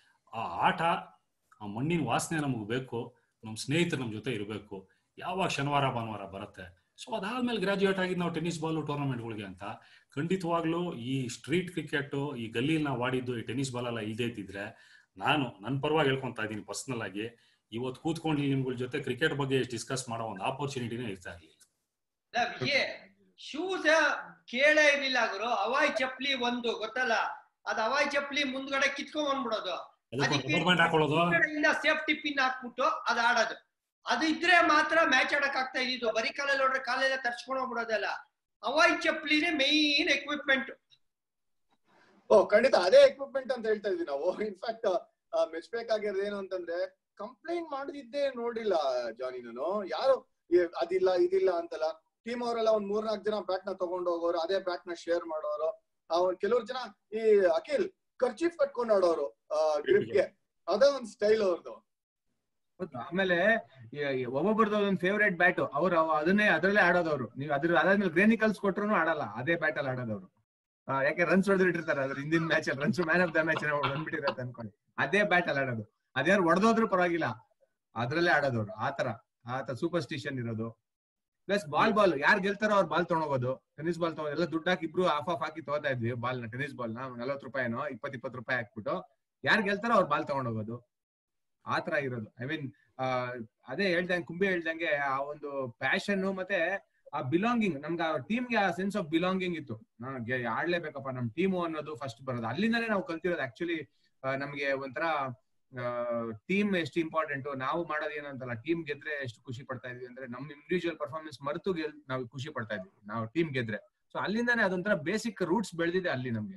ಆ ಆಟ ಆ ಮಣ್ಣಿನ ವಾಸನೆ ನಮಗೆ ಬೇಕು ನಮ್ಮ ಸ್ನೇಹಿತರು ನಮ್ಮ ಜೊತೆ ಇರಬೇಕು ಯಾವಾಗ ಶನಿವಾರ ಭಾನುವಾರ ಬರುತ್ತೆ ಸೊ ಅದಾದ್ಮೇಲೆ ಗ್ರಾಜುಯೇಟ್ ಆಗಿದ್ದು ನಾವು ಟೆನ್ನಿಸ್ ಬಾಲ್ ಟೂರ್ನಮೆಂಟ್ಗಳಿಗೆ ಅಂತ ಖಂಡಿತವಾಗ್ಲೂ ಈ ಸ್ಟ್ರೀಟ್ ಕ್ರಿಕೆಟ್ ಈ ಗಲ್ಲಿಲಿ ನಾವು ಆಡಿದ್ದು ಈ ಟೆನ್ನಿಸ್ ಬಾಲ್ ಎಲ್ಲ ಇಲ್ದೇ ಇದ್ದಿದ್ರೆ ನಾನು ನನ್ನ ಪರವಾಗಿ ಹೇಳ್ಕೊಂತಾ ಇದ್ದೀನಿ ಪರ್ಸನಲ್ ಆಗಿ ಇವತ್ತು ಕೂತ್ಕೊಂಡು ನಿಮ್ಗಳ ಜೊತೆ ಕ್ರಿಕೆಟ್ ಬಗ್ಗೆ ಡಿಸ್ಕಸ್ ಮಾಡೋ ಒಂದು ಆಪರ್ಚುನಿಟಿನೇ ಇರ್ತಾ ಇರ್ಲಿಲ್ಲ ಅಲ್ಲ ವಿಜಯ್ ಶೂಸ್ ಕೇಳೇ ಇರ್ಲಿಲ್ಲ ಗುರು ಹವಾಯ್ ಚಪ್ಲಿ ಒಂದು ಗೊತ್ತಲ್ಲ ಅದ್ ಹವಾಯ್ ಚಪ್ಲಿ ಮುಂದ್ಗಡೆ ಕಿತ್ಕೊಂಡ್ ಬಂದ್ಬಿಡೋದು ಅದಕ್ಕೆ ಅದಕ್ಕೆ ರಬ್ಬರ್ ಬ್ಯಾಂಡ್ ಹಾಕೊಳ್ಳೋದು ಹಿಂದ್ಗಡೆಯಿಂದ ಸೇಫ್ಟಿ ಪಿನ್ ಹಾಕ್ಬಿಟ್ಟು ಅದ್ ಆಡೋದು ಅದು ಇದ್ರೆ ಮಾತ್ರ ಮ್ಯಾಚ್ ಆಡಕ್ ಆಗ್ತಾ ಇದ್ದಿದ್ದು ಬರೀ ಕಾಲಲ್ಲಿ ನೋಡ್ರೆ ಕಾಲೆಲ್ಲ ತರ್ಸ್ಕೊಂಡು ಹೋಗ್ಬಿಡೋದಲ್ಲ ಹವಾಯ್ ಚಪ್ಲಿನೇ ಮೇನ್ ಎಕ್ವಿಪ್ಮೆಂಟ್ ಓ ಖಂಡಿತ ಅದೇ ಎಕ್ವಿಪ್ಮೆಂಟ್ ಅಂತ ಹೇಳ್ತಾ ಇದ್ವಿ ನಾವು ಇನ್ಫ್ಯಾಕ್ಟ್ ಮೆಚ್ಬೇಕಾಗಿರೋದು ಏನು ಅಂತಂದ್ರೆ ಕಂಪ್ಲೇಂಟ್ ಮಾಡಿದ್ದೇ ನೋಡಿಲ್ಲ ಜಾನಿ ನಾನು ಯಾರು ಏ, ಅದಿಲ್ಲ ಇದಿಲ್ಲ ಅಂತಲ್ಲ ಟೀಮ್ ಅವರೆಲ್ಲ ಒಂದ್ ಮೂರ್ನಾಲ್ಕು ಜನ ಬ್ಯಾಟ್ ನ ತಗೊಂಡು ಹೋಗೋರು ಅದೇ ಬ್ಯಾಟ್ ನ ಶೇರ್ ಮಾಡೋರು ಅವ್ರು ಕೆಲವ್ರು ಜನ ಈ ಅಖಿಲ್ ಖರ್ಚೀಫ್ ಕಟ್ಕೊಂಡು ಆಡೋರು ಗ್ರಿಪ್ಗೆ ಅದೇ ಒಂದ್ ಸ್ಟೈಲ್ ಅವ್ರದ್ದು ಗೊತ್ತಾ? ಆಮೇಲೆ ಈ- ಈ ಒಬ್ಬೊಬ್ರದ್ದು ಒಂದ್ ಫೇವರೇಟ್ ಬ್ಯಾಟ್ ಅವ್ರು ಅವ್- ಅದನ್ನೇ ಅದ್ರಲ್ಲೇ ಆಡೋದವ್ರು ನೀವು ಅದ್ರ ಅದಾದ್ಮೇಲೆ ಗ್ರೇನಿಕಲ್ಸ್ ಕೊಟ್ರು ಆಡಲ್ಲ ಅದೇ ಬ್ಯಾಟ್ ಅಲ್ಲಿ ಆಡೋದವ್ರು ಆ, ಯಾಕೆ ರನ್ಸ್ ಹೊಡೆದಿಟ್ಟಿರ್ತಾರೆ ಅದ್ರ ಹಿಂದಿನ ಮ್ಯಾಚ್ ಅಲ್ಲಿ runs man of the match ಬಂದ್ಬಿಟ್ಟಿರತ್ತೆ ಅನ್ಕೊಂಡು ಅದೇ ಬ್ಯಾಟ್ ಅಲ್ಲಿ ಆಡೋದು ಅದ್ಯಾರು ಹೊಡೆದೋದ್ರು ಪರವಾಗಿಲ್ಲ ಅದ್ರಲ್ಲೇ ಆಡೋದವ್ರು ಆತರ ಆತರ ಸೂಪರ್ಸ್ಟಿಷನ್ ಇರೋದು ಪ್ಲಸ್ ಬಾಲ್ ಬಾಲ್ ಯಾರು ಗೆಲ್ತಾರೋ ಅವ್ರು ಬಾಲ್ ತಗೊಂಡೋಗೋದು ಟೆನಿಸ್ ಬಾಲ್ ತಗೋ ಎಲ್ಲ ದುಡ್ಡು ಹಾಕಿ ಇಬ್ರು ಆಫ್ ಆಫ್ ಹಾಕಿ ತಗೋತಾ ಇದ್ವಿ ಬಾಲ್ ನ ಟೆನಿಸ್ ಬಾಲ್ ನ ನಲ್ವತ್ತು ರೂಪಾಯಿನೋ ಇಪ್ಪತ್ ಇಪ್ಪತ್ತು ರೂಪಾಯಿ ಹಾಕ್ಬಿಟ್ಟು ಯಾರು ಗೆಲ್ತಾರೋ ಅವ್ರು ಬಾಲ್ ತಗೊಂಡೋಗೋದು ಆತರ ಇರೋದು ಐ ಮೀನ್ ಅದೇ ಹೇಳ್ದಂಗೆ ಕುಂಬಿ ಹೇಳ್ದಂಗೆ ಆ ಒಂದು ಪ್ಯಾಷನ್ ಮತ್ತೆ ಆ ಬಿಲಾಂಗಿಂಗ್ ನಮ್ಗೆ ಆ ಟೀಮ್ಗೆ ಆ ಸೆನ್ಸ್ ಆಫ್ ಬಿಲಾಂಗಿಂಗ್ ಇತ್ತು ನನಗೆ ಆಡ್ಲೇಬೇಕಪ್ಪ ನಮ್ ಟೀಮು ಅನ್ನೋದು ಫಸ್ಟ್ ಬರೋದು ಅಲ್ಲಿಂದಾನೇ ನಾವು ಕಲ್ತಿರೋದು ಆಕ್ಚುಲಿ ನಮ್ಗೆ ಒಂಥರ ಟೀಮ್ ಎಷ್ಟು ಇಂಪಾರ್ಟೆಂಟ್ ನಾವು ಮಾಡೋದು ಏನಂತಲ್ಲ ಟೀಮ್ ಗೆದ್ರೆ ಎಷ್ಟು ಖುಷಿ ಪಡ್ತಾ ಇದ್ವಿ ಅಂದ್ರೆ ನಮ್ ಇಂಡಿವಿಜುವಲ್ ಪರ್ಫಾರ್ಮೆನ್ಸ್ ಮರೆತು ಗೆಲ್ ನಾವು ಖುಷಿ ಪಡ್ತಾ ಇದ್ವಿ ನಾವು ಟೀಮ್ ಗೆದ್ರೆ ಸೊ ಅಲ್ಲಿಂದಾನೇ ಅದೊಂಥರ ಬೇಸಿಕ್ ರೂಟ್ಸ್ ಬೆಳೆದಿದೆ ಅಲ್ಲಿ ನಮ್ಗೆ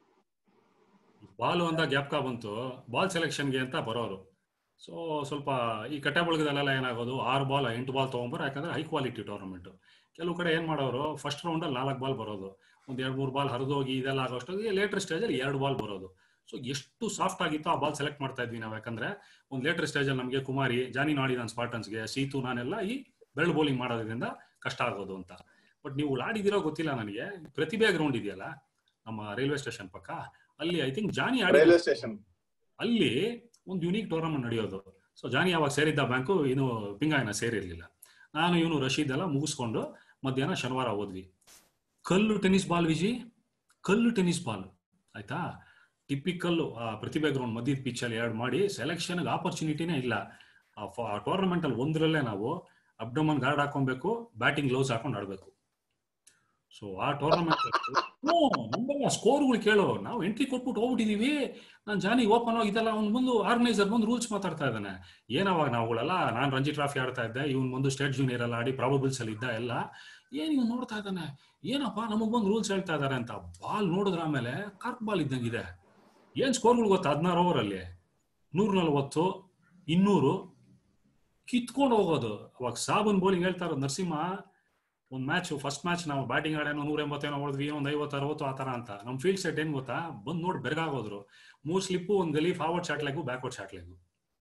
ಬಾಲ್ ಒಂದ ಗ್ಯಾಪ್ಕ ಬಂತು ಬಾಲ್ ಸೆಲೆಕ್ಷನ್ಗೆ ಅಂತ ಬರೋರು ಸೊ ಸ್ವಲ್ಪ ಈ ಕಟ್ಟೆ ಬಳಗದಲ್ಲೆಲ್ಲ ಏನಾಗೋದು ಆರು ಬಾಲ್ ಎಂಟು ಬಾಲ್ ತಗೊಂಬರೋ ಯಾಕಂದ್ರೆ ಹೈ ಕ್ವಾಲಿಟಿ ಟೂರ್ನಮೆಂಟ್ ಕೆಲವು ಕಡೆ ಏನ್ ಮಾಡೋರು ಫಸ್ಟ್ ರೌಂಡ್ ಅಲ್ಲಿ ನಾಲ್ಕು ಬಾಲ್ ಬರೋದು ಒಂದ್ ಎರಡ್ ಮೂರು ಬಾಲ್ ಹರಿದೋಗಿ ಇದೆಲ್ಲ ಆಗೋಷ್ಟೊತ್ತಿಗೆ ಲೇಟರ್ ಸ್ಟೇಜ್ ಅಲ್ಲಿ ಎರಡು ಬಾಲ್ ಬರೋದು ಸೊ ಎಷ್ಟು ಸಾಫ್ಟ್ ಆಗಿತ್ತು ಆ ಬಾಲ್ ಸೆಲೆಕ್ಟ್ ಮಾಡ್ತಾ ಇದ್ವಿ ನಾವು ಯಾಕಂದ್ರೆ ಒಂದು ಲೇಟರ್ ಸ್ಟೇಜ್ ಅಲ್ಲಿ ನಮಗೆ ಕುಮಾರಿ ಜಾನಿ ನಾಡಿ ನನ್ನ ಸ್ಪಾಟನ್ಸ್ಗೆ ಸೀತು ನಾನೆಲ್ಲ ಈ ಬೆರಳು ಬೌಲಿಂಗ್ ಮಾಡೋದ್ರಿಂದ ಕಷ್ಟ ಆಗೋದು ಅಂತ ಬಟ್ ನೀವು ಆಡಿದಿರೋ ಗೊತ್ತಿಲ್ಲ ನನಗೆ ಪ್ರತಿಭೆ ಗ್ರೌಂಡ್ ಇದೆಯಲ್ಲ ನಮ್ಮ ರೈಲ್ವೆ ಸ್ಟೇಷನ್ ಪಕ್ಕ ಅಲ್ಲಿ ಐ ಥಿಂಕ್ ಜಾನಿ ಆಡಿ ರೈಲ್ವೆ ಸ್ಟೇಷನ್ ಅಲ್ಲಿ ಒಂದು ಯುನೀಕ್ ಟೂರ್ನಮೆಂಟ್ ನಡೆಯೋದು ಸೊ ಜಾನಿ ಯಾವಾಗ ಸೇರಿದ್ದ ಬ್ಯಾಂಕು ಇನ್ನು ಪಿಂಗಾಯನ ಸೇರಿರ್ಲಿಲ್ಲ ನಾನು ಇವನು ರಶೀದ್ ಎಲ್ಲ ಮುಗಿಸ್ಕೊಂಡು ಮಧ್ಯಾಹ್ನ ಶನಿವಾರ ಹೋದ್ವಿ ಕಲ್ಲು ಟೆನ್ನಿಸ್ ಬಾಲ್ ವಿಜಿ ಕಲ್ಲು ಟೆನ್ನಿಸ್ ಬಾಲ್ ಆಯ್ತಾ ಟಿಪಿಕಲ್ ಪ್ರತಿಭೆ ಗ್ರೌಂಡ್ ಮಧ್ಯದ ಪಿಚ್ ಅಲ್ಲಿ ಎರಡು ಮಾಡಿ ಸೆಲೆಕ್ಷನ್ ಆಪರ್ಚುನಿಟಿನೇ ಇಲ್ಲ ಆ ಟೂರ್ನಮೆಂಟ್ ಅಲ್ಲಿ ಒಂದರಲ್ಲೇ ನಾವು ಅಬ್ಡಮನ್ ಗಾರ್ಡ್ ಹಾಕೊಬೇಕು ಬ್ಯಾಟಿಂಗ್ ಗ್ಲೌಸ್ ಹಾಕೊಂಡು ಆಡ್ಬೇಕು ಸೊ ಆ ಟೂರ್ನಮೆಂಟ್ ನಮ್ಮೆಲ್ಲ ಸ್ಕೋರ್ಗಳು ಕೇಳು ನಾವು ಎಂಟ್ರಿ ಕೊಟ್ಬಿಟ್ಟು ಹೋಗ್ಬಿಟ್ಟಿದೀವಿ ನಾನು ಜಾನಿ ಓಪನ್ ಆಗಿ ಇದೆಲ್ಲ ಅವ್ನು ಬಂದು ಆರ್ಗನೈಸರ್ ಬಂದು ರೂಲ್ಸ್ ಮಾತಾಡ್ತಾ ಇದ್ದಾನೆ ಏನವಾಗ ನಾವುಗಳೆಲ್ಲ ನಾನು ರಂಜಿ ಟ್ರಾಫಿ ಆಡ್ತಾ ಇದ್ದೆ ಇವ್ನು ಬಂದು ಸ್ಟೇಟ್ ಜೂನಿಯರ್ ಎಲ್ಲ ಆಡಿ ಪ್ರಾಬಬಲ್ಸ್ ಅಲ್ಲಿ ಇದ್ದ ಎಲ್ಲ ಏನ್ ಇವ್ನು ನೋಡ್ತಾ ಇದ್ದಾನೆ ಏನಪ್ಪ ನಮಗ್ ಬಂದು ರೂಲ್ಸ್ ಹೇಳ್ತಾ ಇದಾರೆ ಅಂತ ಬಾಲ್ ನೋಡಿದ್ರ ಆಮೇಲೆ ಕಾರ್ಕ್ ಬಾಲ್ ಇದ್ದಂಗಿದೆ ಏನ್ ಸ್ಕೋರ್ಗಳು ಗೊತ್ತಾ ಹದಿನಾರು ಓವರ್ ಅಲ್ಲಿ ನೂರ ನಲ್ವತ್ತು ಇನ್ನೂರು ಕಿತ್ಕೊಂಡು ಹೋಗೋದು ಅವಾಗ ಸಾಬನ್ ಬೌಲಿಂಗ್ ಹೇಳ್ತಾ ಇರೋದು ನರಸಿಂಹ ಒಂದ್ ಮ್ಯಾಚ್ ಫಸ್ಟ್ ಮ್ಯಾಚ್ ನಾವು ಬ್ಯಾಟಿಂಗ್ ಆಡೇನೋ ನೂರ ಎಂಬತ್ತೇನೋ ಹೊಡೆದ್ವಿ ಒಂದ್ ಐವತ್ತು ಅರವತ್ತು ಆ ತರ ಅಂತ ನಮ್ ಫೀಲ್ಡ್ ಸೆಟ್ ಏನ್ ಗೊತ್ತಾ ಬಂದ್ ನೋಡಿ ಬೆರಗಾಗೋದ್ರು ಮೂರ್ ಸ್ಲಿಪ್ಪು ಒಂದ್ gully forward shot leg backward shot leg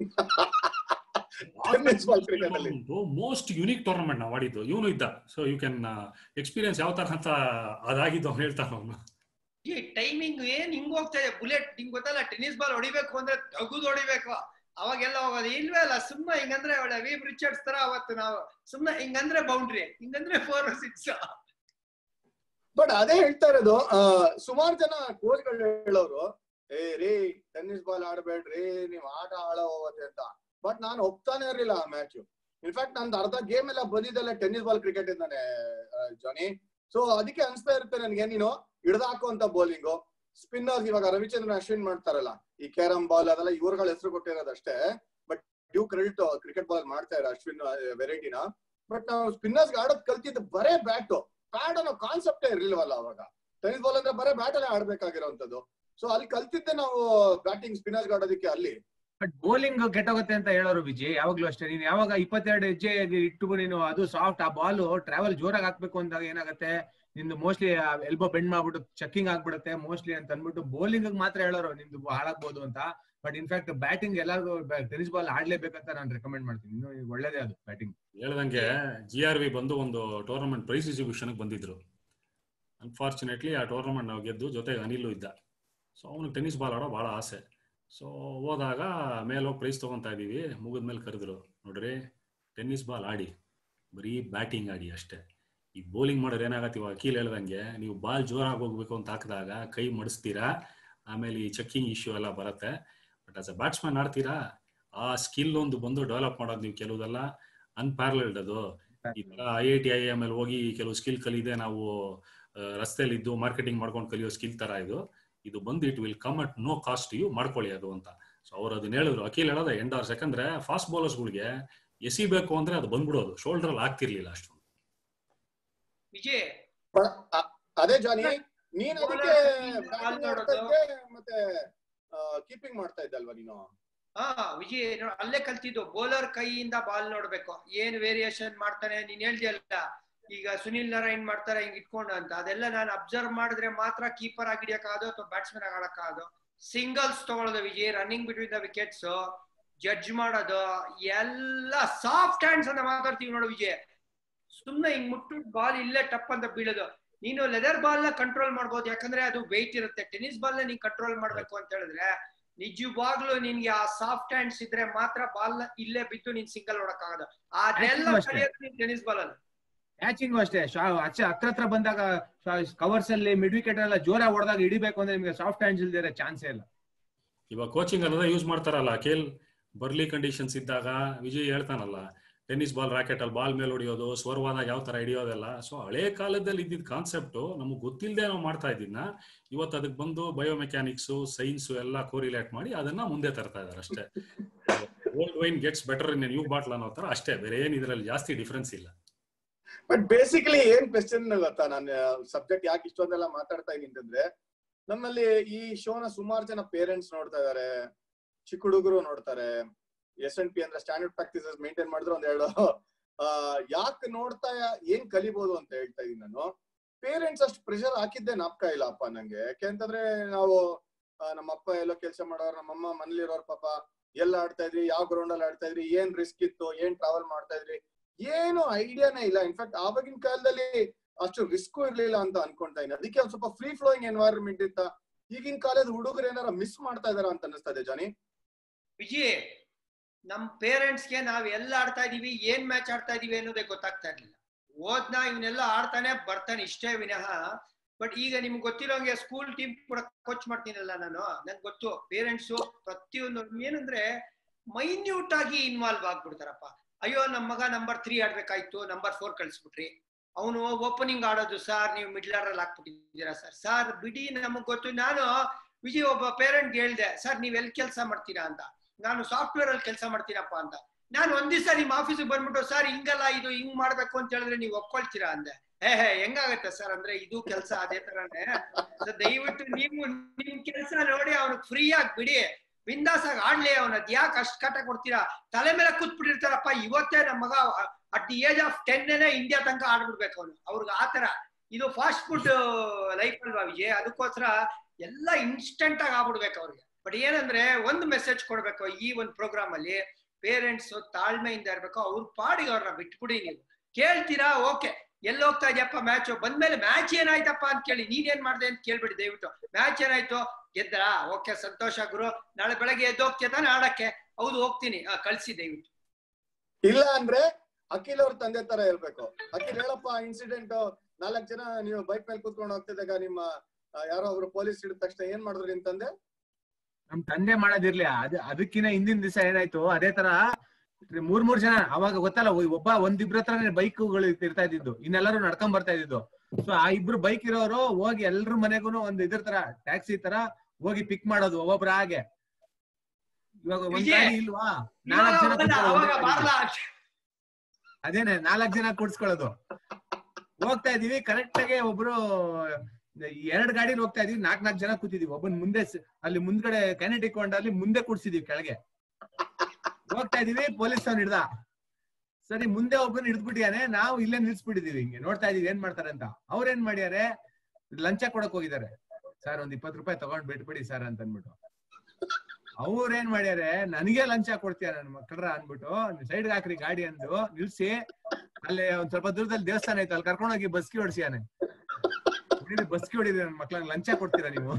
Tennis ball cricket ಅಲ್ಲಿ. ಮೋಸ್ಟ್ ಯುನೀಕ್ ಟೂರ್ನಮೆಂಟ್ ನಾವು ಆಡಿದ್ದು ಇವನು ಇದ್ದ ಸೊ ಯು ಕ್ಯಾನ್ ಎಕ್ಸ್ಪೀರಿಯನ್ಸ್ ಯಾವ ತರ ಅಂತ ಅದಾಗಿದ್ದು ಅವ್ನು ಹೇಳ್ತಾನ ಅವನು ಈ ಟೈಮಿಂಗ್ ಏನ್ ಹಿಂಗ್ ಹೋಗ್ತಾ ಇದೆ ಬುಲೆಟ್ ನಿಂಗ್ ಗೊತ್ತಲ್ಲ ಟೆನ್ನಿಸ್ ಬಾಲ್ ಹೊಡಿಬೇಕು ಅಂದ್ರೆ ತಗುದ್ ಹೊಡಿಬೇಕು ಅವಾಗೆಲ್ಲ ಹೋಗೋದು ಇಲ್ವೇ ಅಲ್ಲ ಸುಮ್ಮನೆ ಹಿಂಗಂದ್ರೆ ಒಳ್ಳೆ ವೀಬ್ ರಿಚರ್ಡ್ಸ್ ತರ ಅವತ್ತು ನಾವು ಸುಮ್ಮನೆ ಹಿಂಗಂದ್ರೆ ಬೌಂಡ್ರಿ ಹಿಂಗಂದ್ರೆ ಫೋರ್ ಸಿಕ್ಸ್ ಬಟ್ ಅದೇ ಹೇಳ್ತಾ ಇರೋದು ಸುಮಾರು ಜನ ಕೋಚ್ಗಳು ಹೇಳೋರು ಏ ರೀ ಟೆನ್ನಿಸ್ ಬಾಲ್ ಆಡ್ಬೇಡ್ರಿ ನೀವ್ ಆಟ ಆಳೋ ಹೋಗುತ್ತೆ ಅಂತ ಬಟ್ ನಾನು ಒಪ್ತಾನೆ ಇರ್ಲಿಲ್ಲ ಆ ಮ್ಯಾಚ್ ಇನ್ಫ್ಯಾಕ್ಟ್ ನಂದು ಅರ್ಧ ಗೇಮ್ ಎಲ್ಲ ಬಂದಿದ್ದೆಲ್ಲ ಟೆನ್ನಿಸ್ ಬಾಲ್ ಕ್ರಿಕೆಟ್ ಇಂದಾನೆ ಜಾನಿ ಸೊ ಅದಕ್ಕೆ ಅನ್ಸ್ತಾ ಇರುತ್ತೆ ನನ್ಗೆ ನೀನು ಹಿಡ್ದು ಹಾಕುವಂತ ಬೌಲಿಂಗು ಸ್ಪಿನ್ನರ್ಸ್ ಇವಾಗ ರವಿಚಂದ್ರನ್ ಅಶ್ವಿನ್ ಮಾಡ್ತಾರಲ್ಲ ಈ ಕ್ಯಾರಮ್ ಬಾಲ್ ಅದೆಲ್ಲ ಇವ್ರುಗಳ ಹೆಸರು ಕೊಟ್ಟಿರೋದಷ್ಟೇ but due credit cricket ball ಮಾಡ್ತಾ ಇರೋ ಅಶ್ವಿನ್ ವೆರೈಟಿನ ಬಟ್ ನಾವು ಸ್ಪಿನ್ನರ್ಸ್ ಆಡೋದ್ ಕಲ್ತಿದ್ದು ಬರೇ ಬ್ಯಾಟ್ ಪ್ಯಾಡ್ ಅನ್ನೋ ಕಾನ್ಸೆಪ್ಟೇ ಇರ್ಲಿಲ್ವಲ್ಲ ಅವಾಗ ಟೆನಿಸ್ ಬಾಲ್ ಅಂದ್ರೆ ಬರೇ ಬ್ಯಾಟ್ ಅಲ್ಲೇ ಆಡ್ಬೇಕಾಗಿರೋಂಥದ್ದು ಸೊ ಅಲ್ಲಿ ಕಲ್ತಿದ್ದೆ ನಾವು ಬ್ಯಾಟಿಂಗ್ ಸ್ಪಿನ್ನರ್ಸ್ ಆಡೋದಕ್ಕೆ ಅಲ್ಲಿ ಬಟ್ ಬೌಲಿಂಗ್ ಕೆಟ್ಟೋಗುತ್ತೆ ಅಂತ ಹೇಳೋರು ವಿಜಯ್ ಯಾವಾಗ್ಲೂ ಅಷ್ಟೇ ನೀನು ಯಾವಾಗ ಇಪ್ಪತ್ತೆರಡು ಹೆಜ್ಜೆ ಇಟ್ಟು ನೀನು ಅದು ಸಾಫ್ಟ್ ಆ ಬಾಲ್ ಟ್ರಾವೆಲ್ ಜೋರಾಗಿ ಹಾಕ್ಬೇಕು ಅಂದಾಗ ಏನಾಗುತ್ತೆ ನಿಂದು ಮೋಸ್ಟ್ಲಿ ಎಲ್ಬೋ ಬೆಂಡ್ ಮಾಡ್ಬಿಟ್ಟು ಚೆಕಿಂಗ್ ಆಗ್ಬಿಡುತ್ತೆ ಮೋಸ್ಟ್ಲಿ ಅಂತ ಅಂದ್ಬಿಟ್ಟು ಬೌಲಿಂಗ್ ಮಾತ್ರ ಹೇಳೋರು ನಿಮ್ದು ಹಾಳಾಗ್ಬೋದು ಅಂತ ಬಟ್ ಇನ್ಫ್ಯಾಕ್ಟ್ ಬ್ಯಾಟಿಂಗ್ ಎಲ್ಲರಿಗೂ ಟೆನಿಸ್ ಬಾಲ್ ಆಡ್ಲೇಬೇಕಂತ ನಾನು ರೆಕಮೆಂಡ್ ಮಾಡ್ತೀನಿ ಇನ್ನು ಈಗ ಒಳ್ಳೇದೇ ಅದು ಬ್ಯಾಟಿಂಗ್ ಹೇಳ್ದಂಗೆ ಜಿ ಆರ್ ವಿ ಬಂದು ಒಂದು ಟೂರ್ನಮೆಂಟ್ ಪ್ರೈಸ್ ಡಿಸ್ಟ್ರಿಬ್ಯೂಷನ್ ಬಂದಿದ್ರು ಅನ್ಫಾರ್ಚುನೇಟ್ಲಿ ಆ ಟೂರ್ನಮೆಂಟ್ ನಾವು ಗೆದ್ದು ಜೊತೆಗೆ ಅನಿಲು ಇದ್ದ ಸೊ ಅವನಿಗೆ ಟೆನ್ನಿಸ್ ಬಾಲ್ ಆಡೋ ಭಾಳ ಆಸೆ ಸೊ ಹೋದಾಗ ಮೇಲೆ ಹೋಗಿ ಪ್ರೈಸ್ ತೊಗೊತಾ ಇದೀವಿ ಮುಗಿದ ಮೇಲೆ ಕರೆದ್ರು ನೋಡ್ರಿ ಟೆನ್ನಿಸ್ ಬಾಲ್ ಆಡಿ ಬರೀ ಬ್ಯಾಟಿಂಗ್ ಆಡಿ ಅಷ್ಟೇ ಈ ಬೌಲಿಂಗ್ ಮಾಡೋರು ಏನಾಗತ್ತೆ ಇವಾಗ ಕೀಲ್ ಹೇಳ್ದಂಗೆ ನೀವು ಬಾಲ್ ಜೋರಾಗಿ ಹೋಗ್ಬೇಕು ಅಂತ ಹಾಕಿದಾಗ ಕೈ ಮಡಿಸ್ತೀರಾ ಆಮೇಲೆ ಈ ಚೆಕ್ಕಿಂಗ್ ಇಶ್ಯೂ ಎಲ್ಲ ಬರುತ್ತೆ ಬಟ್ ಆಸ್ ಅ ಬ್ಯಾಟ್ಸ್ಮನ್ ಆಡ್ತೀರಾ ಆ ಸ್ಕಿಲ್ ಒಂದು ಬಂದು ಡೆವಲಪ್ ಮಾಡೋದು ನೀವು ಕೆಲವುದೆಲ್ಲ ಅನ್ಪ್ಯಾರಲ್ಡ್ ಅದು ಈ ತರ I I T I M L ಹೋಗಿ ಕೆಲವು ಸ್ಕಿಲ್ ಕಲಿದೆ ನಾವು ರಸ್ತೆಯಲ್ಲಿ ಇದ್ದು ಮಾರ್ಕೆಟಿಂಗ್ ಮಾಡ್ಕೊಂಡು ಕಲಿಯೋ ಸ್ಕಿಲ್ ತರ ಇದು ಇದು ಬಂದು it will come at no cost you ಮಾಡ್ಕೊಳ್ಳಿ ಅದು ಅಂತ ಸೊ ಅವ್ರು ಅದನ್ನ ಹೇಳಿದ್ರು ಅಖಿಲ್ ಹೇಳೋದ ಎಂಡ್ ಅವರ್ಸ್ ಯಾಕಂದ್ರೆ ಫಾಸ್ಟ್ ಬೌಲರ್ಸ್ಗಳಿಗೆ ಎಸಿಬೇಕು ಅಂದ್ರೆ ಅದು ಬಂದ್ಬಿಡೋದು ಶೋಲ್ಡರ್ ಅಲ್ಲಿ ಆಗ್ತಿರ್ಲಿಲ್ಲ ಅಷ್ಟು ವಿಜಯ್ But ಅ- ಅದೇ ಜಾನಿ ನೀನ್ ಅದಕ್ಕೆ Bowler batting ball ಆಡ್ತಾ ನೋಡೋದು. ಇದ್ದೆ ಮತ್ತೆ ಕೀಪಿಂಗ್ ಮಾಡ್ತಾ ಇದ್ದಲ್ವಾ ನೀನು ಹಾ ವಿಜಯ್ ನೋಡ್ ಅಲ್ಲೇ ಕಲ್ತಿದ್ದು ಬೌಲರ್ ಕೈಯಿಂದ ಬಾಲ್ ನೋಡ್ಬೇಕು ಏನ್ ವೇರಿಯೇಷನ್ ಮಾಡ್ತಾನೆ ನೀನ್ ಹೇಳ್ದಿಯಲ್ಲ ಈಗ ಸುನಿಲ್ ನಾರಾಯಣ್ ಮಾಡ್ತಾರೆ ಹಿಂಗ್ ಇಟ್ಕೊಂಡು ಅಂತ ಅದೆಲ್ಲ ನಾನು ಅಬ್ಸರ್ವ್ ಮಾಡಿದ್ರೆ ಮಾತ್ರ ಕೀಪರ್ ಆಗಿ ಹಿಡಿಯಕ್ಕಾಗೋ ಅಥವಾ ಬ್ಯಾಟ್ಸ್ಮನ್ ಆಗಿ ಆಡಕ್ಕಾಗೋ ಸಿಂಗಲ್ಸ್ ತಗೊಳ್ಳೋದು Vijay running between the wickets judge ಮಾಡೋದು ಎಲ್ಲ ಸಾಫ್ಟ್ ಹ್ಯಾಂಡ್ಸ್ ಅಂತ ಮಾತಾಡ್ತೀವಿ ನೋಡು ವಿಜಯ್ ಸುಮ್ನೆ ಹಿಂಗ್ ಮುಟ್ಟು ಬಾಲ್ ಇಲ್ಲೇ ಟಪ್ ಅಂತ ಬೀಳೋದು ನೀನು ಲೆದರ್ ಬಾಲ್ ನ ಕಂಟ್ರೋಲ್ ಮಾಡ್ಬೋದು ಯಾಕಂದ್ರೆ ಅದು ವೆಯ್ಟ್ ಇರುತ್ತೆ ಟೆನ್ನಿಸ್ ಬಾಲ್ ನ ನೀನ್ ಕಂಟ್ರೋಲ್ ಮಾಡ್ಬೇಕು ಅಂತ ಹೇಳಿದ್ರೆ ನಿಜವಾಗ್ಲೂ ನಿನ್ಗೆ ಆ ಸಾಫ್ಟ್ ಹ್ಯಾಂಡ್ಸ್ ಇದ್ರೆ ಮಾತ್ರ ಬಾಲ್ ನ ಇಲ್ಲೇ ಬಿದ್ದು ನೀನ್ ಸಿಂಗಲ್ ಹೊಡಕ್ಕಾಗದು ಅದೆಲ್ಲ Actually ಅಷ್ಟೇ. ಕಲಿಯೋದು ನೀನ್ ಟೆನ್ನಿಸ್ ಬಾಲ್ ಅಲ್ಲಿ ಕ್ಯಾಚಿಂಗು ಅಷ್ಟೇ ಶಾ ಅಚ್ಚ ಹತ್ರ ಹತ್ರ ಬಂದಾಗ ಕವರ್ಸ್ ಅಲ್ಲಿ ಮಿಡ್ ವಿಕೆಟ್ ಎಲ್ಲ ಜೋರಾಗಿ ಹೊಡೆದಾಗ ಹಿಡಿಬೇಕು ಅಂದ್ರೆ ನಿಮ್ಗೆ ಸಾಫ್ಟ್ ಹ್ಯಾಂಡ್ಸ್ ಇಲ್ದಿರೋ ಚಾನ್ಸೇ ಇಲ್ಲ ಇವಾಗ ಕೋಚಿಂಗ್ ಅನ್ನೋದೇ ಯೂಸ್ ಮಾಡ್ತಾರಲ್ಲ ಕೇಲ್ ಬರ್ಲಿ ಕಂಡೀಷನ್ಸ್ ಇದ್ದಾಗ ವಿಜಯ್ ಹೇಳ್ತಾನಲ್ಲ ಟೆನ್ನಿಸ್ ಬಾಲ್ ರಾಕೆಟ್ ಅಲ್ಲಿ ಬಾಲ್ ಮೇಲೆ ಹೊಡಿಯೋದು ಸ್ವರ್ವಾದಾಗ ಯಾವ ತರ ಹಿಡಿಯೋದೆಲ್ಲ ಸೊ ಹಳೆ ಕಾಲದಲ್ಲಿ ಇದ್ದಿದ್ದ ಕಾನ್ಸೆಪ್ಟ್ ನಮಗೆ ಗೊತ್ತಿಲ್ಲದೆ ನಾವು ಮಾಡ್ತಾ ಇದ್ದಿದ್ನ ಇವತ್ತು ಅದಕ್ಕೆ ಬಂದು ಬಯೋಮೆಕ್ಯಾನಿಕ್ಸ್ ಸೈನ್ಸ್ ಎಲ್ಲ ಕೋರಿಲೇಟ್ ಮಾಡಿ ಅದನ್ನ ಮುಂದೆ ತರ್ತಾ ಇದಾರೆ ಅಷ್ಟೇ old wine gets better in new bottle ಅನ್ನೋ ತರ ಅಷ್ಟೇ ಬೇರೆ ಏನ್ ಇದ್ರಲ್ಲಿ ಜಾಸ್ತಿ ಡಿಫ್ರೆನ್ಸ್ ಇಲ್ಲ ಬಟ್ ಬೇಸಿಕಲಿ ಏನ್ ಕ್ವೆಶನ್ ಗೊತ್ತಾ ನಾನು ಸಬ್ಜೆಕ್ಟ್ ಯಾಕೆ ಇಷ್ಟೊಂದೆಲ್ಲ ಮಾತಾಡ್ತಾ ಇದೀನಿ ಅಂತಂದ್ರೆ ನಮ್ಮಲ್ಲಿ ಈ ಶೋನ ಸುಮಾರು ಜನ ಪೇರೆಂಟ್ಸ್ ನೋಡ್ತಾ ಇದಾರೆ ಚಿಕ್ಕ ಹುಡುಗರು ನೋಡ್ತಾರೆ ಎಸ್ ಎನ್ ಪಿ ಅಂದ್ರೆ ಸ್ಟ್ಯಾಂಡರ್ಡ್ ಪ್ರಾಕ್ಟೀಸಸ್ ಮೇಂಟೈನ್ ಮಾಡಿದ್ರೆ ಒಂದ್ ಎರಡು ಯಾಕೆ ನೋಡ್ತಾ ಏನ್ ಕಲಿಬಹುದು ಅಂತ ಹೇಳ್ತಾ ಇದೀನಿ ನಾನು ಪೇರೆಂಟ್ಸ್ ಅಷ್ಟು ಪ್ರೆಷರ್ ಹಾಕಿದ್ದೆ ನಾಪ್ಕ ಇಲ್ಲ ಅಪ್ಪ ನಂಗೆ ಯಾಕೆಂತಂದ್ರೆ ನಾವು ಆ, ನಮ್ಮ ಅಪ್ಪ ಎಲ್ಲೋ ಕೆಲಸ ಮಾಡೋರು ನಮ್ಮಮ್ಮ ಮನೇಲಿರೋರ್ ಪಾಪ ಎಲ್ಲ ಆಡ್ತಾ ಇದ್ರಿ ಯಾವ ಗ್ರೌಂಡ್ ಅಲ್ಲಿ ಆಡ್ತಾ ಇದ್ರಿ ಏನ್ ರಿಸ್ಕ್ ಇತ್ತು ಏನ್ ಟ್ರಾವೆಲ್ ಮಾಡ್ತಾ ಇದ್ರಿ ಏನು ಐಡಿಯಾನೇ ಇಲ್ಲ ಇನ್ಫ್ಯಾಕ್ಟ್ ಆವಾಗಿನ ಕಾಲದಲ್ಲಿ ಅಷ್ಟು ರಿಸ್ಕ್ ಇರ್ಲಿಲ್ಲ ಅಂತ ಅನ್ಕೊಂತಾ ಇದ್ದೀನಿ ಅದಕ್ಕೆ ಒಂದ್ ಸ್ವಲ್ಪ ಫ್ರೀ ಫ್ಲೋಯಿಂಗ್ ಎನ್ವೈರನ್ಮೆಂಟ್ ಇತ್ತ ಈಗಿನ ಕಾಲದ ಹುಡುಗರು ಏನಾರ ಮಿಸ್ ಮಾಡ್ತಾ ಇದಾರ ಅಂತ ಅನಿಸ್ತಾ ಇದೆ ಜಾನಿ ವಿಜಯ್ ನಮ್ ಪೇರೆಂಟ್ಸ್ಗೆ ನಾವ್ ಎಲ್ಲ ಆಡ್ತಾ ಇದೀವಿ ಏನ್ ಮ್ಯಾಚ್ ಆಡ್ತಾ ಇದೀವಿ ಅನ್ನೋದೇ ಗೊತ್ತಾಗ್ತಾ ಇರ್ಲಿಲ್ಲ ಓದ್ನ ಇವನ್ನೆಲ್ಲ ಆಡ್ತಾನೆ ಬರ್ತಾನೆ ಇಷ್ಟೇ ವಿನಃ ಬಟ್ ಈಗ ನಿಮ್ಗೆ ಗೊತ್ತಿರೋಂಗೆ ಸ್ಕೂಲ್ ಟೀಮ್ ಕೂಡ ಕೋಚ್ ಮಾಡ್ತೀನಲ್ಲ ನಾನು ನನ್ಗೆ ಗೊತ್ತು ಪೇರೆಂಟ್ಸು ಪ್ರತಿಯೊಂದು ಏನಂದ್ರೆ ಮೈನ್ಯೂಟ್ ಆಗಿ ಇನ್ವಾಲ್ವ್ ಆಗ್ಬಿಡ್ತಾರಪ್ಪ ಅಯ್ಯೋ ನಮ್ಮ ಮಗ ನಂಬರ್ ತ್ರೀ ಆಡ್ಬೇಕಾಯ್ತು ನಂಬರ್ ಫೋರ್ ಕಳಿಸ್ಬಿಟ್ರಿ ಅವನು ಓಪನಿಂಗ್ ಆಡೋದು ಸರ್ ನೀವು ಮಿಡ್ಲ್ ಆರ್ಡರ್ ಹಾಕ್ಬಿಟ್ಟಿದ್ದೀರಾ ಸರ್ ಸರ್ ಬಿಡಿ ನಮಗ್ ಗೊತ್ತು ನಾನು ವಿಜಯ್ ಒಬ್ಬ ಪೇರೆಂಟ್ ಹೇಳ್ದೆ ಸರ್ ನೀವ್ ಎಲ್ಲಿ ಕೆಲಸ ಮಾಡ್ತೀರಾ ಅಂತ ನಾನು ಸಾಫ್ಟ್ವೇರ್ ಅಲ್ಲಿ ಕೆಲಸ ಮಾಡ್ತೀನಪ್ಪ ಅಂತ ನಾನು ಒಂದ್ ದಿವಸ ನಿಮ್ ಆಫೀಸಿಗೆ ಬಂದ್ಬಿಟ್ಟು ಸರ್ ಹಿಂಗಲ್ಲ ಇದು ಹಿಂಗ್ ಮಾಡ್ಬೇಕು ಅಂತ ಹೇಳಿದ್ರೆ ನೀವು ಒಪ್ಕೊಳ್ತೀರಾ ಅಂದೆ ಹೇ ಹೇ ಹೆಂಗಾಗತ್ತೆ ಸರ್ ಅಂದ್ರೆ ಇದು ಕೆಲಸ ಅದೇ ತರಾನೇ So ದಯವಿಟ್ಟು ನೀವು ನಿಮ್ ಕೆಲಸ ನೋಡಿ ಅವ್ನಿಗೆ ಫ್ರೀ ಆಗಿ ಬಿಡಿ ಬಿಂದಾಸ್ ಆಗಿ ಆಡ್ಲಿ ಅವನ ಯಾಕೆ ಅಷ್ಟ್ ಕಟ ಕೊಡ್ತೀರಾ ತಲೆ ಮೇಲೆ ಕೂತ್ಬಿಟ್ಟಿರ್ತಾರಪ್ಪ ಇವತ್ತೇ ನಮ್ಮ ಮಗ at the age of ten India ತನಕ ಆಡ್ಬಿಡ್ಬೇಕು ಅವನು ಅವ್ರಿಗೆ ಆತರ ಇದು ಫಾಸ್ಟ್ ಫುಡ್ ಲೈಫ್ ಅಲ್ವಾ ವಿಜಯ್ ಅದಕ್ಕೋಸ್ಕರ ಎಲ್ಲ ಇನ್ಸ್ಟೆಂಟ್ ಆಗಿ ಆಗ್ಬಿಡ್ಬೇಕು ಅವ್ರಿಗೆ ಬಟ್ ಏನಂದ್ರೆ ಒಂದು ಮೆಸೇಜ್ ಕೊಡ್ಬೇಕು ಈ ಒಂದು ಪ್ರೋಗ್ರಾಮ್ ಅಲ್ಲಿ ಪೇರೆಂಟ್ಸ್ ತಾಳ್ಮೆಯಿಂದ ಇರ್ಬೇಕು ಅವ್ರ ಪಾಡಿಗೆ ಅವ್ರನ್ನ ಬಿಟ್ಬಿಡಿ ನೀವು ಕೇಳ್ತೀರಾ ಓಕೆ ಎಲ್ಲಿ ಹೋಗ್ತಾ ಇದೆಯಪ್ಪ ಮ್ಯಾಚ್ ಬಂದ್ಮೇಲೆ ಮ್ಯಾಚ್ ಏನಾಯ್ತಪ್ಪ ಅಂತ ಕೇಳಿ ನೀನ್ ಏನ್ ಮಾಡ್ದೆ ಅಂತ ಕೇಳ್ಬಿಡಿ ದಯವಿಟ್ಟು ಮ್ಯಾಚ್ ಏನಾಯ್ತು ಗೆದ್ರಾ ಓಕೆ ಸಂತೋಷ ಗುರು ನಾಳೆ ಬೆಳಗ್ಗೆ ಎದ್ದು ಹೋಗ್ತೀಯ ತಾನೆ ಆಡಕ್ಕೆ ಹೌದು ಹೋಗ್ತೀನಿ ಆ, ಕಳ್ಸಿ ದಯವಿಟ್ಟು ಇಲ್ಲ ಅಂದ್ರೆ ಅಖಿಲ್ ಅವ್ರ ತಂದೆ ತರ ಇರ್ಬೇಕು ಅಖಿಲ್ ಹೇಳಪ್ಪ ಇನ್ಸಿಡೆಂಟ್ ನಾಲ್ಕ್ ಜನ ನೀವು ಬೈಕ್ ಮೇಲೆ ಕೂತ್ಕೊಂಡು ಹೋಗ್ತಿದ್ದಾಗ ನಿಮ್ಮ ಆ, ಯಾರೋ ಒಬ್ರು ಪೊಲೀಸ್ ಹಿಡಿದ ತಕ್ಷಣ ಏನ್ ಮಾಡಿದ್ರು ನಿಮ್ ತಂದೆ ನಮ್ ತಂದೆ ಮಾಡೋದಿರ್ಲಿ ಅದ್ ಅದಕ್ಕಿಂತ ಹಿಂದಿನ ದಿವಸ ಏನಾಯ್ತು ಅದೇ ತರ ಮೂರ್ ಮೂರ್ ಜನ ಅವಾಗ ಗೊತ್ತಲ್ಲ ಒ- ಒಬ್ಬ ಒಂದಿಬ್ರ ಹತ್ರ ಬೈಕ್ಗಳು ಇರ್ತಾ ಇದ್ದಿದ್ದು ಇನ್ನೆಲ್ಲರೂ ನಡ್ಕೊಂಡ್ ಬರ್ತಾ ಇದ್ದಿದ್ದು ಸೊ ಆ ಇಬ್ರು ಬೈಕ್ ಇರೋರು ಹೋಗಿ ಎಲ್ರ ಮನೆಗೂ ಒಂದ್ ಇದ್ರ ತರ ಟ್ಯಾಕ್ಸಿ ತರ ಹೋಗಿ ಪಿಕ್ ಮಾಡೋದು ಒಬ್ಬೊಬ್ರ ಹಾಗೆ ಇವಾಗ ಒಂದ್ ವಿಜಯ್, ಗಾಡಿ ಇಲ್ವಾ ಇವಾಗ ನಾಲ್ಕ್ ಜನ ಅವಾಗ- ಕೂತ್ಕೊಳ್ಳೋದು ಅವಾಗ ಒಂದೇ ಬಾರ್ಲಾ ಗಾಡಿಗೆ. ಅದೇನೆ ನಾಲ್ಕ್ ಜನ ಕೂಡ್ಸ್ಕೊಳ್ಳೋದು ಹೋಗ್ತಾ ಇದೀವಿ ಕರೆಕ್ಟ್ ಆಗಿ ಒಬ್ರು ಎರಡ್ ಗಾಡಿ ಹೋಗ್ತಾ ಇದೀವಿ ನಾಲ್ಕ್ ನಾಲ್ಕ್ ಜನ ಕೂತಿದೀವಿ ಒಬ್ಬನ್ ಮುಂದೆ ಸ- ಅಲ್ಲಿ ಮುಂದ್ಗಡೆ ಕ್ಯಾನೆಟ್ ಇಟ್ಕೊಂಡು ಅಲ್ಲಿ ಮುಂದೆ ಕೂಡ್ಸಿದೀವಿ ಕೆಳಗೆ ಹೋಗ್ತಾ ಇದೀವಿ ಪೊಲೀಸ್ ಅವ್ನು ಹಿಡ್ದ ಸರಿ ಮುಂದೆ ಒಬ್ಬನ ಹಿಡಿದ್ಬಿಟ್ಟಿಯಾನೆ ನಾವು ಇಲ್ಲೇ ನಿಲ್ಸ್ಬಿಟ್ಟಿದೀವಿ ಹಿಂಗೆ ನೋಡ್ತಾ ಇದೀವಿ ಏನ್ ಮಾಡ್ತಾರೆ ಅಂತ ಅವ್ರ ಏನ್ ಮಾಡ್ಯಾರೆ ಲಂಚ ಕೊಡಕ್ ಹೋಗಿದ್ದಾರೆ ಸರ್ ಒಂದ್ ಇಪ್ಪತ್ ರೂಪಾಯಿ ತಗೊಂಡ್ ಬಿಟ್ಬಿಡಿ ಸರ್ ಅಂತ ಅನ್ಬಿಟ್ಟು ಅವ್ರ ಏನ್ ಮಾಡ್ಯಾರೆ ನನಗೆ ಲಂಚ ಕೊಡ್ತೀಯ ನನ್ ಮಕ್ಕಳ್ರ ಅನ್ಬಿಟ್ಟು ಸೈಡ್ ಹಾಕ್ರಿ ಗಾಡಿ ಅಂದು ನಿಲ್ಸಿ ಅಲ್ಲಿ ಒಂದ್ ಸ್ವಲ್ಪ ದೂರದಲ್ಲಿ ದೇವಸ್ಥಾನ ಐತೆ ಅಲ್ಲಿ ಕರ್ಕೊಂಡು ಹೋಗಿ ಬಸ್ಕಿ ಹೊಡ್ಸಿಯಾನೆ ಬಸ್ಕಿ ಹೊಡಿದ್ರಿ ನನ್ ಮಕ್ಳಂಗ್ ಲಂಚ ಕೊಡ್ತೀರಾ ನೀವು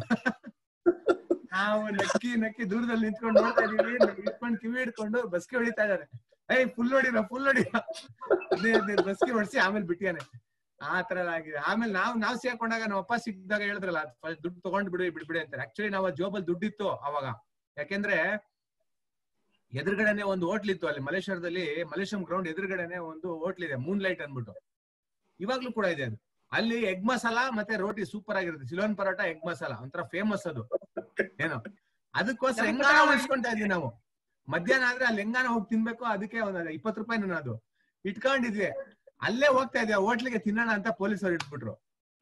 ನಾವು ನಕ್ಕಿ ನಕ್ಕಿ ದೂರದಲ್ಲಿ ನಿಂತ್ಕೊಂಡು ನೋಡ್ತಾ ಇದೀವಿ ಇಟ್ಕೊಂಡು ಕಿವಿ ಹಿಡ್ಕೊಂಡು ಬಸ್ಕಿ ಹೊಡಿತಾ ಇದಾರೆ ಏಯ್ ಫುಲ್ ಹೊಡಿರ ಫುಲ್ ಹೊಡಿರ ಹದಿನೈದು ಹದಿನೈದು ಬಸ್ಕಿ ಹೊಡ್ಸಿ ಆಮೇಲೆ ಬಿಟ್ಟಿಯಾನೆ ಆ ತರ ಎಲ್ಲ ಆಗಿದೆ ಆಮೇಲೆ ನಾವ್ ನಾವ್ ಸೇರ್ಕೊಂಡಾಗ ನಮ್ಮ ಅಪ್ಪ ಸಿಕ್ಕಿದಾಗ ಹೇಳಿದ್ರಲ್ಲ first ದುಡ್ಡು ತಗೊಂಡ್ ಬಿಡಿ ಬಿಡ್ಬಿಡಿ ಅಂತಾರೆ ಆಕ್ಚುಲಿ ನಾವ್ ಜೋಬಲ್ ದುಡ್ಡಿತ್ತು ಅವಾಗ ಯಾಕೆಂದ್ರೆ ಎದುರುಗಡೆನೆ ಒಂದು ಹೋಟ್ಲ್ ಇತ್ತು ಅಲ್ಲಿ ಮಲೇಶ್ವರದಲ್ಲಿ ಮಲೇಶ್ವರಂ ಗ್ರೌಂಡ್ ಎದುರುಗಡೆನೆ ಒಂದು ಹೋಟ್ಲ್ ಇದೆ ಮೂನ್ ಲೈಟ್ ಅನ್ಬಿಟ್ಟು ಇವಾಗ್ಲೂ ಕೂಡ ಇದೆ ಅದು ಅಲ್ಲಿ ಎಗ್ ಮಸಾಲ ಮತ್ತೆ ರೋಟಿ ಸೂಪರ್ ಆಗಿರುತ್ತೆ ಸಿಲೋನ್ ಪರೋಟ ಎಗ್ ಮಸಾಲ ಒಂಥರ ಫೇಮಸ್ ಅದು ಏನೋ ಅದಕ್ಕೋಸ್ಕರ ಹೆಂಗಾನ ಉಳಿಸ್ಕೊಂತಾ ಇದ್ವಿ ನಾವು ಮಧ್ಯಾಹ್ನ ಆದ್ರೆ ಅಲ್ಲಿ ಹೆಂಗಾನ ಹೋಗಿ ತಿನ್ಬೇಕು ಅದಕ್ಕೆ ಒಂದ್ ಇಪ್ಪತ್ತು ರೂಪಾಯಿ ನಾನು ಅದು ಇಟ್ಕೊಂಡಿದ್ವಿ ಅಲ್ಲೇ ಹೋಗ್ತಾ ಇದ್ವಿ ಹೋಟ್ಲಿಗೆ ತಿನ್ನೋಣ ಅಂತ ಪೊಲೀಸರು ಇಟ್ಬಿಟ್ರು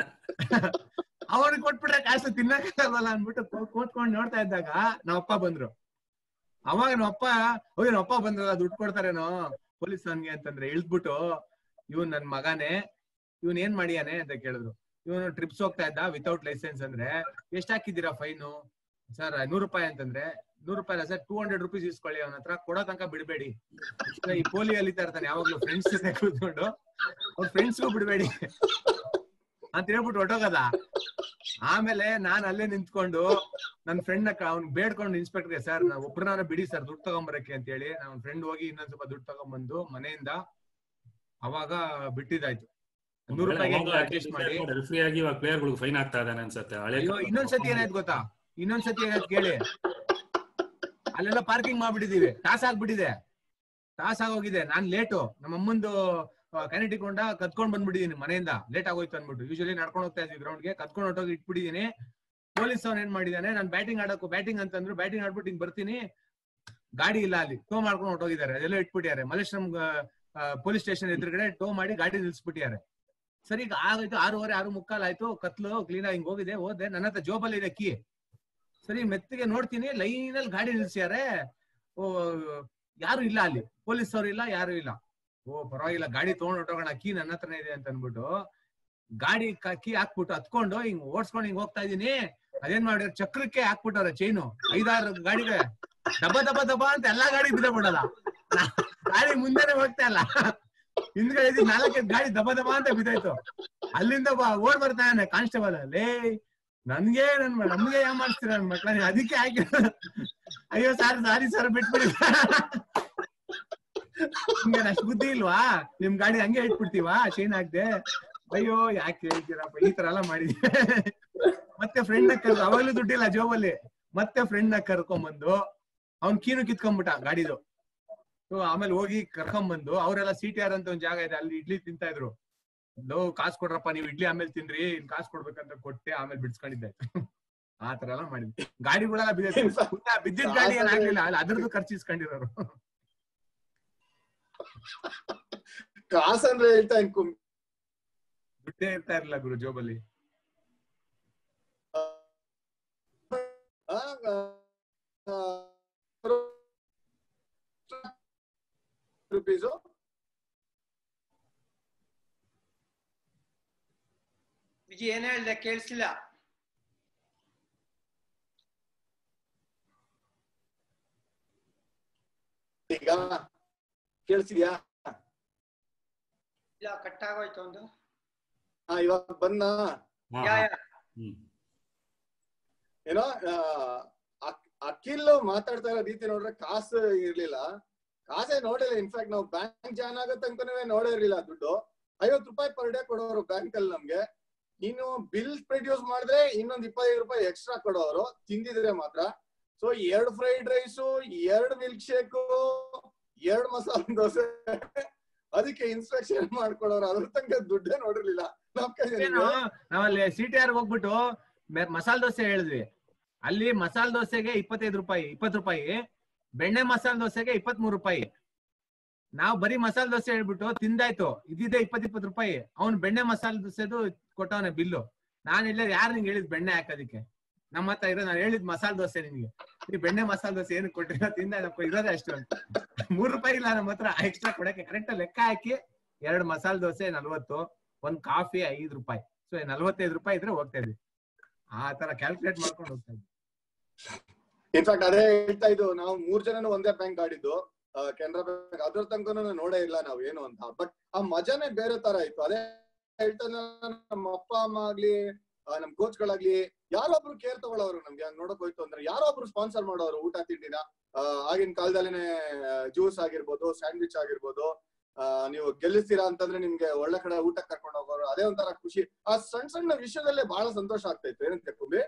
ಅವ್ರಿಗೆ ಕೊಟ್ಬಿಟ್ರೆ ಕಾಸು ತಿನ್ನಕ್ಕಾಗಲ್ಲ ಅನ್ಬಿಟ್ಟು ಕೂ- ಕೂತ್ಕೊಂಡು ನೋಡ್ತಾ ಇದ್ದಾಗ ನಮ್ಮಪ್ಪ ಬಂದ್ರು ಅವಾಗ ನಮ್ಮಪ್ಪ ಹೋಗಿ ನಮ್ಮಪ್ಪ ಬಂದ್ರಲ್ಲ ದುಡ್ಡು ಕೊಡ್ತಾರೇನೋ ಪೊಲೀಸ್ ಅವನ್ಗೆ ಅಂತಂದ್ರೆ ಇಳ್ದ್ಬಿಟ್ಟು ಇವ್ನ್ ನನ್ ಮಗನೇ ಇವನ್ ಏನ್ ಮಾಡಿಯಾನೆ ಅಂತ ಕೇಳಿದ್ರು ಇವನು ಟ್ರಿಪ್ಸ್ ಹೋಗ್ತಾ ಇದ್ದ ವಿತೌಟ್ ಲೈಸೆನ್ಸ್ ಅಂದ್ರೆ ಎಷ್ಟ್ ಹಾಕಿದ್ದೀರಾ ಫೈನು ಸರ್ ನೂರು ರೂಪಾಯಿ ಅಂತಂದ್ರೆ ನೂರು ರೂಪಾಯಿ ಅಲ್ಲ ಸರ್ ಟೂ ಹಂಡ್ರೆಡ್ ರುಪೀಸ್ ಇಸ್ಕೊಳ್ಳಿ ಅವನ ಹತ್ರ ಕೊಡೋ ತನಕ ಬಿಡಬೇಡಿ ಈ ಪೋಲಿ ಅಲಿತಾ ಇರ್ತಾನೆ ಯಾವಾಗ್ಲೂ ಫ್ರೆಂಡ್ಸ್ ಜೊತೆ ಕೂತ್ಕೊಂಡು ಅವ್ರ ಫ್ರೆಂಡ್ಸ್ಗೂ ಬಿಡಬೇಡಿ ಅಂತ ಹೇಳ್ಬಿಟ್ಟು ಹೊಟ್ಟೋಗದ ಆಮೇಲೆ ನಾನ್ ಅಲ್ಲೇ ನಿಂತ್ಕೊಂಡು ನನ್ ಫ್ರೆಂಡ್ ಅವ್ನ್ ಬೇಡ್ಕೊಂಡು ಇನ್ಸ್ಪೆಕ್ಟರ್ಗೆ ಸರ್ ನಾ ಒಬ್ರನ್ನ ಬಿಡಿ ಸರ್ ದುಡ್ಡು ತಗೊಂಬರಕ್ಕೆ ಅಂತ ಹೇಳಿ ನನ್ನ ಫ್ರೆಂಡ್ ಹೋಗಿ ಇನ್ನೊಂದ್ ಸ್ವಲ್ಪ ದುಡ್ಡು ತಗೊಂಡ್ಬಂದು ಮನೆಯಿಂದ ಅವಾಗ ಬಿಟ್ಟಿದ್ದಾಯ್ತು ನೂರು ರೂಪಾಯಿಗೆ ಅಡ್ಜಸ್ಟ್ ಮಾಡಿ ರೆಫ್ರಿ ಆಗಿ ಇವಾಗ ಪ್ಲೇಯರ್ ಗಳಿಗೆ ಫೈನ್ ಆಗ್ತಾ ಇದಾನೆ ಅನ್ಸುತ್ತೆ ಹಳೆ ಅಯ್ಯೋ ಇನ್ನೊಂದ್ಸತಿ ಏನಾಯ್ತು ಗೊತ್ತಾ ಇನ್ನೊಂದ್ಸತಿ ಏನಾಯ್ತು ಕೇಳಿ ಅಲ್ಲೆಲ್ಲ ಪಾರ್ಕಿಂಗ್ ಮಾಡ್ಬಿಟ್ಟಿದೀವಿ ಟಾಸ್ ಆಗ್ಬಿಟ್ಟಿದೆ ಟಾಸ್ ಆಗೋಗಿದೆ ನಾನ್ ಲೇಟು ನಮ್ಮ ಅಮ್ಮಂದು ಕನೆಕ್ಟಿಕ್ ಕೊಂಡ ಕತ್ಕೊಂಡ್ ಬಂದ್ಬಿಟ್ಟಿದೀನಿ ಮನೆಯಿಂದ ಲೇಟ್ ಆಗೋಯ್ತು ಅನ್ಬಿಟ್ಟು ಯೂಶಲಿ ನಡ್ಕೊಂಡು ಹೋಗ್ತಾ ಇದ್ವಿ ಗ್ರೌಂಡ್ಗೆ ಕತ್ಕೊಂಡು ಹೊಟ್ಟೋಗಿ ಇಟ್ಬಿಟ್ಟಿದೀನಿ ಪೊಲೀಸ್ ಅವ್ನ್ ಏನ್ ಮಾಡಿದಾನೆ ನಾನು ಬ್ಯಾಟಿಂಗ್ ಆಡಕ್ಕೂ ಬ್ಯಾಟಿಂಗ್ ಅಂತಂದ್ರು ಬ್ಯಾಟಿಂಗ್ ಆಡ್ಬಿಟ್ಟು ಹಿಂಗ್ ಬರ್ತೀನಿ ಗಾಡಿ ಇಲ್ಲ ಅಲ್ಲಿ ಟೋ ಮಾಡ್ಕೊಂಡು ಹೊಟ್ಟೋಗಿದ್ದಾರೆ ಅದೆಲ್ಲ ಇಟ್ಬಿಟ್ಟಿದ್ದಾರೆ ಮಲ್ಲೇಶ್ವರಂ ಪೊಲೀಸ್ ಸ್ಟೇಷನ್ ಎದುರುಗಡೆ ಟೋ ಮಾಡಿ ಗಾಡಿ ನಿಲ್ಸ್ಬಿಟ್ಟಿದ್ದಾರೆ ಸರಿ ಈಗ ಆಗೋಯ್ತು ಆರೂವರೆ ಆರು ಮುಕ್ಕಾಲ್ ಆಯ್ತು ಕತ್ಲು ಕ್ಲೀನ್ ಆಗಿ ಹಿಂಗ್ ಹೋಗಿದೆ ಹೋದೆ ನನ್ನ ಹತ್ರ ಜೋಬಲ್ಲಿ ಇದೆ ಕೀ ಸರಿ ಮೆತ್ತಿಗೆ ನೋಡ್ತೀನಿ ಲೈನ್ ಅಲ್ಲಿ ಗಾಡಿ ನಿಲ್ಸ್ಯಾರೆ ಓ ಯಾರು ಇಲ್ಲ ಅಲ್ಲಿ ಪೊಲೀಸ್ ಅವ್ರು ಇಲ್ಲ ಯಾರು ಇಲ್ಲ ಓ ಪರವಾಗಿಲ್ಲ ಗಾಡಿ ತಗೊಂಡ್ ಹೊಟ್ಟೋಗೋಣ ಕೀ ನನ್ನ ಹತ್ರನೇ ಇದೆ ಅಂತ ಅನ್ಬಿಟ್ಟು ಗಾಡಿ ಕೀ ಹಾಕ್ಬಿಟ್ಟು ಹತ್ಕೊಂಡು ಹಿಂಗ್ ಓಡ್ಸ್ಕೊಂಡು ಹಿಂಗ್ ಹೋಗ್ತಾ ಇದೀನಿ ಅದೇನ್ ಮಾಡಿದ್ರೆ ಚಕ್ರಕ್ಕೆ ಹಾಕ್ಬಿಟ್ಟವ್ರೆ ಚೈನು ಐದಾರು ಗಾಡಿಗೆ ದಬ ದಬ ದಬ ಅಂತ ಎಲ್ಲಾ ಗಾಡಿ ಬಿದ್ದ ಬಿಡಲ್ಲ ಗಾಡಿ ಮುಂದೆನೆ ಹೋಗ್ತಾ ಇಲ್ಲ ಹಿಂದ್ಗಡೆ ಇದ್ದಿದ್ ನಾಲ್ಕೈದು ಗಾಡಿ ದಬ ದಬ ಅಂತ ಬಿದ್ದಾಯ್ತು ಅಲ್ಲಿಂದ ಬಾ- ಓಡ್ ಬರ್ತಾನೆ ಕಾನ್ಸ್ಟೇಬಲ್ ಲೇ ನನ್ಗೆ ನನ್ ಮ- ನಮ್ಗೆ ಏನ್ ಮಾಡ್ತೀರ ನನ್ ಮಕ್ಳ ನೀವ್ ಅದಕ್ಕೆ ಹಾಕಿ ಅಯ್ಯೋ ಸಾರಿ ಸಾರಿ ಸರ್ ಬಿಟ್ಬಿಡಿ ನಿಮ್ಗೆ ಅಷ್ಟು ಬುದ್ಧಿ ಇಲ್ವಾ ನಿಮ್ ಗಾಡಿ ಹಂಗೆ ಇಟ್ಬಿಡ್ತೀವಾ ಚೈನ್ ಹಾಕ್ದೆ ಅಯ್ಯೋ ಯಾಕೆ ಹೇಳ್ತೀರಪ್ಪ ಈ ತರ ಎಲ್ಲ ಮಾಡಿದ್ವಿ ಮತ್ತೆ ಫ್ರೆಂಡ್ ನ ಕರ್ ಅವಾಗ್ಲೂ ದುಡ್ಡಿಲ್ಲ ಜೋಬಲ್ಲಿ ಮತ್ತೆ ಫ್ರೆಂಡ್ ನ ಕರ್ಕೊಂಬಂದು ಅವ್ನ್ ಕೀನು ಕಿತ್ಕೊಂಡ್ಬಿಟ್ಟ ಗಾಡಿದು ಸೊ ಆಮೇಲೆ ಹೋಗಿ ಕರ್ಕೊಂಬಂದು ಅವರೆಲ್ಲ ಸಿ ಟಿ ಆರ್ ಅಂತ ಒಂದ್ ಜಾಗ ಇದೆ ಅಲ್ಲಿ ಇಡ್ಲಿ ತಿಂತಾ ಇದ್ರು ಲೋ ಕಾಸ್ ಕೊಡ್ರಪ್ಪ ನೀವು ಇಡ್ಲಿ ಆಮೇಲೆ ತಿನ್ರಿ ಇನ್ ಕಾಸ್ ಕೊಡ್ಬೇಕಂತ ಕೊಟ್ಟೆ ಆಮೇಲೆ ಬಿಡ್ಸ್ಕೊಂಡಿದ್ದೆ ಆ ತರ ಎಲ್ಲ ಮಾಡಿದ್ವಿ ಗಾಡಿಗಳೆಲ್ಲ ಬಿದ್ದ ಬಿದ್ದಿದ್ ಗಾಡಿ ಏನ್ ಆಗ್ಲಿಲ್ಲ ಅಲ್ಲಿ ಅದ್ರದ್ದು ಖರ್ಚು ಇಸ್ಕೊಂಡಿರೋರು ಕಾಸ್ ಅಂದ್ರೆ ಹೇಳ್ತಾ ಇನ್ಕೊ ದುಡ್ಡೇ ಇರ್ತಾ ಇರ್ಲಿಲ್ಲ ಗುರು ಜೋಬಲ್ಲಿ ರುಪೀಸು ವಿಜಯ್ ಏನ್ ಹೇಳ್ದೆ ಕೇಳಿಸ್ಲಿಲ್ಲ ಈಗ ಕೇಳಿಸಿದ್ಯಾ ಇಲ್ಲ ಕಟ್ ಆಗೋಯ್ತು ಒಂದು ಹಾ ಇವಾಗ ಬಂದ ಹಾ, ಯಾ ಹಾ. ಯಾ ಹ್ಮ್ ಏನೋ ಆ, ಅಕ್- ಅಖಿಲ್ ಮಾತಾಡ್ತಾ ಇರೋ ರೀತಿ ನೋಡ್ರೆ ಕಾಸು ಇರ್ಲಿಲ್ಲ ಕಾಸೇ ನೋಡಿಲ್ಲ ಇನ್ಫ್ಯಾಕ್ಟ್ ನಾವು ಬ್ಯಾಂಕ್ ಜಾಯ್ನ್ ಆಗೋ ತನಕನೂ ನೋಡೇ ಇರ್ಲಿಲ್ಲ ದುಡ್ಡು ಐವತ್ತು ರೂಪಾಯಿ ಪರ್ ಡೇ ಕೊಡೋರು ಬ್ಯಾಂಕ್ ಅಲ್ಲಿ ನಮ್ಗೆ ನೀನು ಬಿಲ್ ಪ್ರೊಡ್ಯೂಸ್ ಮಾಡಿದ್ರೆ ಇನ್ನೊಂದ್ ಇಪ್ಪತ್ತೈದು ರೂಪಾಯಿ ಎಕ್ಸ್ಟ್ರಾ ಕೊಡೋರು ತಿಂದಿದ್ರೆ ಮಾತ್ರ ಸೊ ಎರಡ್ ಫ್ರೈಡ್ ರೈಸು ಎರಡ್ ಮಿಲ್ಕ್ ಶೇಕು ಎರಡ್ ಮಸಾಲೆ ದೋಸೆ ಅದಕ್ಕೆ ಇನ್ಸ್ಪೆಕ್ಷನ್ ಮಾಡ್ಕೊಡೋರು ಅದ್ರ ತನಕ ದುಡ್ಡೇ ನೋಡಿರ್ಲಿಲ್ಲ ನಮ್ ಕೈಯಲ್ಲಿ ಏನು ನಾವಲ್ಲಿ ಸಿ ಟಿ ಆರ್ ಹೋಗ್ಬಿಟ್ಟು ಮಸಾಲೆ ದೋಸೆ ಹೇಳಿದ್ವಿ ಅಲ್ಲಿ ಮಸಾಲೆ ದೋಸೆಗೆ ಇಪ್ಪತ್ತೈದು ರೂಪಾಯಿ ಇಪ್ಪತ್ತು ರೂಪಾಯಿ ಬೆಣ್ಣೆ ಮಸಾಲೆ ದೋಸೆಗೆ ಇಪ್ಪತ್ತ್ ಮೂರು ರೂಪಾಯಿ ನಾವು ಬರೀ ಮಸಾಲೆ ದೋಸೆ ಹೇಳ್ಬಿಟ್ಟು ತಿಂದಾಯ್ತು ಇದ್ದಿದ್ದೆ ಇಪ್ಪತ್ ಇಪ್ಪತ್ತು ರೂಪಾಯಿ ಅವ್ನು ಬೆಣ್ಣೆ ಮಸಾಲೆ ದೋಸೆದು ಕೊಟ್ಟವನೆ ಬಿಲ್ಲು ನಾನು ಇಲ್ಲ ಯಾರು ನಿಂಗೆ ಹೇಳಿದ್ ಬೆಣ್ಣೆ ಹಾಕೋದಿಕ್ಕೆ ನಮ್ಮ ಹತ್ರ ಇರೋ ನಾನು ಹೇಳಿದ್ ಮಸಾಲೆ ದೋಸೆ ನಿನ್ಗೆ ಈ ಬೆಣ್ಣೆ ಮಸಾಲೆ ದೋಸೆ ಏನು ಕೊಟ್ಟಿಲ್ಲ ತಿಂದಾಯ್ತಪ್ಪ ಇರೋದೇ ಅಷ್ಟು ಅಂತ ಮೂರ್ ರೂಪಾಯಿ ಇಲ್ಲ ನಮ್ಮ ಹತ್ರ ಎಕ್ಸ್ಟ್ರಾ ಕೊಡಕ್ಕೆ ಕರೆಕ್ಟ್ ಲೆಕ್ಕ ಹಾಕಿ ಎರಡು ಮಸಾಲೆ ದೋಸೆ ನಲ್ವತ್ತು ಒಂದ್ ಕಾಫಿ ಐದು ರೂಪಾಯಿ ಸೊ ನಲ್ವತ್ತೈದು ರೂಪಾಯಿ ಇದ್ರೆ ಹೋಗ್ತಾ ಇದ್ವಿ ಆ ತರ ಕ್ಯಾಲ್ಕುಲೇಟ್ ಮಾಡ್ಕೊಂಡು ಹೋಗ್ತಾ ಇದ್ವಿ ಇನ್ಫ್ಯಾಕ್ಟ್ ಅದೇ ಹೇಳ್ತಾ ಇದ್ದು ನಾವು ಮೂರ್ ಜನನು ಒಂದೇ ಬ್ಯಾಂಕ್ ಆಡಿದ್ದು ಆ, ಕೆನರಾ ಬ್ಯಾಂಕ್ ಅದ್ರ ತನಕನೂ ನೋಡೇ ಇಲ್ಲ ನಾವ್ ಏನು ಅಂತ ಬಟ್ ಆ ಮಜಾನೇ ಬೇರೆ ತರ ಇತ್ತು ಅದೇ ಹೇಳ್ತಾ ನಮ್ಮ ಅಪ್ಪ ಅಮ್ಮ ಆಗ್ಲಿ ಆ, ನಮ್ ಕೋಚ್ ಗಳಾಗ್ಲಿ ಯಾರೊಬ್ರು ಕೇರ್ ತಗೊಳ್ಳೋರು ನಮ್ಗೆ ಹಂಗ್ ನೋಡಕ್ ಹೋಯ್ತು ಅಂದ್ರೆ ಯಾರೊಬ್ರು ಸ್ಪಾನ್ಸರ್ ಮಾಡೋರು ಊಟ ತಿಂಡಿನ ಆ, ಆಗಿನ ಕಾಲದಲ್ಲಿನೇ ಜ್ಯೂಸ್ ಆಗಿರ್ಬೋದು ಸ್ಯಾಂಡ್ವಿಚ್ ಆಗಿರ್ಬೋದು ಆ, ನೀವು ಗೆಲ್ಲಿಸ್ತೀರಾ ಅಂತಂದ್ರೆ ನಿಮ್ಗೆ ಒಳ್ಳೆ ಕಡೆ ಊಟಕ್ಕೆ ಕರ್ಕೊಂಡು ಹೋಗೋರು ಅದೇ ಒಂಥರ ಖುಷಿ ಆ ಸಣ್ಣ ಸಣ್ಣ ವಿಷಯದಲ್ಲೇ ಬಹಳ ಸಂತೋಷ ಆಗ್ತಾ ಇತ್ತು ಏನಂತ ಕುಂಬಿ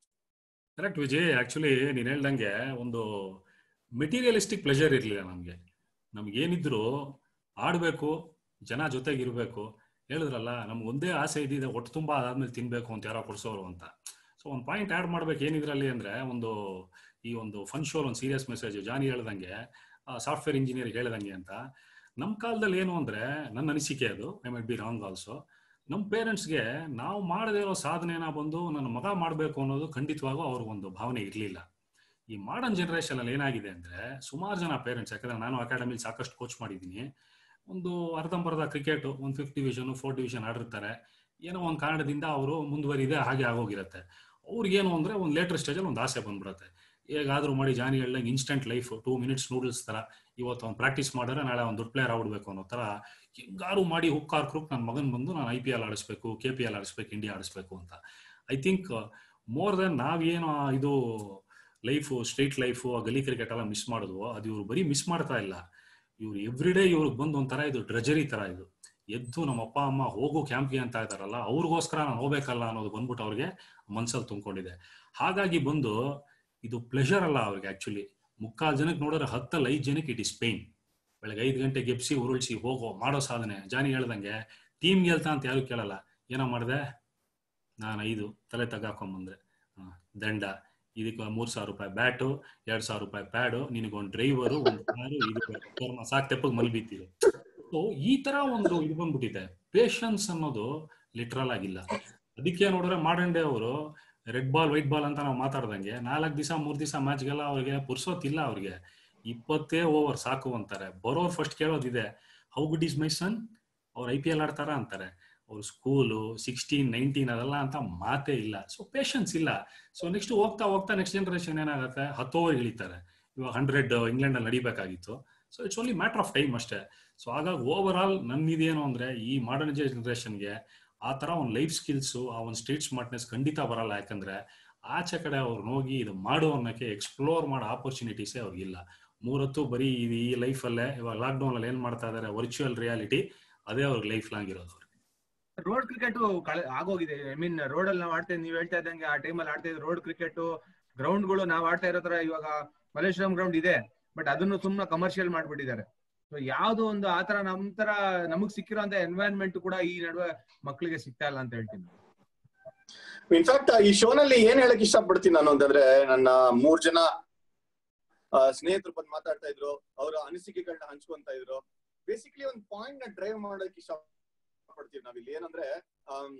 ಕರೆಕ್ಟ್ ವಿಜಯ್ ಆಕ್ಚುಲಿ ನೀನ್ ಹೇಳ್ದಂಗೆ ಒಂದು ಮೆಟೀರಿಯಲಿಸ್ಟಿಕ್ ಪ್ಲೆಜರ್ ಇರ್ಲಿಲ್ಲ ನಮ್ಗೆ ನಮ್ಗೆ ಏನಿದ್ರು ಆಡ್ಬೇಕು ಜನ ಜೊತೆಗೆ ಇರ್ಬೇಕು ಹೇಳಿದ್ರಲ್ಲ ನಮ್ಗೆ ಒಂದೇ ಆಸೆ ಇದ್ದಿದೆ ಒಟ್ಟು ತುಂಬಾ ಅದಾದ್ಮೇಲೆ ತಿನ್ಬೇಕು ಅಂತ ಯಾರೋ ಕೊಡ್ಸೋರು ಅಂತ ಸೊ ಒಂದು ಪಾಯಿಂಟ್ ಆಡ್ ಮಾಡ್ಬೇಕು ಏನಿದ್ರಲ್ಲಿ ಅಂದ್ರೆ ಒಂದು ಈ ಒಂದು ಫನ್ ಶೋ ಒಂದು ಸೀರಿಯಸ್ ಮೆಸೇಜ್ ಜಾನಿ ಹೇಳ್ದಂಗೆ ಸಾಫ್ಟ್ವೇರ್ ಇಂಜಿನಿಯರ್ ಹೇಳ್ದಂಗೆ ಅಂತ ನಮ್ಮ ಕಾಲದಲ್ಲಿ ಏನು ಅಂದ್ರೆ ನನ್ನ ಅನಿಸಿಕೆ ಅದು I might be wrong also ನಮ್ಮ ಪೇರೆಂಟ್ಸ್ಗೆ ನಾವು ಮಾಡದೇ ಇರೋ ಸಾಧನೆನ ಬಂದು ನನ್ನ ಮಗ ಮಾಡಬೇಕು ಅನ್ನೋದು ಖಂಡಿತವಾಗೂ ಅವ್ರಿಗೊಂದು ಭಾವನೆ ಇರಲಿಲ್ಲ ಈ ಮಾಡರ್ನ್ ಜನರೇಷನ್ ಅಲ್ಲಿ ಏನಾಗಿದೆ ಅಂದ್ರೆ ಸುಮಾರು ಜನ ಪೇರೆಂಟ್ಸ್ ಯಾಕಂದ್ರೆ ನಾನು ಅಕಾಡೆಮಿಲಿ ಸಾಕಷ್ಟು ಕೋಚ್ ಮಾಡಿದ್ದೀನಿ ಒಂದು ಅರ್ಧಂಬರ್ಧ ಕ್ರಿಕೆಟ್ ಒಂದು ಫಿಫ್ತ್ ಡಿವಿಷನ್ ಫೋರ್ತ್ ಡಿವಿಷನ್ ಆಡಿರ್ತಾರೆ ಏನೋ ಒಂದು ಕಾರಣದಿಂದ ಅವರು ಮುಂದುವರಿದೆ ಹಾಗೆ ಆಗೋಗಿರುತ್ತೆ ಅವ್ರಿಗೇನು ಅಂದ್ರೆ ಒಂದು ಲೇಟರ್ ಸ್ಟೇಜಲ್ಲಿ ಒಂದು ಆಸೆ ಬಂದ್ಬಿಡುತ್ತೆ ಹೇಗಾದ್ರೂ ಮಾಡಿ ಜಾನಿ ಹೇಳ್ದಂಗೆ instant life two minutes noodles ತರ ಇವತ್ತು ಒಂದು ಪ್ರಾಕ್ಟೀಸ್ ಮಾಡಿದ್ರೆ ನಾಳೆ ಒಂದು ದೊಡ್ಡ ಪ್ಲೇಯರ್ ಆಗ್ಬಿಡ್ಬೇಕು ಅನ್ನೋ ತರ ಹೆಂಗಾರು ಮಾಡಿ ಹುಕ್ ಹಾರ್ಕ್ರುಕ್ ನನ್ನ ಮಗನ್ ಬಂದು ನಾನು ಐ ಪಿ ಎಲ್ ಆಡಿಸ್ಬೇಕು ಕೆ ಪಿ ಎಲ್ ಆಡಿಸ್ಬೇಕು ಇಂಡಿಯಾ ಆಡಿಸ್ಬೇಕು ಅಂತ ಐ ಥಿಂಕ್ ಮೋರ್ ದೆನ್ ನಾವೇನು ಆ ಇದು ಲೈಫು ಸ್ಟ್ರೀಟ್ ಲೈಫು ಆ ಗಲಿ ಕ್ರಿಕೆಟ್ ಎಲ್ಲ ಮಿಸ್ ಮಾಡಿದ್ವೋ ಅದು ಇವ್ರು ಬರೀ ಮಿಸ್ ಮಾಡ್ತಾ ಇಲ್ಲ ಇವ್ರು ಎವ್ರಿ ಡೇ ಇವ್ರಿಗೆ ಬಂದು ಒಂಥರ ಇದು ಡ್ರೆಜರಿ ತರ ಇದು ಎದ್ದು ನಮ್ಮ ಅಪ್ಪ ಅಮ್ಮ ಹೋಗು ಕ್ಯಾಂಪ್ಗೆ ಅಂತ ಇದಾರಲ್ಲ ಅವ್ರಿಗೋಸ್ಕರ ನಾನು ಹೋಗ್ಬೇಕಲ್ಲ ಅನ್ನೋದು ಬಂದ್ಬಿಟ್ಟು ಅವ್ರಿಗೆ ಮನ್ಸಲ್ಲಿ ತುಂಬಿಕೊಂಡಿದೆ ಹಾಗಾಗಿ ಬಂದು ಇದು ಪ್ಲೆಷರ್ ಅಲ್ಲ ಅವ್ರಿಗೆ ಆಕ್ಚುಲಿ ಮುಕ್ಕಾಲು ಜನಕ್ಕೆ ನೋಡಿದ್ರೆ ಹತ್ತಲ್ಲಿ ಐದು ಜನಕ್ಕೆ ಇಟ್ ಇಸ್ ಪೇನ್ ಬೆಳಗ್ಗೆ ಐದು ಗಂಟೆ ಗೆಪ್ಸಿ ಉರುಳಿಸಿ ಹೋಗೋ ಮಾಡೋ ಸಾಧನೆ ಜಾನಿ ಹೇಳ್ದಂಗೆ ಟೀಮ್ ಗೆಲ್ತಾ ಅಂತ ಯಾರು ಕೇಳಲ್ಲ ಏನೋ ಮಾಡಿದೆ ನಾನು ಐದು ತಲೆ ತಗಾಕೊಂಬಂದೆ ಹ, ದಂಡ ಇದಕ್ಕೆ ಮೂರ್ ಸಾವಿರ ರೂಪಾಯಿ ಬ್ಯಾಟು ಎರಡ್ ಸಾವಿರ ರೂಪಾಯಿ ಪ್ಯಾಡು ನಿನಗೊಂದು ಡ್ರೈವರು ಒಂದು ಕಾರು ಇದು ಕರ್ಮ ಸಾಕ್ ತೆಪ್ಪಗ್ ಮಲ್ಬಿತ್ತಿದೆ ಸೊ ಈ ತರ ಒಂದು ಇದು ಬಂದ್ಬಿಟ್ಟಿದೆ ಪೇಶನ್ಸ್ ಅನ್ನೋದು ಲಿಟ್ರಲ್ ಆಗಿಲ್ಲ ಅದಕ್ಕೆ ನೋಡಿದ್ರೆ ಮಾಡರ್ನ್ ಡೇ ಅವರು ರೆಡ್ ಬಾಲ್ ವೈಟ್ ಬಾಲ್ ಅಂತ ನಾವು ಮಾತಾಡ್ದಂಗೆ ನಾಲ್ಕು ದಿವಸ ಮೂರ್ ದಿವಸ ಮ್ಯಾಚ್ಗೆಲ್ಲ ಅವ್ರಿಗೆ ಪುರ್ಸೋತಿಲ್ಲ ಅವ್ರಿಗೆ ಇಪ್ಪತ್ತೇ ಓವರ್ ಸಾಕು ಅಂತಾರೆ ಬರೋರ್ ಫಸ್ಟ್ ಕೇಳೋದಿದೆ how good is my son ಅವ್ರು ಐ ಪಿ ಎಲ್ ಆಡ್ತಾರ ಅಂತಾರೆ ಅವ್ರ ಸ್ಕೂಲು ಸಿಕ್ಸ್ಟೀನ್ ನೈನ್ಟೀನ್ ಅದೆಲ್ಲ ಅಂತ ಮಾತೇ ಇಲ್ಲ ಸೊ ಪೇಶನ್ಸ್ ಇಲ್ಲ ಸೊ ನೆಕ್ಸ್ಟ್ ಹೋಗ್ತಾ ಹೋಗ್ತಾ ನೆಕ್ಸ್ಟ್ ಜನರೇಷನ್ ಏನಾಗುತ್ತೆ ಹತ್ತು ಓವರ್ ಇಳಿತಾರೆ ಇವಾಗ ಹಂಡ್ರೆಡ್ ಇಂಗ್ಲೆಂಡ್ ಅಲ್ಲಿ ನಡಿಬೇಕಾಗಿತ್ತು so it's only matter of time ಅಷ್ಟೇ ಸೊ ಹಾಗಾಗಿ ಓವರ್ ಆಲ್ ನನ್ನಿದೇನು ಅಂದ್ರೆ ಈ ಮಾಡರ್ನ್ ಜನರೇಷನ್ಗೆ ಆ ತರ ಒಂದು ಲೈಫ್ ಸ್ಕಿಲ್ಸು ಆ ಒಂದು ಸ್ಟ್ರೀಟ್ ಸ್ಮಾರ್ಟ್ನೆಸ್ ಖಂಡಿತ ಬರಲ್ಲ ಯಾಕಂದ್ರೆ ಆಚೆ ಕಡೆ ಅವ್ರು ಹೋಗಿ ಇದು ಮಾಡು ಅನ್ನೋಕ್ಕೆ ಎಕ್ಸ್ಪ್ಲೋರ್ ಮಾಡೋ ಆಪರ್ಚುನಿಟೀಸೇ ಅವ್ರಿಗಿಲ್ಲ ಮೂರತ್ತು ಬರೀ ಇದು ಈ ಲೈಫಲ್ಲೇ ಇವಾಗ ಲಾಕ್ಡೌನ್ ಅಲ್ಲಿ ಏನ್ ಮಾಡ್ತಾ ಇದಾರೆ ವರ್ಚುವಲ್ ರಿಯಾಲಿಟಿ ಅದೇ ಅವ್ರಿಗೆ ಲೈಫ್ ಲಾಂಗ್ ಇರೋದು ಅವ್ರಿಗೆ ರೋಡ್ ಕ್ರಿಕೆಟ್ ಆಗೋಗಿದೆ ಐ ಮೀನ್ ರೋಡ್ ಅಲ್ಲಿ ನಾವು ಆಡ್ತಾ ನೀವ್ ಹೇಳ್ತಾ ಇದ್ದಂಗೆ ಆ ಟೈಮಲ್ಲಿ ಆಡ್ತಾ ಇದ್ರು ರೋಡ್ ಕ್ರಿಕೆಟ್ ಗ್ರೌಂಡ್ ಗಳು ನಾವ್ ಆಡ್ತಾ ಇರೋ ತರ ಇವಾಗ ಮಲ್ಲೇಶ್ವರಂ ಗ್ರೌಂಡ್ ಇದೆ ಬಟ್ ಅದನ್ನು ಸುಮ್ಮನೆ ಕಮರ್ಷಿಯಲ್ ಮಾಡ್ಬಿಟ್ಟಿದ್ದಾರೆ ಸೊ ಯಾವ್ದು ಒಂದು ಆತರ ನಮ್ ತರ ನಮಗ್ ಸಿಕ್ಕಿರೋಂತ ಎನ್ವೈರನ್ಮೆಂಟ್ ಕೂಡ ಈ ನಡುವೆ ಮಕ್ಕಳಿಗೆ ಸಿಗ್ತಾ ಇಲ್ಲ ಅಂತ ಹೇಳ್ತೀನಿ ಇನ್ಫ್ಯಾಕ್ಟ್ ಈ ಶೋನಲ್ಲಿ ಏನ್ ಹೇಳಕ್ ಇಷ್ಟಪಡ್ತೀನಿ ನಾನು ಅಂತಂದ್ರೆ ನನ್ನ ಮೂರ್ ಜನ ಆ, ಸ್ನೇಹಿತರು ಬಂದು ಮಾತಾಡ್ತಾ ಇದ್ರು ಅವರ ಅನಿಸಿಕೆಗಳನ್ನ ಹಂಚ್ಕೊಂತ ಇದ್ರು ಬೇಸಿಕ್ಲಿ ಒಂದ್ ಪಾಯಿಂಟ್ ನ ಡ್ರೈವ್ ಮಾಡಕ್ ಇಷ್ಟಪಡ್ತೀವಿ ನಾವಿಲ್ಲಿ ಏನಂದ್ರೆ ಆಮ್,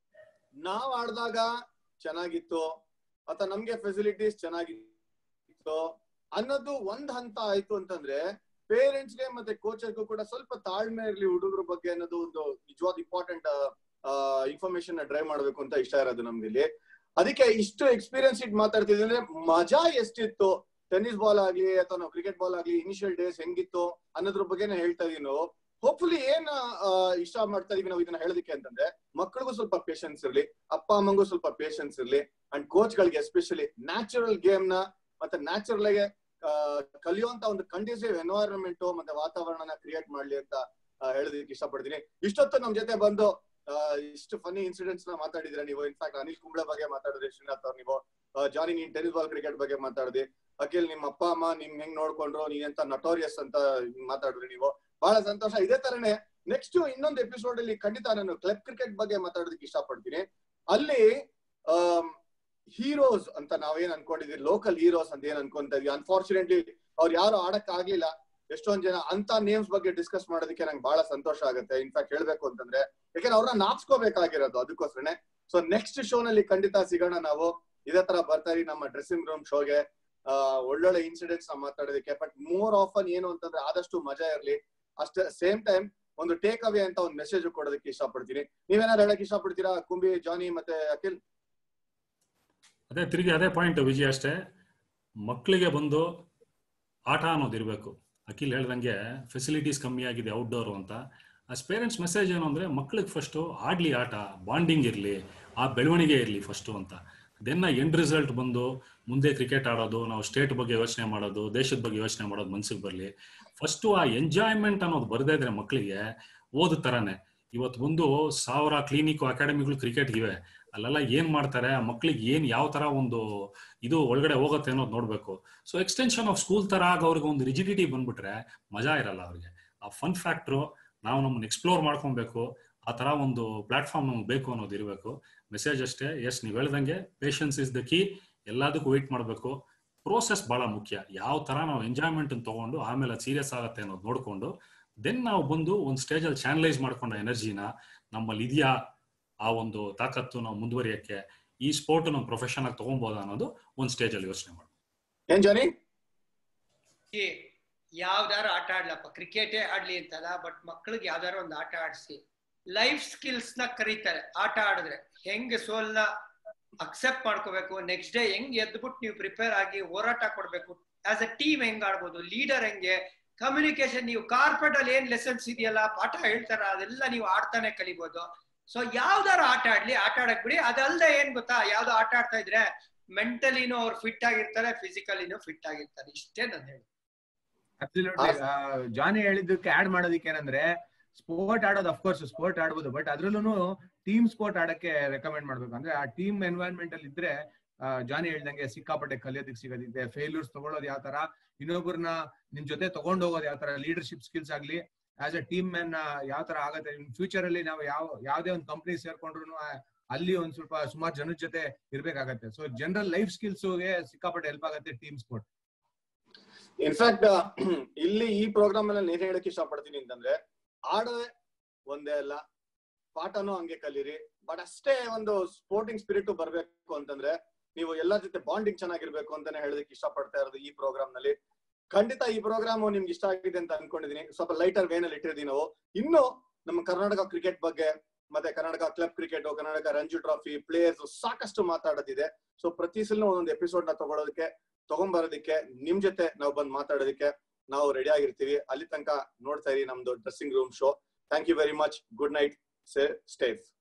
ನಾವ್ ಆಡ್ದಾಗ ಚೆನ್ನಾಗಿತ್ತು ಅಥವಾ ನಮ್ಗೆ ಫೆಸಿಲಿಟೀಸ್ ಚೆನ್ನಾಗಿತ್ತು ಅನ್ನೋದು ಒಂದ್ ಹಂತ ಆಯ್ತು ಅಂತಂದ್ರೆ ಪೇರೆಂಟ್ಸ್ಗೆ ಮತ್ತೆ ಕೋಚರ್ಗೂ ಕೂಡ ಸ್ವಲ್ಪ ತಾಳ್ಮೆ ಇರ್ಲಿ ಹುಡುಗರ ಬಗ್ಗೆ ಅನ್ನೋದು ಒಂದು ನಿಜವಾದ ಇಂಪಾರ್ಟೆಂಟ್ ಇನ್ಫಾರ್ಮೇಶನ್ ಡ್ರೈವ್ ಮಾಡ್ಬೇಕು ಅಂತ ಇಷ್ಟ ಇರೋದು ನಮ್ಗೆ ಇಲ್ಲಿ ಅದಕ್ಕೆ ಇಷ್ಟು ಎಕ್ಸ್ಪೀರಿಯನ್ಸ್ ಇಟ್ ಮಾತಾಡ್ತಿದ್ವಿ ಅಂದ್ರೆ ಮಜಾ ಎಷ್ಟಿತ್ತು ಟೆನ್ನಿಸ್ ಬಾಲ್ ಆಗ್ಲಿ ಅಥವಾ ನಾವು ಕ್ರಿಕೆಟ್ ಬಾಲ್ ಆಗ್ಲಿ ಇನಿಷಿಯಲ್ ಡೇಸ್ ಹೆಂಗಿತ್ತು ಅನ್ನೋದ್ರ ಬಗ್ಗೆನೇ ಹೇಳ್ತಾ ಇದೀವಿ ನಾವು ಹೋಪ್ಫುಲಿ ಏನ್ ಆ, ಇಷ್ಟ ಮಾಡ್ತಾ ಇದೀವಿ ನಾವು ಇದನ್ನ ಹೇಳೋದಕ್ಕೆ ಅಂತಂದ್ರೆ ಮಕ್ಕಳಿಗೂ ಸ್ವಲ್ಪ ಪೇಶನ್ಸ್ ಇರ್ಲಿ ಅಪ್ಪ ಅಮ್ಮಂಗೂ ಸ್ವಲ್ಪ ಪೇಶನ್ಸ್ ಇರ್ಲಿ ಅಂಡ್ ಕೋಚ್ ಗಳಿಗೆ ಎಸ್ಪೆಷಲಿ ನ್ಯಾಚುರಲ್ ಗೇಮ್ ನ ಮತ್ತೆ ನ್ಯಾಚುರಲ್ ಆಗಿ ಆ, ಕಲಿಯುವಂತ ಒಂದು ಕಂಡೀಸಿವ್ ಎನ್ವೈರನ್ಮೆಂಟ್ ಮತ್ತೆ ವಾತಾವರಣನ ಕ್ರಿಯೇಟ್ ಮಾಡ್ಲಿ ಅಂತ ಆ, ಹೇಳೋದಕ್ಕೆ ಇಷ್ಟಪಡ್ತೀನಿ ಇಷ್ಟೊತ್ತು ನಮ್ ಜೊತೆ ಬಂದು ಆ, ಇಷ್ಟು ಫನಿ ಇನ್ಸಿಡೆಂಟ್ಸ್ ನ ಮಾತಾಡಿದ್ರೆ ನೀವು ಇನ್ಫ್ಯಾಕ್ಟ್ ಅನಿಲ್ ಕುಂಬ್ಳೆ ಬಗ್ಗೆ ಮಾತಾಡಿದ್ರಿ ಶ್ರೀನಾಥ್ ಅವ್ರು ನೀವು ಆ, ಜಾನಿ ನೀನ್ ಟೆನಿಸ್ ಬಾಲ್ ಕ್ರಿಕೆಟ್ ಬಗ್ಗೆ ಮಾತಾಡಿದ್ರಿ ಅಖಿಲ್ ನಿಮ್ಮ ಅಪ್ಪ ಅಮ್ಮ ನಿಮ್ ಹೆಂಗ್ ನೋಡ್ಕೊಂಡ್ರು ನೀನ್ ಎಂತ ನಟೋರಿಯಸ್ ಅಂತ ಮಾತಾಡಿದ್ರಿ ನೀವು ಬಹಳ ಸಂತೋಷ ಇದೇ ತರನೇ ನೆಕ್ಸ್ಟ್ ಇನ್ನೊಂದು ಎಪಿಸೋಡ್ ಅಲ್ಲಿ ಖಂಡಿತ ನಾನು ಕ್ಲಬ್ ಕ್ರಿಕೆಟ್ ಬಗ್ಗೆ ಮಾತಾಡೋದಕ್ಕೆ ಇಷ್ಟಪಡ್ತೀನಿ ಅಲ್ಲಿ ಹೀರೋಸ್ ಅಂತ ನಾವೇನ್ ಅನ್ಕೊಂಡಿದೀವಿ ಲೋಕಲ್ ಹೀರೋಸ್ ಅಂತ ಏನ್ ಅನ್ಕೊಂತ ಇದೀವಿ ಅನ್ಫಾರ್ಚುನೇಟ್ಲಿ ಅವ್ರು ಯಾರು ಆಡಕ್ ಆಗ್ಲಿಲ್ಲ ಎಷ್ಟೊಂದ್ ಜನ ಅಂತ ನೇಮ್ಸ್ ಬಗ್ಗೆ ಡಿಸ್ಕಸ್ ಮಾಡೋದಕ್ಕೆ ನಂಗೆ ಬಹಳ ಸಂತೋಷ ಆಗುತ್ತೆ ಇನ್ಫ್ಯಾಕ್ಟ್ ಹೇಳ್ಬೇಕು ಅಂತಂದ್ರೆ ಯಾಕಂದ್ರೆ ಅವ್ರನ್ನ ನಾಪ್ಸ್ಕೋಬೇಕಾಗಿರೋದು ಅದಕ್ಕೋಸ್ಕರನೇ ಸೊ ನೆಕ್ಸ್ಟ್ ಶೋ ನಲ್ಲಿ ಖಂಡಿತ ಸಿಗೋಣ ನಾವು ಇದೇ ತರ ಬರ್ತಾ ಇರಿ ನಮ್ಮ ಡ್ರೆಸ್ಸಿಂಗ್ ರೂಮ್ ಶೋಗೆ ಒಳ್ಳೊಳ್ಳೆ ಇನ್ಸಿಡೆಂಟ್ಸ್ ನ ಮಾತಾಡೋದಕ್ಕೆ ಬಟ್ ಮೋರ್ ಆಫನ್ ಏನು ಅಂತಂದ್ರೆ ಆದಷ್ಟು ಮಜಾ ಇರ್ಲಿ ಅಷ್ಟೇ ಸೇಮ್ ಟೈಮ್ ಒಂದು ಟೇಕ್ ಅವೇ ಅಂತ ಒಂದು ಮೆಸೇಜ್ ಕೊಡೋದಕ್ಕೆ ಇಷ್ಟಪಡ್ತೀನಿ ನೀವೇನಾದ್ರು ಹೇಳಕ್ ಇಷ್ಟಪಡ್ತೀರಾ ಕುಂಬಿ ಜಾನಿ ಮತ್ತೆ ಅಖಿಲ್ ಅದೇ ತಿರುಗಿ ಅದೇ ಪಾಯಿಂಟ್ ವಿಜಯ್ ಅಷ್ಟೇ ಮಕ್ಕಳಿಗೆ ಬಂದು ಆಟ ಅನ್ನೋದು ಇರಬೇಕು ಅಖಿಲ್ ಹೇಳ್ದಂಗೆ ಫೆಸಿಲಿಟೀಸ್ ಕಮ್ಮಿ ಆಗಿದೆ ಔಟ್ಡೋರ್ ಅಂತ ಆಸ್ ಪೇರೆಂಟ್ಸ್ ಮೆಸೇಜ್ ಏನು ಅಂದ್ರೆ ಮಕ್ಕಳಿಗೆ ಫಸ್ಟು ಆಡ್ಲಿ ಆಟ ಬಾಂಡಿಂಗ್ ಇರಲಿ ಆ ಬೆಳವಣಿಗೆ ಇರಲಿ ಫಸ್ಟು ಅಂತ ದೆನ್ ಎಂಡ್ ರಿಸಲ್ಟ್ ಬಂದು ಮುಂದೆ ಕ್ರಿಕೆಟ್ ಆಡೋದು ನಾವು ಸ್ಟೇಟ್ ಬಗ್ಗೆ ಯೋಚನೆ ಮಾಡೋದು ದೇಶದ ಬಗ್ಗೆ ಯೋಚನೆ ಮಾಡೋದು ಮನ್ಸಿಗೆ ಬರಲಿ ಫಸ್ಟು ಆ ಎಂಜಾಯ್ಮೆಂಟ್ ಅನ್ನೋದು ಬರದೇ ಇದ್ರೆ ಮಕ್ಕಳಿಗೆ ಓದ ತರಾನೇ ಇವತ್ತು ಬಂದು ಸಾವಿರ ಕ್ಲಿನಿಕ್ ಅಕಾಡೆಮಿಗಳು ಕ್ರಿಕೆಟ್ ಇವೆ ಅಲ್ಲೆಲ್ಲ ಏನ್ ಮಾಡ್ತಾರೆ ಆ ಮಕ್ಳಿಗೆ ಏನ್ ಯಾವ ತರ ಒಂದು ಇದು ಒಳಗಡೆ ಹೋಗುತ್ತೆ ಅನ್ನೋದು ನೋಡ್ಬೇಕು ಸೊ ಎಕ್ಸ್ಟೆನ್ಷನ್ ಆಫ್ ಸ್ಕೂಲ್ ತರ ಆಗ ಅವ್ರಿಗೆ ಒಂದು ರಿಜಿಡಿಟಿ ಬಂದ್ಬಿಟ್ರೆ ಮಜಾ ಇರಲ್ಲ ಅವ್ರಿಗೆ ಆ ಫನ್ ಫ್ಯಾಕ್ಟ್ರು ನಾವು ನಮ್ಮನ್ನ ಎಕ್ಸ್ಪ್ಲೋರ್ ಮಾಡ್ಕೊಬೇಕು ಆ ತರ ಒಂದು ಪ್ಲಾಟ್ಫಾರ್ಮ್ ನಮ್ಗೆ ಬೇಕು ಅನ್ನೋದು ಇರಬೇಕು ಮೆಸೇಜ್ ಅಷ್ಟೇ ಎಸ್ ನೀವು ಹೇಳ್ದಂಗೆ ಪೇಷನ್ಸ್ ಇಸ್ ದ ಕೀ ಎಲ್ಲದಕ್ಕೂ ವೆಯ್ಟ್ ಮಾಡಬೇಕು ಪ್ರೋಸೆಸ್ ಬಹಳ ಮುಖ್ಯ ಯಾವ ತರ ನಾವು ಎಂಜಾಯ್ಮೆಂಟ್ ತಗೊಂಡು ಆಮೇಲೆ ಅದು ಸೀರಿಯಸ್ ಆಗುತ್ತೆ ಅನ್ನೋದು ನೋಡ್ಕೊಂಡು ದೆನ್ ನಾವು ಬಂದು ಒಂದು ಸ್ಟೇಜಲ್ಲಿ ಚಾನಲೈಸ್ ಮಾಡ್ಕೊಂಡ ಎನರ್ಜಿನ ನಮ್ಮಲ್ಲಿ ಇದೆಯಾ ಆ ಒಂದು ತಾಕತ್ತು ನಾವು ಮುಂದುವರಿಯಕ್ಕೆ ಈ ಸ್ಪೋರ್ಟ್ ನಮ್ಮ ಪ್ರೊಫೆಷನ್ ಆಗಿ ತಗೊಬೋದಾ ಅನ್ನೋದು ಒಂದು ಸ್ಟೇಜ್ ಅಲ್ಲಿ ಯೋಚನೆ ಮಾಡಿ ಏನ್ ಜಾನಿ ಯಾವ್ದಾರು ಆಟ ಆಡ್ಲಪ್ಪ ಕ್ರಿಕೆಟೇ ಆಡ್ಲಿ ಅಂತಲ್ಲ ಬಟ್ ಮಕ್ಳಿಗೆ ಯಾವ್ದಾರು ಒಂದು ಆಟ ಆಡಿಸಿ ಲೈಫ್ ಸ್ಕಿಲ್ಸ್ ನ ಕರೀತಾರೆ ಆಟ ಆಡಿದ್ರೆ ಹೆಂಗ್ ಸೋಲ್ನ ಅಕ್ಸೆಪ್ಟ್ ಮಾಡ್ಕೋಬೇಕು ನೆಕ್ಸ್ಟ್ ಡೇ ಹೆಂಗ್ ಎದ್ಬಿಟ್ಟು ನೀವು ಪ್ರಿಪೇರ್ ಆಗಿ ಹೋರಾಟ ಕೊಡ್ಬೇಕು ಆಸ್ ಅ ಟೀಮ್ ಹೆಂಗ್ ಆಡ್ಬೋದು ಲೀಡರ್ ಹೆಂಗೆ ಕಮ್ಯುನಿಕೇಶನ್ ನೀವು ಕಾರ್ಪೊರೇಟ್ ಅಲ್ಲಿ ಏನ್ ಲೆಸನ್ಸ್ ಇದೆಯಲ್ಲ ಪಾಠ ಹೇಳ್ತಾರ ಅದೆಲ್ಲ ನೀವು ಆಡ್ತಾನೆ ಕಲಿಬಹುದು ಸೊ ಯಾವ್ದಾರು ಆಟ ಆಡ್ಲಿ ಆಟ ಆಡಕ್ ಬಿಡಿ ಅದಲ್ದೆ ಏನ್ ಗೊತ್ತಾ ಯಾವ್ದೋ ಆಟ ಆಡ್ತಾ ಇದ್ರೆ ಮೆಂಟಲಿನೂ ಅವ್ರು ಫಿಟ್ ಆಗಿರ್ತಾರೆ ಫಿಸಿಕಲಿನೂ ಫಿಟ್ ಆಗಿರ್ತಾರೆ ಇಷ್ಟೇ ನಾನು ಹೇಳಿ ಅಬ್ಸಲ್ಯೂಟ್ಲಿ ಜಾನಿ ಹೇಳಿದ್ದಕ್ಕೆ ಆಡ್ ಮಾಡೋದಕ್ಕೆ ಏನಂದ್ರೆ ಸ್ಪೋರ್ಟ್ ಆಡೋದು ಅಫ್ಕೋರ್ಸ್ ಸ್ಪೋರ್ಟ್ ಆಡ್ಬೋದು ಬಟ್ ಅದ್ರಲ್ಲೂ ಟೀಮ್ ಸ್ಪೋರ್ಟ್ ಆಡಕ್ಕೆ ರೆಕಮೆಂಡ್ ಮಾಡ್ಬೇಕು ಅಂದ್ರೆ ಆ ಟೀಮ್ ಎನ್ವೈರನ್ಮೆಂಟ್ ಅಲ್ಲಿ ಇದ್ರೆ ಆ, ಜಾನಿ ಹೇಳ್ದಂಗೆ ಸಿಕ್ಕಾಪಟ್ಟೆ ಕಲಿಯೋದಕ್ಕೆ ಸಿಗೋದಿದೆ ಫೇಲ್ಯೂರ್ಸ್ ತಗೊಳ್ಳೋದು ಯಾವ ತರ ಇನ್ನೊಬ್ಬರನ್ನ ನಿಮ್ ಜೊತೆ ತಗೊಂಡ್ ಹೋಗೋದು ಯಾವ ತರ ಲೀಡರ್ಶಿಪ್ ಸ್ಕಿಲ್ಸ್ ಆಗ್ಲಿ ಆಸ್ ಅ ಟೀಮ್ ಮ್ಯಾನ್ ಯಾವ ತರ ಆಗತ್ತೆ ಫ್ಯೂಚರ್ ಅಲ್ಲಿ ನಾವು ಯಾವ ಯಾವ್ದೇ ಒಂದು ಕಂಪ್ನಿ ಸೇರ್ಕೊಂಡ್ರು ಅಲ್ಲಿ ಒಂದ್ ಸ್ವಲ್ಪ ಸುಮಾರು ಜನದ ಜೊತೆ ಇರ್ಬೇಕಾಗತ್ತೆ ಸೊ ಜನರಲ್ ಲೈಫ್ ಸ್ಕಿಲ್ಸ್ ಗೆ ಸಿಕ್ಕಾಪಟ್ಟೆ ಹೆಲ್ಪ್ ಆಗತ್ತೆ ಟೀಮ್ ಸ್ಪೋರ್ಟ್ ಇನ್ಫ್ಯಾಕ್ಟ್ ಇಲ್ಲಿ ಈ ಪ್ರೋಗ್ರಾಮ್ ಅಲ್ಲಿ ಏನ್ ಹೇಳಕ್ ಇಷ್ಟಪಡ್ತೀನಿ ಅಂತಂದ್ರೆ ಆಡೋದೇ ಒಂದೇ ಅಲ್ಲ ಪಾಠನೂ ಹಂಗೆ ಕಲೀರಿ ಬಟ್ ಅಷ್ಟೇ ಒಂದು ಸ್ಪೋರ್ಟಿಂಗ್ ಸ್ಪಿರಿಟ್ ಬರ್ಬೇಕು ಅಂತಂದ್ರೆ ನೀವು ಎಲ್ಲರ ಜೊತೆ ಬಾಂಡಿಂಗ್ ಚೆನ್ನಾಗಿರ್ಬೇಕು ಅಂತಾನೆ ಹೇಳೋದಕ್ಕೆ ಇಷ್ಟಪಡ್ತಾ ಇರೋದು ಈ ಪ್ರೋಗ್ರಾಮ್ ನಲ್ಲಿ ಖಂಡಿತ ಈ ಪ್ರೋಗ್ರಾಮ್ ನಿಮ್ಗೆ ಇಷ್ಟ ಆಗಿದೆ ಅಂತ ಅನ್ಕೊಂಡಿದೀನಿ ಸ್ವಲ್ಪ ಲೈಟರ್ ವೇನ್ ಅಲ್ಲಿ ಇಟ್ಟಿರ್ತೀವಿ ನಾವು ಇನ್ನು ನಮ್ಮ ಕರ್ನಾಟಕ ಕ್ರಿಕೆಟ್ ಬಗ್ಗೆ ಮತ್ತೆ Karnataka club cricket Karnataka Ranji trophy players ಸಾಕಷ್ಟು ಮಾತಾಡೋದಿದೆ ಸೊ ಪ್ರತಿ ಸಲ ಒಂದೊಂದು ಎಪಿಸೋಡ್ ನ ತಗೊಳೋದಕ್ಕೆ ತಗೊಂಬರೋದಕ್ಕೆ ನಿಮ್ ಜೊತೆ ನಾವು ಬಂದ್ ಮಾತಾಡೋದಕ್ಕೆ ನಾವು ರೆಡಿ ಆಗಿರ್ತೀವಿ ಅಲ್ಲಿ ತನಕ ನೋಡ್ತಾ ಇರಿ ನಮ್ದು dressing room show thank you very much good night ಸ್ಟೇಫ್